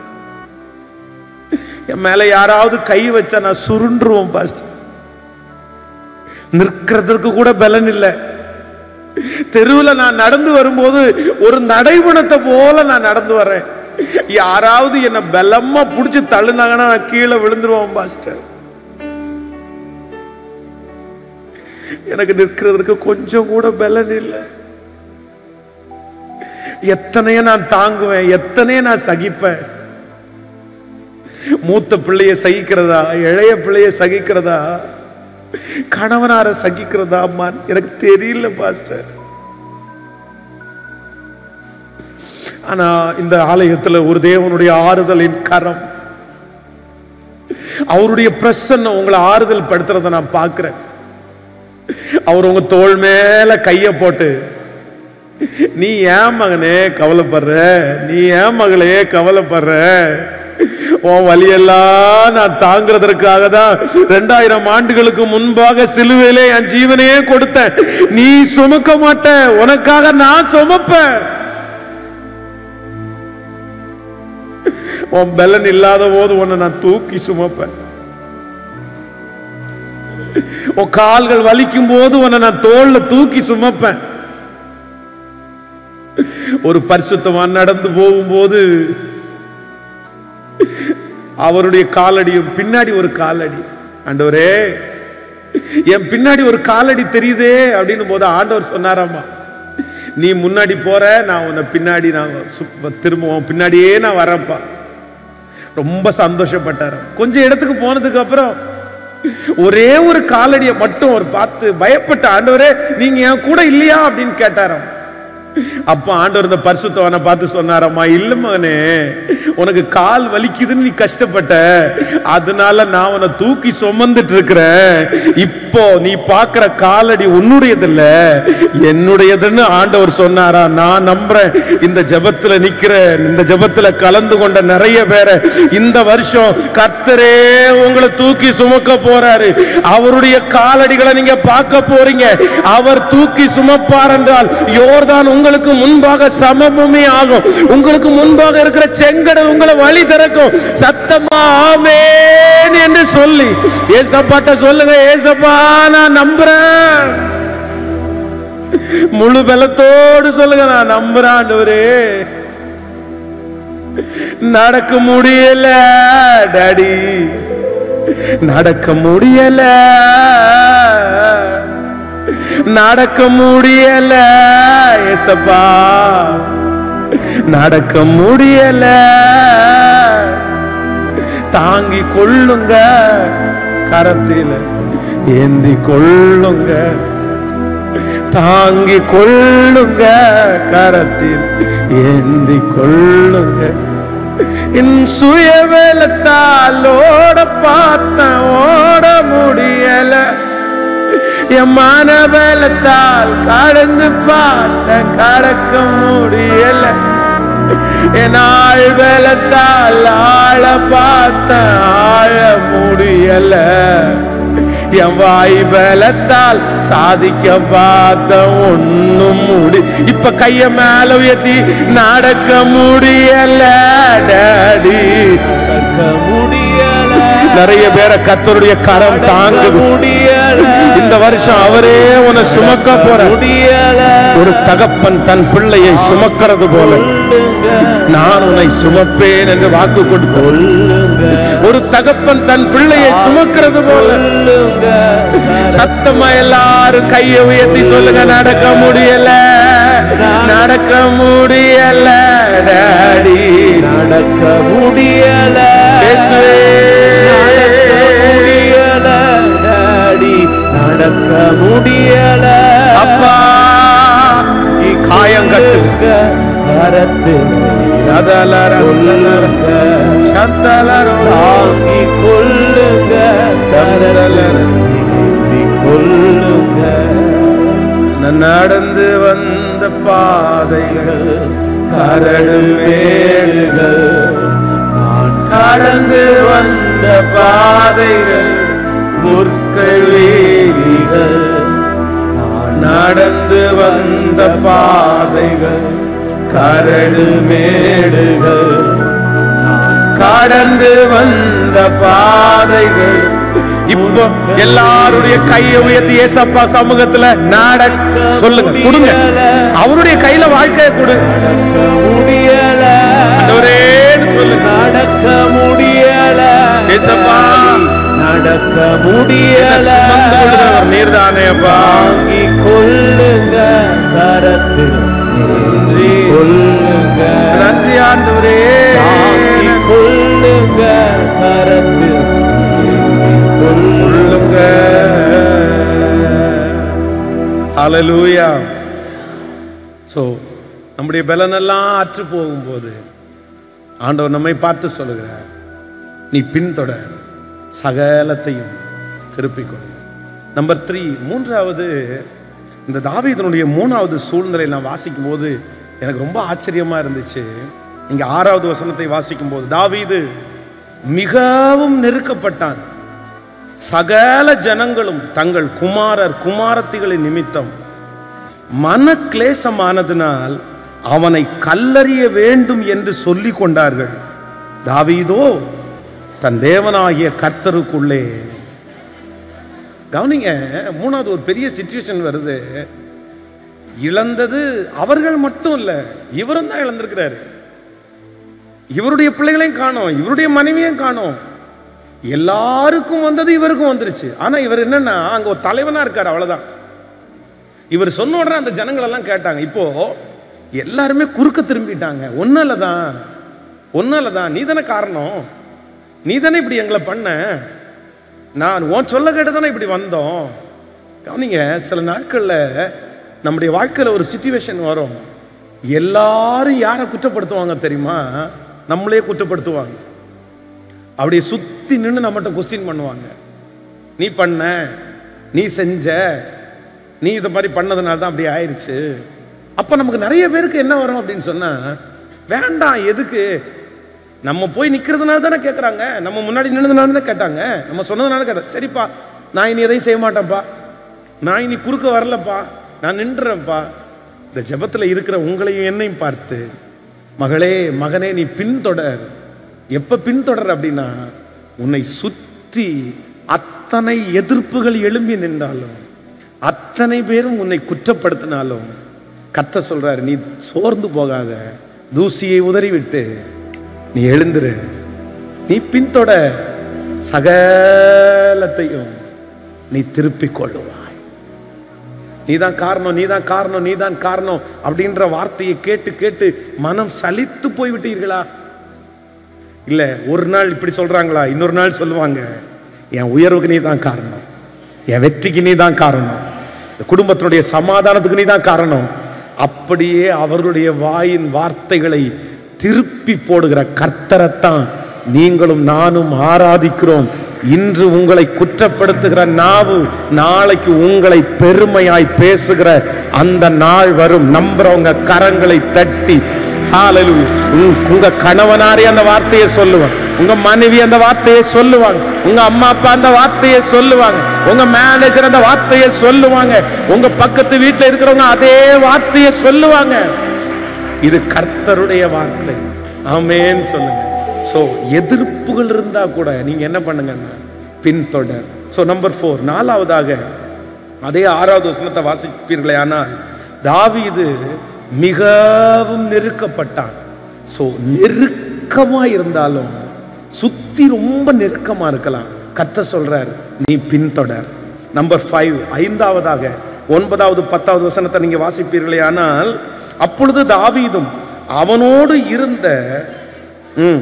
என் மேல யாராவது கை வச்சா நான் சுருண்டுருவோம் பாஸ்டர் நிற்கிறதுக்கு கூட பலன் இல்லை தெருவில் நான் நடந்து வரும்போது ஒரு நடைபுணத்தை போல நான் நடந்து வர்றேன் யாராவது என்ன பலமா புடிச்சு தள்ளுனாங்கன்னா நான் கீழே விழுந்துருவோம் பாஸ்டர் எனக்கு நிற்கிறதுக்கு கொஞ்சம் கூட பலன் இல்லை எத்தனைய நான் தாங்குவேன் எத்தனைய நான் சகிப்பேன் மூத்த பிள்ளைய சகிக்கிறதா இளைய பிள்ளைய சகிக்கிறதா கணவனார சகிக்கிறதா அம்மா எனக்கு தெரியல பாஸ்டர் ஆனா இந்த ஆலயத்துல ஒரு தேவனுடைய ஆறுதலின் கரம் அவருடைய பிரசன்னம் உங்களை ஆறுதல் படுத்துறத நான் பார்க்கிறேன் அவர் உங்க தோள் மேல கைய போட்டு நீ ஏன் மகனே கவலைப்படுற நீ ஏன் மகளே கவலைப்படுற உன் வழியெல்லாம் நான் தாங்கிறதற்காக தான் ரெண்டாயிரம் ஆண்டுகளுக்கு முன்பாக சிலுவையிலே என் ஜீவனையே கொடுத்தேன் நீ சுமக்க மாட்ட உனக்காக நான் சுமப்பேன் உன் பலன் இல்லாத போது உன்னை நான் தூக்கி சுமப்பேன் உன் கால்கள் வலிக்கும் போது உன்னை நான் தோல்ல தூக்கி சுமப்பேன் ஒரு பரிசுத்தவான் நடந்து போகும்போது அவருடைய காலடியும் பின்னாடி ஒரு காலடி ஆண்டவரே என் பின்னாடி ஒரு காலடி தெரியுதே அப்படின்னு போது ஆண்டவர் சொன்னாராமா நீ முன்னாடி போற நான் உன்னை பின்னாடி நான் சு- திரும்பவும் பின்னாடியே நான் வரேன்ப்பா ரொம்ப சந்தோஷப்பட்டாரு கொஞ்சம் இடத்துக்கு போனதுக்கு அப்புறம் ஒரே ஒரு காலடியை மட்டும் அவர் பார்த்து பயப்பட்ட ஆண்டவரே நீங்க என் கூட இல்லையா அப்படின்னு கேட்டாராம் அப்ப ஆண்டவர் இந்த பரிசுத்தவனை பார்த்து சொன்னாரம்மா இல்ல மகனே உனக்கு கால் வலிக்குதுன்னு நீ கஷ்டப்பட்ட அதனால நான் உன்னை தூக்கி சுமந்துட்டு இருக்கிறேன் இப்போ நீ பார்க்கிற காலடி உன்னுடையதில்ல என்னுடையதுன்னு ஆண்டவர் சொன்னாரா நான் நம்புறேன் இந்த ஜெபத்துல நிக்கிறேன் இந்த ஜெபத்துல கலந்து கொண்ட நிறைய பேரை இந்த வருஷம் கர்த்தரே உங்களை தூக்கி சுமக்க போறாரு அவருடைய காலடிகளை நீங்க பார்க்க போறீங்க அவர் தூக்கி சுமப்பார் என்றால் யோர்தான் உங்களுக்கு முன்பாக சமபூமி ஆகும் உங்களுக்கு முன்பாக இருக்கிற செங்கடல் உங்களை வழி திறக்கும் சத்தமா ஆமென் என்று சொல்லி ஏசப்பாட்ட சொல்லுங்க ஏசப்பா நான் நம்புறேன் முழு பலத்தோடு சொல்லுங்க நான் நம்புறேன் ஆண்டவரே நடக்க முடியல டாடி நடக்க முடியல நடக்க முடியல ஏசப்பா நடக்க முடியல தாங்கி கொள்ளுங்க கரத்தில் ஏந்தி கொள்ளுங்க தாங்கி கொள்ளுங்க கரத்தில் ஏந்தி கொள்ளுங்க என் சுயவேலத்தால் ஓட பார்த்த ஓட முடியல என் மனபலத்தால் கடந்து பார்த்த கடக்க முடியல என் ஆள் பலத்தால் ஆழ பார்த்த ஆழ முடியல என் வாய் பலத்தால் சாதிக்க பார்த்த ஒண்ணும் முடி இப்ப கைய மேல உயர்த்தி நடக்க முடியல டாடி நடக்க முடியல நிறைய பேரை கத்தருடைய கரம் தாங்குது முடியல இந்த வருஷம் அவரே உன்னை சுமக்க போற முடியல ஒரு தகப்பன் தன் பிள்ளையை சுமக்கிறது போல சொல்லுங்க நான் உன்னை சுமப்பேன் என்று வாக்கு கொடுத்தோம் சொல்லுங்க ஒரு தகப்பன் தன் பிள்ளையை சுமக்கிறது போல சொல்லுங்க சத்தமா எல்லாரும் கையை உயர்த்தி சொல்லுங்க நடக்க முடியல நடக்க முடியல டாடி நடக்க முடியல இயேசுவே. நடக்க முடியல டாடி நடக்க முடியல அப்பா காயங்கட்டு கரத்து அதலர சந்தலரோ தாங்கி கொள்ளுங்க கரத்து ஏந்தி கொள்ளுங்க நான் நடந்து வந்த பாதைகள் கரடு மேடுகள் நான் கடந்து வந்த பாதைகள் முற்கள் வேலிகள் நான் நடந்து வந்த பாதைகள் கரடு மேடுகள் நான் கடந்து வந்த பாதைகள் இப்போ எல்லாருடைய கையை உயர்த்தி ஏசப்பா சமூகத்துல நாட சொல்லுங்க கொடுங்க அவருடைய கையில வாழ்க்கையை கொடு நடக்க முடியல ஆண்டவரே வாங்கி கொள்ளுங்க கரத்தில் ஏந்தி கொள்ளுங்க நன்றி ஆண்டவரே வாங்கி கொள்ளுங்க கரத்தில் ஏந்தி கொள்ளுங்க சொல்லுங்க ஹalleluya ஸோ நம்முடைய பலனெல்லாம் அற்று போகும்போது ஆண்டவர் நம்மை பார்த்து சொல்லுகிறார் நீ பின்தொடர் சகலத்தையும் திருப்பிக் கொள் நம்பர் த்ரீ மூன்றாவது இந்த தாவீதனுடைய மூணாவது சூழ்நிலை நான் வாசிக்கும் போது எனக்கு ரொம்ப ஆச்சரியமா இருந்துச்சு இங்க ஆறாவது வசனத்தை வாசிக்கும் போது தாவீது மிகவும் நெருக்கப்பட்டான் சகல ஜனங்களும் தங்கள் குமாரர் குமாரத்திகளின் நிமித்தம் மன கிளேசமானதினால் அவனை கல்லறிய வேண்டும் என்று சொல்லிக் கொண்டார்கள் தாவீதோ தன் தேவனாகிய கர்த்தருக்குள்ளே கவனிங்க மூணாவது ஒரு பெரிய சுச்சுவேஷன் வருது இழந்தது அவர்கள் மட்டும் இல்ல இவரும் தான் இழந்திருக்கிறாரு இவருடைய பிள்ளைகளையும் காணோம் இவருடைய மனைவியும் காணோம் எல்லாருக்கும் வந்தது இவருக்கும் வந்துருச்சு ஆனா இவர் என்னன்னா அங்க ஒரு தலைவனா இருக்காரு அவ்வளவுதான் இவர் சொன்ன உடனே அந்த ஜனங்கள் எல்லாம் கேட்டாங்க இப்போ எல்லாருமே குறுக்க திரும்பிட்டாங்க ஒன்னால தான் ஒன்னால தான் நீ தானே காரணம் நீ தானே இப்படி எங்களை பண்ண நான் உன் சொல்ல கேட்டு தானே இப்படி வந்தோம் கவனிங்க சில நாட்களில் நம்முடைய வாழ்க்கையில் ஒரு சுச்சுவேஷன் வரும் எல்லாரும் யாரை குற்றப்படுத்துவாங்க தெரியுமா நம்மளே குற்றப்படுத்துவாங்க அப்படியே சுற்றி நின்று நம்மகிட்ட கொஸ்டின் பண்ணுவாங்க நீ பண்ண நீ செஞ்ச நீ இதை மாதிரி பண்ணதுனால தான் அப்படி ஆயிடுச்சு அப்போ நமக்கு நிறைய பேருக்கு என்ன வரும் அப்படின்னு சொன்னால் வேண்டாம் எதுக்கு நம்ம போய் நிற்கிறதுனால தானே கேட்குறாங்க நம்ம முன்னாடி நின்றதுனால தானே கேட்டாங்க நம்ம சொன்னதுனால கேட்டாங்க சரிப்பா நான் இனி எதையும் செய்ய மாட்டேன்ப்பா நான் இனி குறுக்க வரலப்பா நான் நின்றேன்ப்பா இந்த ஜெபத்தில் இருக்கிற உங்களையும் என்னையும் பார்த்து மகளே மகனே நீ பின்தொடர் எப்போ பின்தொடர் அப்படின்னா உன்னை சுற்றி அத்தனை எதிர்ப்புகள் எழும்பி நின்றாலும் அத்தனை பேரும் உன்னை குற்றப்படுத்தினாலும் கத்த சொல்றாரு நீ சோர்ந்து போகாத தூசியை உதறிவிட்டு நீ எழுந்துரு நீ பின்தொட சகலத்தையும் நீ திருப்பிக் கொள்ளுவாய் நீதான் காரணம் நீதான் காரணம் நீதான் காரணம் அப்படின்ற வார்த்தையை கேட்டு கேட்டு மனம் சலித்து போய் விட்டீர்களா இல்ல ஒரு நாள் இப்படி சொல்றாங்களா இன்னொரு நாள் சொல்லுவாங்க என் உயர்வுக்கு நீ தான் காரணம் என் வெற்றிக்கு நீ தான் காரணம் இந்த குடும்பத்தினுடைய சமாதானத்துக்கு நீ தான் காரணம் அப்படியே அவருடைய வாயின் வார்த்தைகளை திருப்பி போடுகிற கர்த்தரைத்தான் நீங்களும் நானும் ஆராதிக்கிறோம் இன்று உங்களை குற்றப்படுத்துகிற நாவு நாளைக்கு உங்களை பெருமையாய் பேசுகிற அந்த நாள் வரும் நம்புறவங்க கரங்களை தட்டி ஹalleluya. உங்க- உங்க கணவனாரே அந்த வார்த்தையை சொல்லுவாங்க உங்க மனைவி அந்த வார்த்தையை சொல்லுவாங்க உங்க அம்மா அப்பா அந்த வார்த்தையை சொல்லுவாங்க உங்க மேனேஜர் அந்த வார்த்தையை சொல்லுவாங்க உங்க பக்கத்து வீட்டுல இருக்கிறவங்க அதே வார்த்தையை சொல்லுவாங்க இது கர்த்தருடைய வார்த்தை ஆமென்னு சொல்லுங்க சோ எதிர்ப்புகள் இருந்தா கூட நீங்க என்ன பண்ணுங்கன்னா பின்தொடர் சோ நம்பர் ஃபோர் நாலாவதாக அதே ஆறாவது வசனத்தை வாசிப்பீர்களே ஆனால் தாவீது மிகவும் நெருக்கப்பட்டான் ஸோ நெருக்கமா இருந்தாலும் சுத்தி ரொம்ப நெருக்கமா இருக்கலாம் கர்த்தர் சொல்றார் நீ பின்தொடர் நம்பர் ஃபைவ் ஐந்தாவதாக ஒன்பதாவது பத்தாவது வசனத்தை நீங்க வாசிப்பீர்களே ஆனால் அப்பொழுது தாவீதும் அவனோடு இருந்த ம்,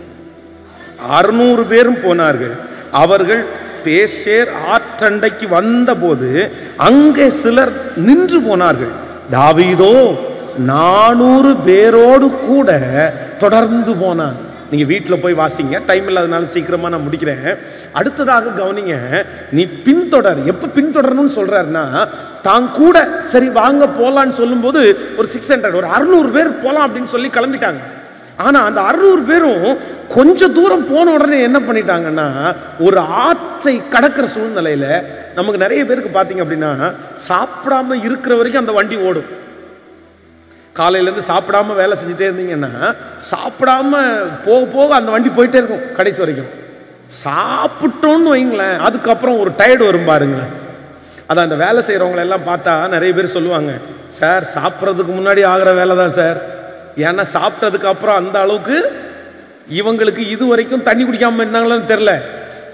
அறுநூறு பேரும் போனார்கள் அவர்கள் பேசேர் ஆற்றண்டைக்கு வந்தபோது அங்கே சிலர் நின்று போனார்கள் தாவீதோ நானூறு பேரோடு கூட தொடர்ந்து போனான் நீங்க வீட்டில் போய் வாசிங்க டைம் இல்லாதனால சீக்கிரமா நான் முடிக்கிறேன் அடுத்ததாக கவனிங்க நீ பின்தொடர் எப்ப பின்தொடரணும்னு சொல்றாருன்னா தான் கூட சரி வாங்க போலான்னு சொல்லும்போது ஒரு சிக்ஸ் ஹண்ட்ரட் ஒரு அறுநூறு பேர் போலாம் அப்படின்னு சொல்லி கிளம்பிட்டாங்க ஆனா அந்த அறுநூறு பேரும் கொஞ்ச தூரம் போன உடனே என்ன பண்ணிட்டாங்கன்னா ஒரு ஆற்றை கடக்கிற சூழ்நிலையில நமக்கு நிறைய பேருக்கு பார்த்தீங்க அப்படின்னா சாப்பிடாம இருக்கிற வரைக்கும் அந்த வண்டி ஓடும் காலையிலேருந்து சாப்பிடாம வேலை செஞ்சுட்டே இருந்தீங்கன்னா சாப்பிடாம போக போக அந்த வண்டி போயிட்டே இருக்கும் கடைசி வரைக்கும் சாப்பிட்டோன்னு வைங்களேன் அதுக்கப்புறம் ஒரு டயர்டு வரும் பாருங்களேன் அதான் அந்த வேலை செய்கிறவங்கள எல்லாம் பார்த்தா நிறைய பேர் சொல்லுவாங்க சார் சாப்பிட்றதுக்கு முன்னாடி ஆகிற வேலை தான் சார் ஏன்னா சாப்பிட்டதுக்கு அப்புறம் அந்த அளவுக்கு இவங்களுக்கு இது வரைக்கும் தண்ணி குடிக்காம இருந்தாங்களான்னு தெரில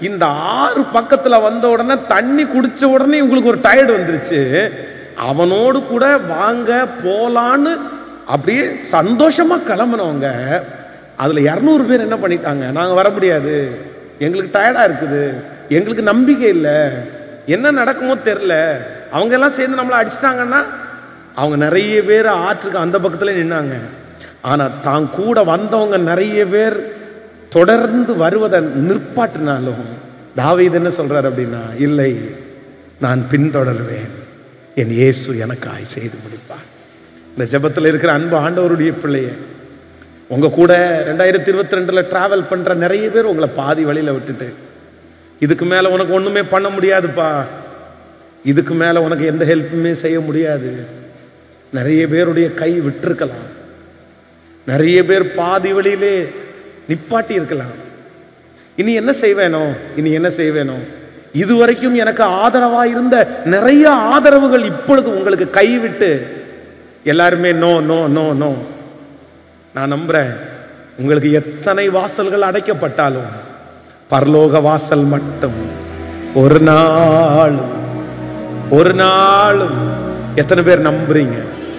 இந்த ஆறு பக்கத்துல வந்த உடனே தண்ணி குடிச்ச உடனே உங்களுக்கு ஒரு டயர்டு வந்துருச்சு அவனோடு கூட வாங்க போலான்னு அப்படியே சந்தோஷமா கிளம்புனவங்க அதுல இரநூறு பேர் என்ன பண்ணிட்டாங்க நாங்க வர முடியாது எங்களுக்கு டயர்டா இருக்குது எங்களுக்கு நம்பிக்கை இல்லை என்ன நடக்குமோ தெரில அவங்க எல்லாம் சேர்ந்து நம்மளை அடிச்சிட்டாங்கன்னா அவங்க நிறைய பேர் ஆற்றுக்கு அந்த பக்கத்துல நின்னாங்க ஆனா தான் கூட வந்தவங்க நிறைய பேர் தொடர்ந்து வருவதை நிற்பாட்டினாலும் தாவீது என்ன சொல்றாரு அப்படின்னா இல்லை நான் பின்தொடர்வேன் என் இயேசு எனக்காய் செய்து முடிப்பார் இந்த ஜெபத்தில் இருக்கிற அன்பு ஆண்டவருடைய பிள்ளைய உங்க கூட ரெண்டாயிரத்தி இருபத்தி ரெண்டுல டிராவல் பண்ற நிறைய பேர் உங்களை பாதி வழியில விட்டுட்டு இதுக்கு மேல உனக்கு ஒண்ணுமே பண்ண முடியாதுப்பா இதுக்கு மேல உனக்கு எந்த ஹெல்ப்புமே செய்ய முடியாது நிறைய பேருடைய கை விட்டிருக்கலாம் நிறைய பேர் பாதி வழியிலே நிப்பாட்டி இருக்கலாம் இனி என்ன செய்வேனோ இனி என்ன செய்வேனோ இதுவரைக்கும் எனக்கு ஆதரவா இருந்த நிறைய ஆதரவுகள் இப்பொழுது உங்களுக்கு கைவிட்டு எல்லாருமே நோ நோ நோ நோ நான் நம்புறேன் உங்களுக்கு எத்தனை வாசல்கள் அடைக்கப்பட்டாலும் பரலோக வாசல் மட்டும் ஒரு நாளும் ஒரு நாளும் எத்தனை பேர் நம்புறீங்க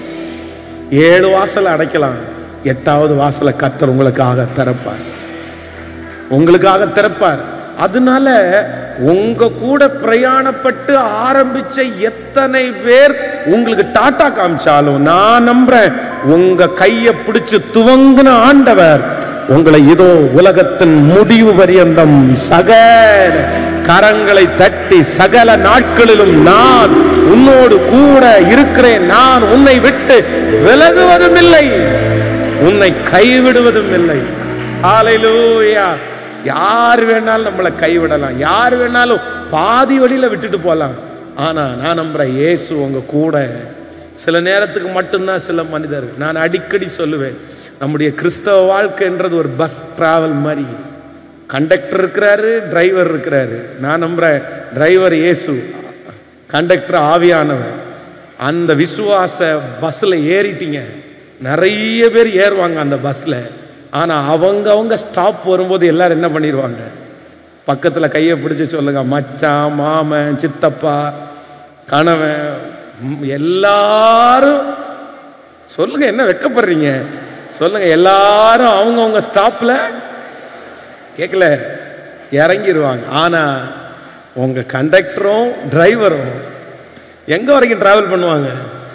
ஏழு வாசல் அடைக்கலாம் எட்டாவது வாசலை கத்தர் உங்களுக்காக திறப்பார் உங்களுக்காக திறப்பார் அதனால உங்க கூட பிரயாணப்பட்டு ஆரம்பிச்ச எத்தனை பேர் உங்களுக்கு டாட்டா காமிச்சாலும் நான் நம்புறேன் உங்க கையை பிடிச்சு துவங்கின ஆண்டவர் உங்களை இதோ உலகத்தின் முடிவு பரியந்தம் சகல கரங்களை தட்டி சகல நாட்களிலும் நான் உன்னோடு கூட இருக்கிறேன் நான் உன்னை விட்டு விலகுவதும் இல்லை உன்னை கைவிடுவதும் இல்லை ஹalleluya யார் வேணாலும் நம்மளை கைவிடலாம் யார் வேணாலும் பாதி வழியில விட்டுட்டு போகலாம் ஆனா நான் நம்புறேன் இயேசு உங்க கூட சில நேரத்துக்கு மட்டும்தான் சில மனிதர் நான் அடிக்கடி சொல்லுவேன் நம்முடைய கிறிஸ்தவ வாழ்க்கைன்றது ஒரு பஸ் டிராவல் மாதிரி கண்டக்டர் இருக்கிறாரு டிரைவர் இருக்கிறாரு நான் நம்புறேன் டிரைவர் இயேசு கண்டக்டர் ஆவியானவர் அந்த விசுவாச பஸ்ஸில் ஏறிட்டீங்க நிறைய பேர் ஏறுவாங்க அந்த பஸ்ஸில் ஆனால் அவங்க அவங்க ஸ்டாப் வரும்போது எல்லாரும் என்ன பண்ணிடுவாங்க பக்கத்தில் கையை பிடிச்சி சொல்லுங்க மச்சான் மாமன் சித்தப்பா கணவன் ம், எல்லாரும் சொல்லுங்க என்ன வெக்கப்படுறீங்க சொல்லுங்க எல்லாரும் அவங்கவுங்க ஸ்டாப்பில் கேட்கல இறங்கிடுவாங்க ஆனா உங்க கண்டக்டரும் டிரைவரும் எங்க வரைக்கும் டிராவல் பண்ணுவாங்க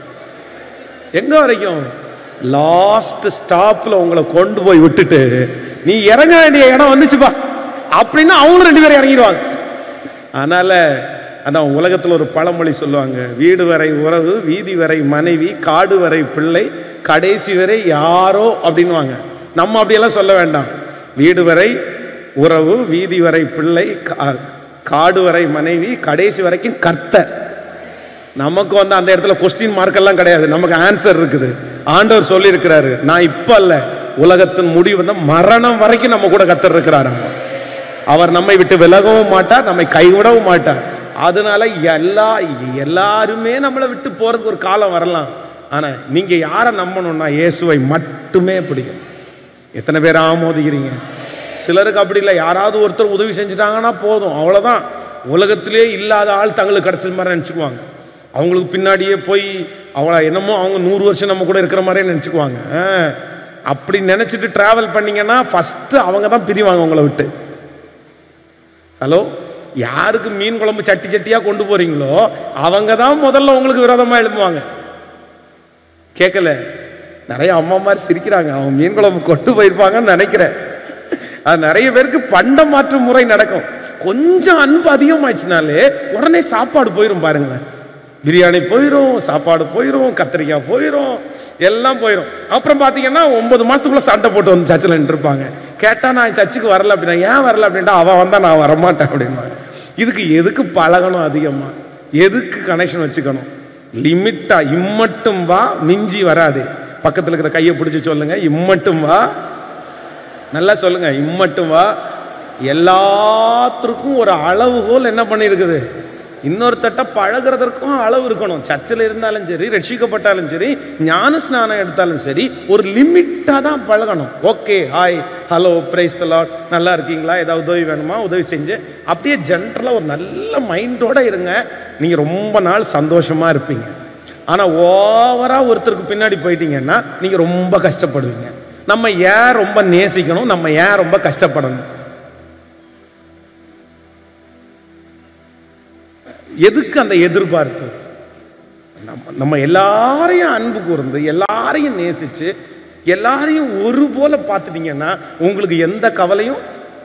எங்க வரைக்கும் லாஸ்ட் ஸ்டாப்ல உங்களை கொண்டு போய் விட்டுட்டு நீ இறங்க வேண்டிய இடம் வந்துச்சுப்பா அப்படின்னா அவங்க ரெண்டு பேரும் இறங்கிடுவாங்க அதனால அதான் உலகத்துல ஒரு பழமொழி சொல்லுவாங்க வீடு வரை உறவு வீதி வரை மனைவி காடு வரை பிள்ளை கடைசி வரை யாரோ அப்படின்வாங்க நம்ம அப்படியெல்லாம் சொல்ல வேண்டாம் வீடு வரை உறவு வீதி வரை பிள்ளை கா- காடு வரை மனைவி கடைசி வரைக்கும் கர்த்தர் நமக்கு வந்து அந்த இடத்துல கொஸ்டின் மார்க் எல்லாம் கிடையாது நமக்கு ஆன்சர் இருக்குது ஆண்டவர் சொல்லி இருக்கிறாரு நான் இப்ப அல்ல உலகத்தின் முடிவு வந்து மரணம் வரைக்கும் நம்ம கூட கத்தர் இருக்கிறாரு அவர் நம்மை விட்டு விலகவும் மாட்டார் நம்மை கைவிடவும் மாட்டார் அதனால எல்லா எல்லாருமே நம்மளை விட்டு போறதுக்கு ஒரு காலம் வரலாம் ஆனா நீங்க யாரை நம்பணும்னா இயேசுவை மட்டுமே பிடிக்கும் எத்தனை பேர் ஆமோதிக்கிறீங்க சிலருக்கு அப்படி இல்லை யாராவது ஒருத்தர் உதவி செஞ்சுட்டாங்கன்னா போதும் அவ்வளோதான் உலகத்திலே இல்லாத ஆள் தங்களுக்கு கிடைச்சது மாதிரி நினச்சிக்குவாங்க அவங்களுக்கு பின்னாடியே போய் அவளை என்னமோ அவங்க நூறு வருஷம் நம்ம கூட இருக்கிற மாதிரியே நினச்சிக்குவாங்க அப்படி நினச்சிட்டு ட்ராவல் பண்ணீங்கன்னா ஃபஸ்ட்டு அவங்க தான் பிரிவாங்க உங்களை விட்டு ஹலோ யாருக்கு மீன் குழம்பு சட்டி சட்டியாக கொண்டு போறீங்களோ அவங்க தான் முதல்ல உங்களுக்கு விரோதமாக எழுப்புவாங்க கேட்கல நிறைய அம்மா மாதிரி சிரிக்கிறாங்க அவங்க மீன் குழம்பு கொண்டு போயிருப்பாங்கன்னு நினைக்கிறேன் அது நிறைய பேருக்கு பண்ட மாற்று முறை நடக்கும் கொஞ்சம் அன்பு அதிகமாச்சுனாலே உடனே சாப்பாடு போயிடும் பாருங்களேன் பிரியாணி போயிடும் சாப்பாடு போயிடும் கத்திரிக்காய் போயிடும் எல்லாம் போயிடும் அப்புறம் பார்த்தீங்கன்னா ஒன்பது மாசத்துக்குள்ள சண்டை போட்டு வந்து சர்ச்சில் இருப்பாங்க கேட்டால் நான் சர்ச்சுக்கு வரல அப்படின்னா ஏன் வரல அப்படின்ட்டா அவன் வந்தா நான் வரமாட்டேன் அப்படின்பாங்க இதுக்கு எதுக்கு பழகணும் அதிகமாக எதுக்கு கனெக்ஷன் வச்சுக்கணும் லிமிட்டா இம்மட்டும் வா மிஞ்சி வராது பக்கத்தில் இருக்கிற கையை பிடிச்சி சொல்லுங்க இம்மட்டும் வா நல்லா சொல்லுங்க இம்மட்டும் வா எல்லாத்திற்கும் ஒரு அளவுகோல் என்ன பண்ணியிருக்குது இன்னொருத்தட்ட பழகுறதற்கும் அளவு இருக்கணும் சர்ச்சில் இருந்தாலும் சரி ரட்சிக்கப்பட்டாலும் சரி ஞான ஸ்நானம் எடுத்தாலும் சரி ஒரு லிமிட்டாக தான் பழகணும் okay hi hello praise Lord நல்லா இருக்கீங்களா ஏதாவது உதவி வேணுமா உதவி செஞ்சு அப்படியே ஜென்ரலாக ஒரு நல்ல மைண்டோட இருங்க நீங்கள் ரொம்ப நாள் சந்தோஷமாக இருப்பீங்க ஆனால் ஓவராக ஒருத்தருக்கு பின்னாடி போயிட்டீங்கன்னா நீங்கள் ரொம்ப கஷ்டப்படுவீங்க நம்ம ஏன் ரொம்ப நேசிக்கணும் நம்ம ஏன் ரொம்ப கஷ்டப்படணும் எதுக்கு அந்த எதிர்பார்ப்பு நம்ம நம்ம எல்லாரையும் அன்பு கூர்ந்து எல்லாரையும் நேசிச்சு எல்லாரையும் ஒரு போல பார்த்துட்டீங்கன்னா உங்களுக்கு எந்த கவலையும்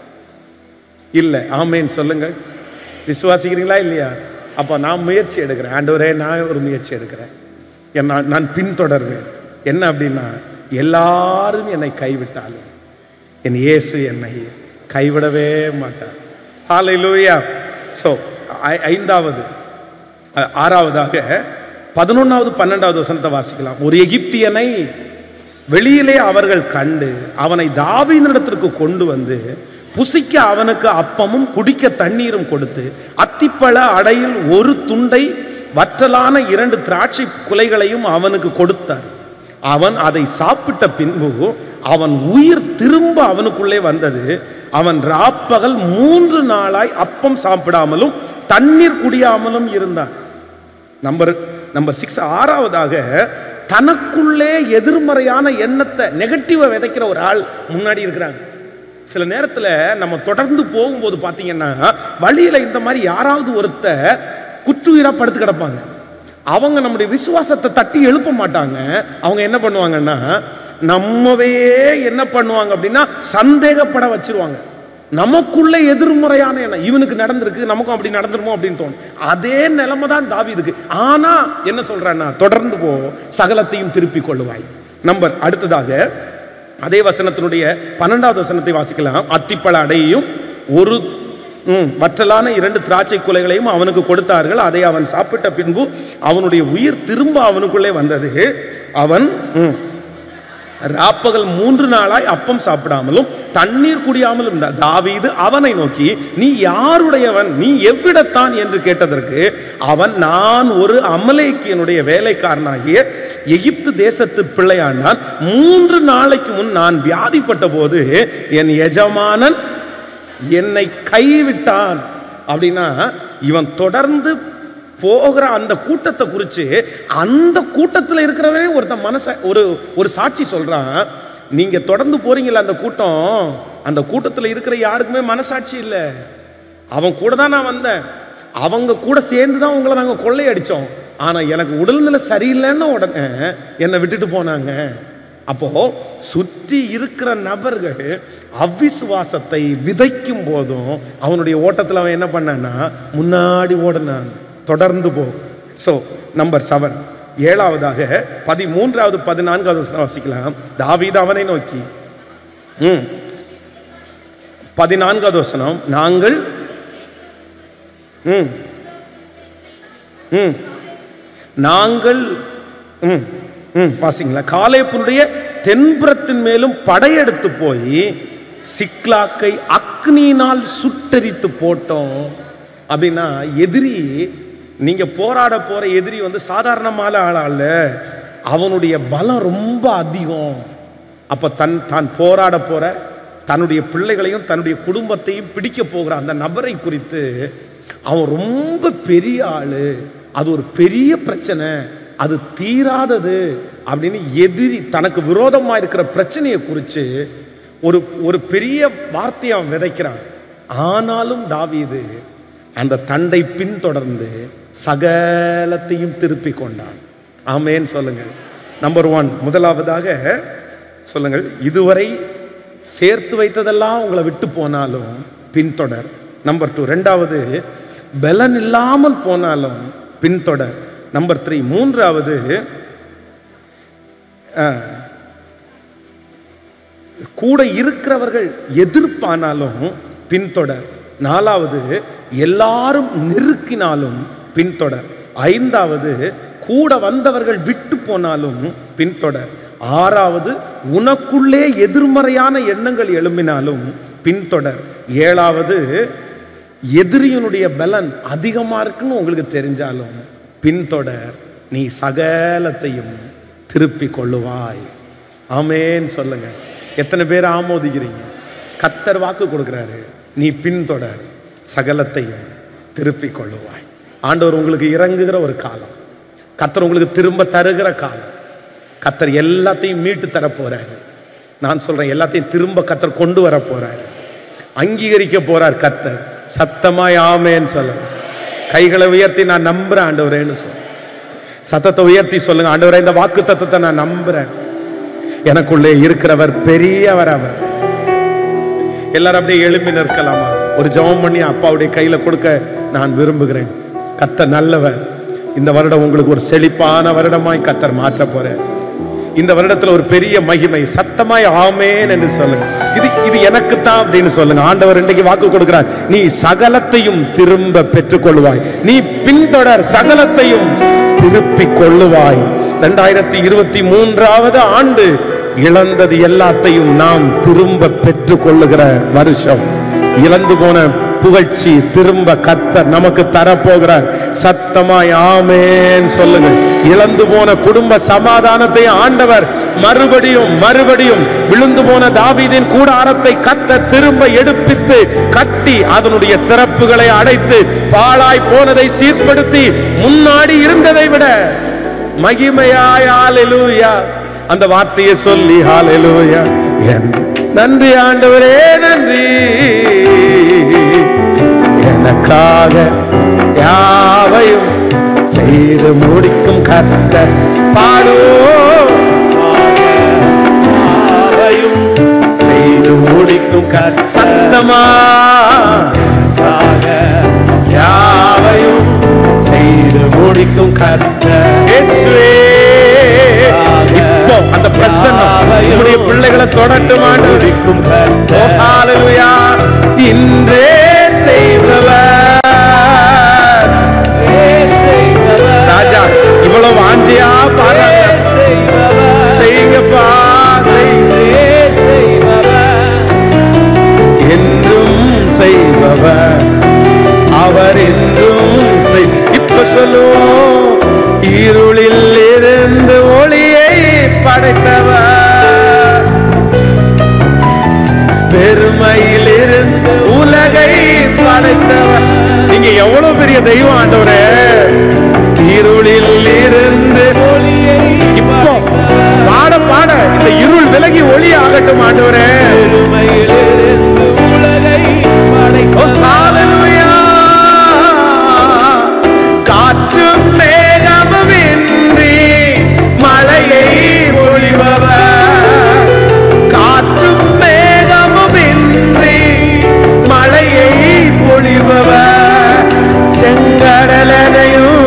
இல்லை ஆமேன்னு சொல்லுங்க விசுவாசிக்கிறீங்களா இல்லையா அப்போ நான் முயற்சி எடுக்கிறேன் ஆண்டவரே நான் ஒரு முயற்சி எடுக்கிறேன் என் நான் நான் பின்தொடர்வேன் என்ன அப்படின்னா எல்லாரும் என்னை கைவிட்டாலும் என் இயேசு என்னை கைவிடவே மாட்டார் ஹாலை லூயா ஸோ ஐந்தாவது அ- ஆறாவதாக பதினொன்றாவது பன்னெண்டாவது வசனத்தை வாசிக்கலாம் ஒரு எகிப்தியனை வெளியிலே அவர்கள் கண்டு அவனை தாவீதினிடத்திற்கு கொண்டு வந்து புசிக்க அவனுக்கு அப்பமும் குடிக்க தண்ணீரும் கொடுத்து அத்திப்பழ அடையில் ஒரு துண்டை வற்றலான இரண்டு திராட்சை குலைகளையும் அவனுக்கு கொடுத்தார் அவன் அதை சாப்பிட்ட பின்பு அவன் உயிர் திரும்ப அவனுக்குள்ளே வந்தது அவன் ராப்பகல் மூன்று நாளாய் அப்பம் சாப்பிடாமலும் தண்ணீர் குடியாமலும் இருந்தான் நம்பர் நம்பர் சிக்ஸ் ஆறாவதாக தனக்குள்ளே எதிர்மறையான எண்ணத்தை நெகட்டிவை விதைக்கிற ஒரு ஆள் முன்னாடி இருக்கிறாங்க சில நேரத்தில் நம்ம தொடர்ந்து போகும்போது பார்த்தீங்கன்னா வழியில் இந்த மாதிரி யாராவது ஒருத்த குற்றுயிராக படுத்து கிடப்பாங்க அவங்க நம்முடைய விசுவாசத்தை தட்டி எழுப்ப மாட்டாங்க அவங்க என்ன பண்ணுவாங்கன்னா நம்மவே என்ன பண்ணுவாங்க அப்படின்னா சந்தேகப்பட வச்சிருவாங்க நமக்குள்ள எதிர்மறையான எண்ணம் இவனுக்கு நடந்திருக்கு நமக்கும் அப்படி நடந்துருமோ அப்படின்னு தோணும் அதே நிலைமை தான் தாவீதுக்கு ஆனா என்ன சொல்றான்னா தொடர்ந்து போ சகலத்தையும் திருப்பிக் கொள்ளுவாய் நம்பர் அடுத்ததாக அதே வசனத்தினுடைய பன்னெண்டாவது வசனத்தை வாசிக்கலாம் அத்திப்பழ அடையையும் ஒரு ம், வற்றலான இரண்டு திராட்சை குலைகளையும் அவனுக்கு கொடுத்தார்கள் அதை அவன் சாப்பிட்ட பின்பு அவனுடைய உயிர் திரும்ப அவனுக்குள்ளே வந்தது அவன் ம், ராப்பகல் மூன்று நாளாய் அப்பம் சாப்பிடாமலும் தண்ணீர் குடியாமலும் இருந்தார் தாவீது அவனை நோக்கி நீ யாருடையவன் நீ எவ்விடத்தான் என்று கேட்டதற்கு அவன் நான் ஒரு அமலேக்கியனுடைய வேலைக்காரனாகிய எகிப்து தேசத்து பிள்ளையாண்டான் மூன்று நாளைக்கு முன் நான் வியாதிப்பட்ட போது என் எஜமானன் என்னை கைவிட்டான் அப்படின்னா இவன் தொடர்ந்து போகிற அந்த கூட்டத்தை குறித்து அந்த கூட்டத்தில் இருக்கிறவனே ஒருத்தன் மனச ஒரு ஒரு சாட்சி சொல்றான் நீங்க தொடர்ந்து போறீங்களா அந்த கூட்டம் அந்த கூட்டத்தில் இருக்கிற யாருக்குமே மனசாட்சி இல்லை அவன் கூட தான் நான் வந்தேன் அவங்க கூட சேர்ந்து தான் உங்களை நாங்கள் கொள்ளையடிச்சோம் ஆனால் எனக்கு உடல்நிலை சரியில்லைன்னு உடனே என்னை விட்டுட்டு போனாங்க அப்போ சுற்றி இருக்கிற நபர்கள் அவ்விசுவாசத்தை விதைக்கும் போதும் அவனுடைய ஓட்டத்தில் அவன் என்ன பண்ணான்னா முன்னாடி ஓடினான் தொடர்ந்து போ ஸோ நம்பர் செவன் ஏழாவதாக பதிமூன்றாவது பதினான்காவது வசனம் வாசிக்கலாம் தாவீது அவனை நோக்கி ம் பதினான்காவது வசனம் நாங்கள் ம் ம் நாங்கள் ம் ம் வாசிங்களா காலேப்புனுடைய தென்புறத்தின் மேலும் படையெடுத்து போய் சிக்லாக்கை அக்னியினால் சுட்டரித்து போட்டோம் அப்படின்னா எதிரி நீங்க போராட போற எதிரி வந்து சாதாரணமான ஆளா இல்ல அவனுடைய பலம் ரொம்ப அதிகம் அப்ப தன் தான் போராட போற தன்னுடைய பிள்ளைகளையும் தன்னுடைய குடும்பத்தையும் பிடிக்க போகிற அந்த நபரை குறித்து அவன் ரொம்ப பெரிய ஆளு அது ஒரு பெரிய பிரச்சனை அது தீராதது அப்படின்னு எதிரி தனக்கு விரோதமாக இருக்கிற பிரச்சனையை குறித்து ஒரு ஒரு பெரிய வார்த்தையை அவன் விதைக்கிறான் ஆனாலும் தாவீது அந்த தண்டை பின்தொடர்ந்து சகலத்தையும் திருப்பி கொண்டான் ஆமேன்னு சொல்லுங்கள் நம்பர் ஒன் முதலாவதாக சொல்லுங்கள் இதுவரை சேர்த்து வைத்ததெல்லாம் உங்களை விட்டு போனாலும் பின்தொடர் நம்பர் டூ ரெண்டாவது பலன் இல்லாமல் போனாலும் பின்தொடர் நம்பர் த்ரீ மூன்றாவது அஹ், கூட இருக்கிறவர்கள் எதிர்ப்பானாலும் பின்தொடர் நாலாவது எல்லாரும் நெருக்கினாலும் பின்தொடர் ஐந்தாவது கூட வந்தவர்கள் விட்டு போனாலும் பின்தொடர் ஆறாவது உனக்குள்ளே எதிர்மறையான எண்ணங்கள் எழும்பினாலும் பின்தொடர் ஏழாவது எதிரியினுடைய பலன் அதிகமா இருக்குன்னு உங்களுக்கு தெரிஞ்சாலும் பின்தொடர் நீ சகலத்தையும் திருப்பி கொள்ளுவாய் ஆமேன்னு சொல்லுங்க எத்தனை பேர் ஆமோதிக்கிறீங்க கத்தர் வாக்கு கொடுக்குறாரு நீ பின்தொடர் சகலத்தையும் திருப்பி கொள்ளுவாய் ஆண்டவர் உங்களுக்கு இறங்குகிற ஒரு காலம் கத்தர் உங்களுக்கு திரும்ப தருகிற காலம் கத்தர் எல்லாத்தையும் மீட்டு தர போறாரு நான் சொல்றேன் எல்லாத்தையும் திரும்ப கத்தர் கொண்டு வர போறாரு அங்கீகரிக்க போறார் கத்தர் சத்தமாய் ஆமேன்னு சொல்லுங்க கைகளை உயர்த்தி நான் நம்புறேன் ஆண்டவரேன்னு சொல்ல சத்தத்தை உயர்த்தி சொல்லுங்க ஆண்டவரே இந்த வாக்கு தத்தத்தை நான் நம்புறேன் எனக்குள்ளே இருக்கிறவர் பெரியவர் அவர் எல்லாரும் அப்படியே எழும்பி நிற்கலாமா ஒரு ஜெபம் பண்ணி அப்பாவுடைய கையில கொடுக்க நான் விரும்புகிறேன் கத்த நல்லவர் இந்த வருடம் உங்களுக்கு ஒரு செழிப்பான வருடமாய் கத்தர் மாற்ற போறார் இந்த வருடத்துல ஒரு பெரிய மகிமை சத்தமாய் ஆமேன் என்று சொல்லுங்க இது இது எனக்கு தான் அப்படின்னு சொல்லுங்க ஆண்டவர் இன்றைக்கு வாக்கு கொடுக்கிறார் நீ சகலத்தையும் திரும்ப பெற்றுக்கொள்வாய் நீ பின்தொடர் சகலத்தையும் திருப்பிக் கொள்ளுவாய் ரெண்டாயிரத்தி இருபத்தி மூன்றாவது ஆண்டு இழந்தது எல்லாத்தையும் நாம் திரும்ப பெற்றுக் கொள்ளுகிற வருஷம் இழந்து போன புகழ்ச்சி திரும்ப கத்தர் நமக்கு தரப்போகிறார் சத்தமாய் ஆமேன் சொல்லுங்க இழந்து போன குடும்ப சமாதானத்தை ஆண்டவர் மறுபடியும் மறுபடியும் விழுந்து போன தாவீதின் கூடாரத்தை கத்த திரும்ப எடுப்பித்து கட்டி அதனுடைய திறப்புகளை அடைத்து பாழாய் போனதை சீர்படுத்தி முன்னாடி இருந்ததை விட மகிமையாய் ஹalleluya அந்த வார்த்தையை சொல்லி ஹalleluya என் நன்றி ஆண்டவரே நன்றி எனக்காக யாவையும் செய்து முடிக்கும் கர்த்தர் பாடோ யாவையும் செய்து முடிக்கும் கர்த்தர் சத்தமா காக யாவையும் செய்து முடிக்கும் கர்த்தர் இயேசுவே இப்போ அந்த பிரசன்னம் உங்களுடைய பிள்ளைகளை தொடட்டும் ஆண்டவரே முடிக்கும் ஓ, கர்த்தர் ஹalleluya. இன்றே செய்பவர் செய்பவர் ராஜா இவ்வளவு வாஞ்சியா பாருங்க செய்பவர் செய்யுங்கப்பா செய்யுங்க செய்பவர் என்றும் செய்பவர் அவர் என்றும் செய் இப்ப சொல்லுவோம் இருளில் இருந்து ஒளியை படைத்தவர் பெருமையில் இருந்து உலகை படைத்தவர் நீங்க எவ்வளவு பெரிய தெய்வம் ஆண்டவரே இருளில் இருந்து ஒளியை இப்போ பாட பாட இந்த இருள் விலகி ஒளி ஆகட்டும் ஆண்டவரே பெருமையிலிருந்து உலகை ஓ, படைத்தவர் ஹalleluya. காற்றும் மேகமுமின்றி மழையை பொழிபவர் காற்றும் மேகமுமின்றி மழையை பொழிபவர் செங்கடலனையும்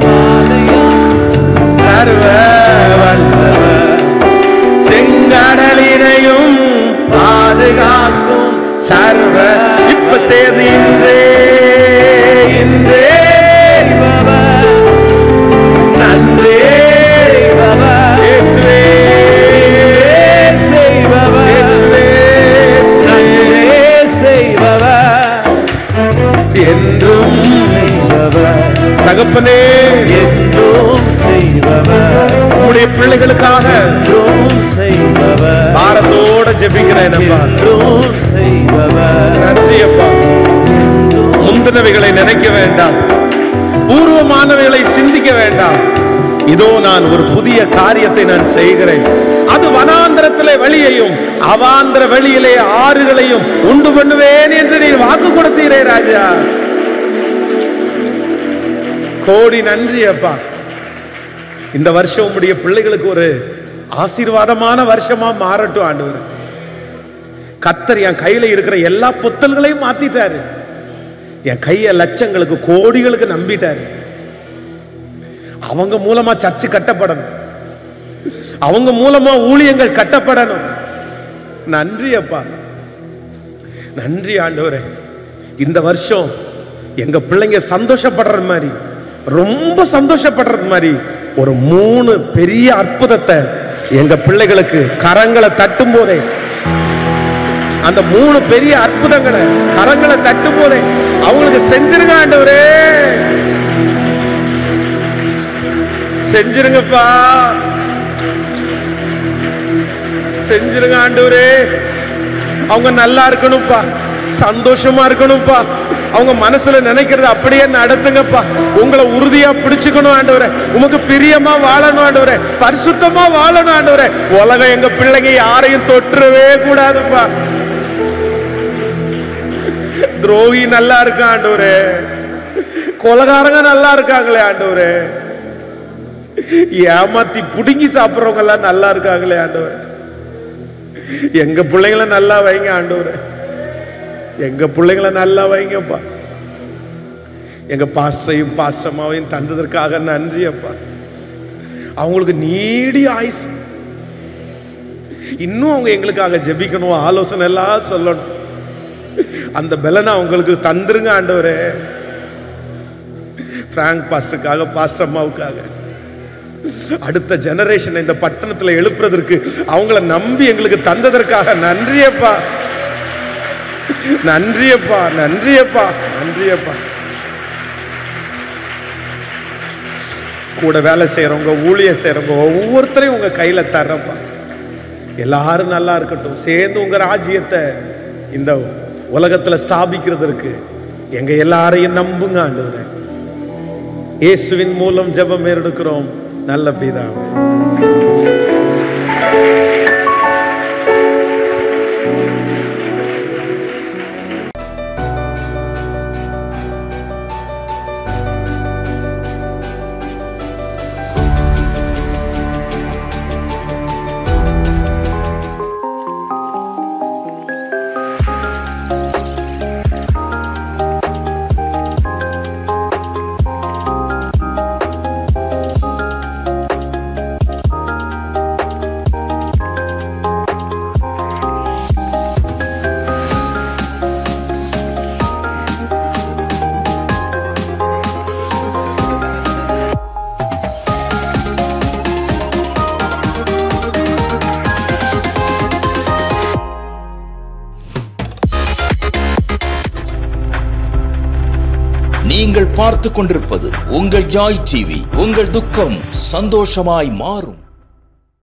சர்வ வல்லவர் செங்கடலினையும் பாதுகாக்கும் சர்வ இப்ப சேர்ந்து இன்றே இன்றே நன்றே இயேசுவே இயேசுவே, இயேசுவே. என்றும் தகப்பனே உம்முடைய பிள்ளைகளுக்காக பாரத்தோட ஜெபிக்கிறேன் அப்பா நன்றி அப்பா முந்தினவைகளை நினைக்க வேண்டாம் பூர்வமானவைகளை சிந்திக்க வேண்டாம் இதோ நான் ஒரு புதிய காரியத்தை நான் செய்கிறேன் அது வனாந்திரத்திலே வெளியையும் அவாந்திர வெளியிலே ஆறுகளையும் உண்டு பண்ணுவேன் என்று நீர் வாக்கு கொடுத்தீரே ராஜா கோடி நன்றி அப்பா இந்த வருஷம் உம்முடைய பிள்ளைகளுக்கு ஒரு ஆசீர்வாதமான வருஷமா மாறட்டும் ஆண்டவர் கத்தர் என் கையில இருக்கிற எல்லா புத்தல்களையும் மாத்திட்டாரு என் கைய லட்சங்களுக்கு கோடிகளுக்கு நம்பிட்டாரு அவங்க மூலமா சர்ச்சு கட்டப்படணும் அவங்க மூலமா ஊழியங்கள் கட்டப்படணும் நன்றி அப்பா நன்றி ஆண்டவரே இந்த வருஷம் எங்க பிள்ளைங்க சந்தோஷப்படுறது மாதிரி ரொம்ப சந்தோஷப்படுறது மாதிரி ஒரு மூணு பெரிய அற்புதத்தை எங்க பிள்ளைகளுக்கு கரங்களை தட்டும் போதே அந்த மூணு பெரிய அற்புதங்களை கரங்களை தட்டும் போதே அவங்களுக்கு செஞ்சிருங்க ஆண்டவரே செஞ்சிருங்கப்பா செஞ்சிருங்க ஆண்டவரே அவங்க நல்லா இருக்கணும்ப்பா சந்தோஷமா இருக்கணும்ப்பா அவங்க மனசுல நினைக்கிறது அப்படியே நடத்துங்கப்பா உங்களை உறுதியா பிடிச்சுக்கணும் ஆண்டவரே உமக்கு பிரியமா வாழணும் ஆண்டவரே பரிசுத்தமா வாழணும் ஆண்டவரே உலகம் எங்க பிள்ளைங்க யாரையும் தொற்றவே கூடாதுப்பா துரோகி நல்லா இருக்கான் ஆண்டவரே கொலகாரங்க நல்லா இருக்காங்களே ஆண்டவரே ஏமாத்தி புடுங்கி சாப்பிடுறவங்க எல்லாம் நல்லா இருக்காங்களே ஆண்டவரே எங்க பிள்ளைங்கள நல்லா வைங்க ஆண்டவரே எங்க பிள்ளைங்கள நல்லா வைங்கப்பா எங்க பாஸ்டரையும் பாஸ்டமாவையும் தந்ததற்காக நன்றி அப்பா அவங்களுக்கு நீடி ஆயுசு இன்னும் அவங்க எங்களுக்காக ஜெபிக்கணும் ஆலோசனை எல்லாம் சொல்லணும் அந்த பலனை அவங்களுக்கு தந்துருங்க ஆண்டவரே பிராங்க் பாஸ்டருக்காக பாஸ்டர் அம்மாவுக்காக அடுத்த ஜெனரேஷன் இந்த பட்டணத்துல எழுப்புறதற்கு அவங்கள நம்பி எங்களுக்கு தந்ததற்காக நன்றியப்பா நன்றியப்பா நன்றியப்பா நன்றியப்பா கூட வேலை செய்யறவங்க ஊழியம் செய்யறவங்க ஒவ்வொருத்தரையும் உங்க கையில தர்றப்பா எல்லாரும் நல்லா இருக்கட்டும் சேர்ந்து உங்க ராஜ்யத்தை இந்த உலகத்துல ஸ்தாபிக்கிறதற்கு எங்க எல்லாரையும் நம்புங்க ஆண்டவரே இயேசுவின் மூலம் ஜெபம் எடுக்கிறோம் நல்ல பிதாவே நீங்கள் பார்த்துக் கொண்டிருப்பது உங்கள் ஜாய் டிவி உங்கள் துக்கம் சந்தோஷமாய் மாறும்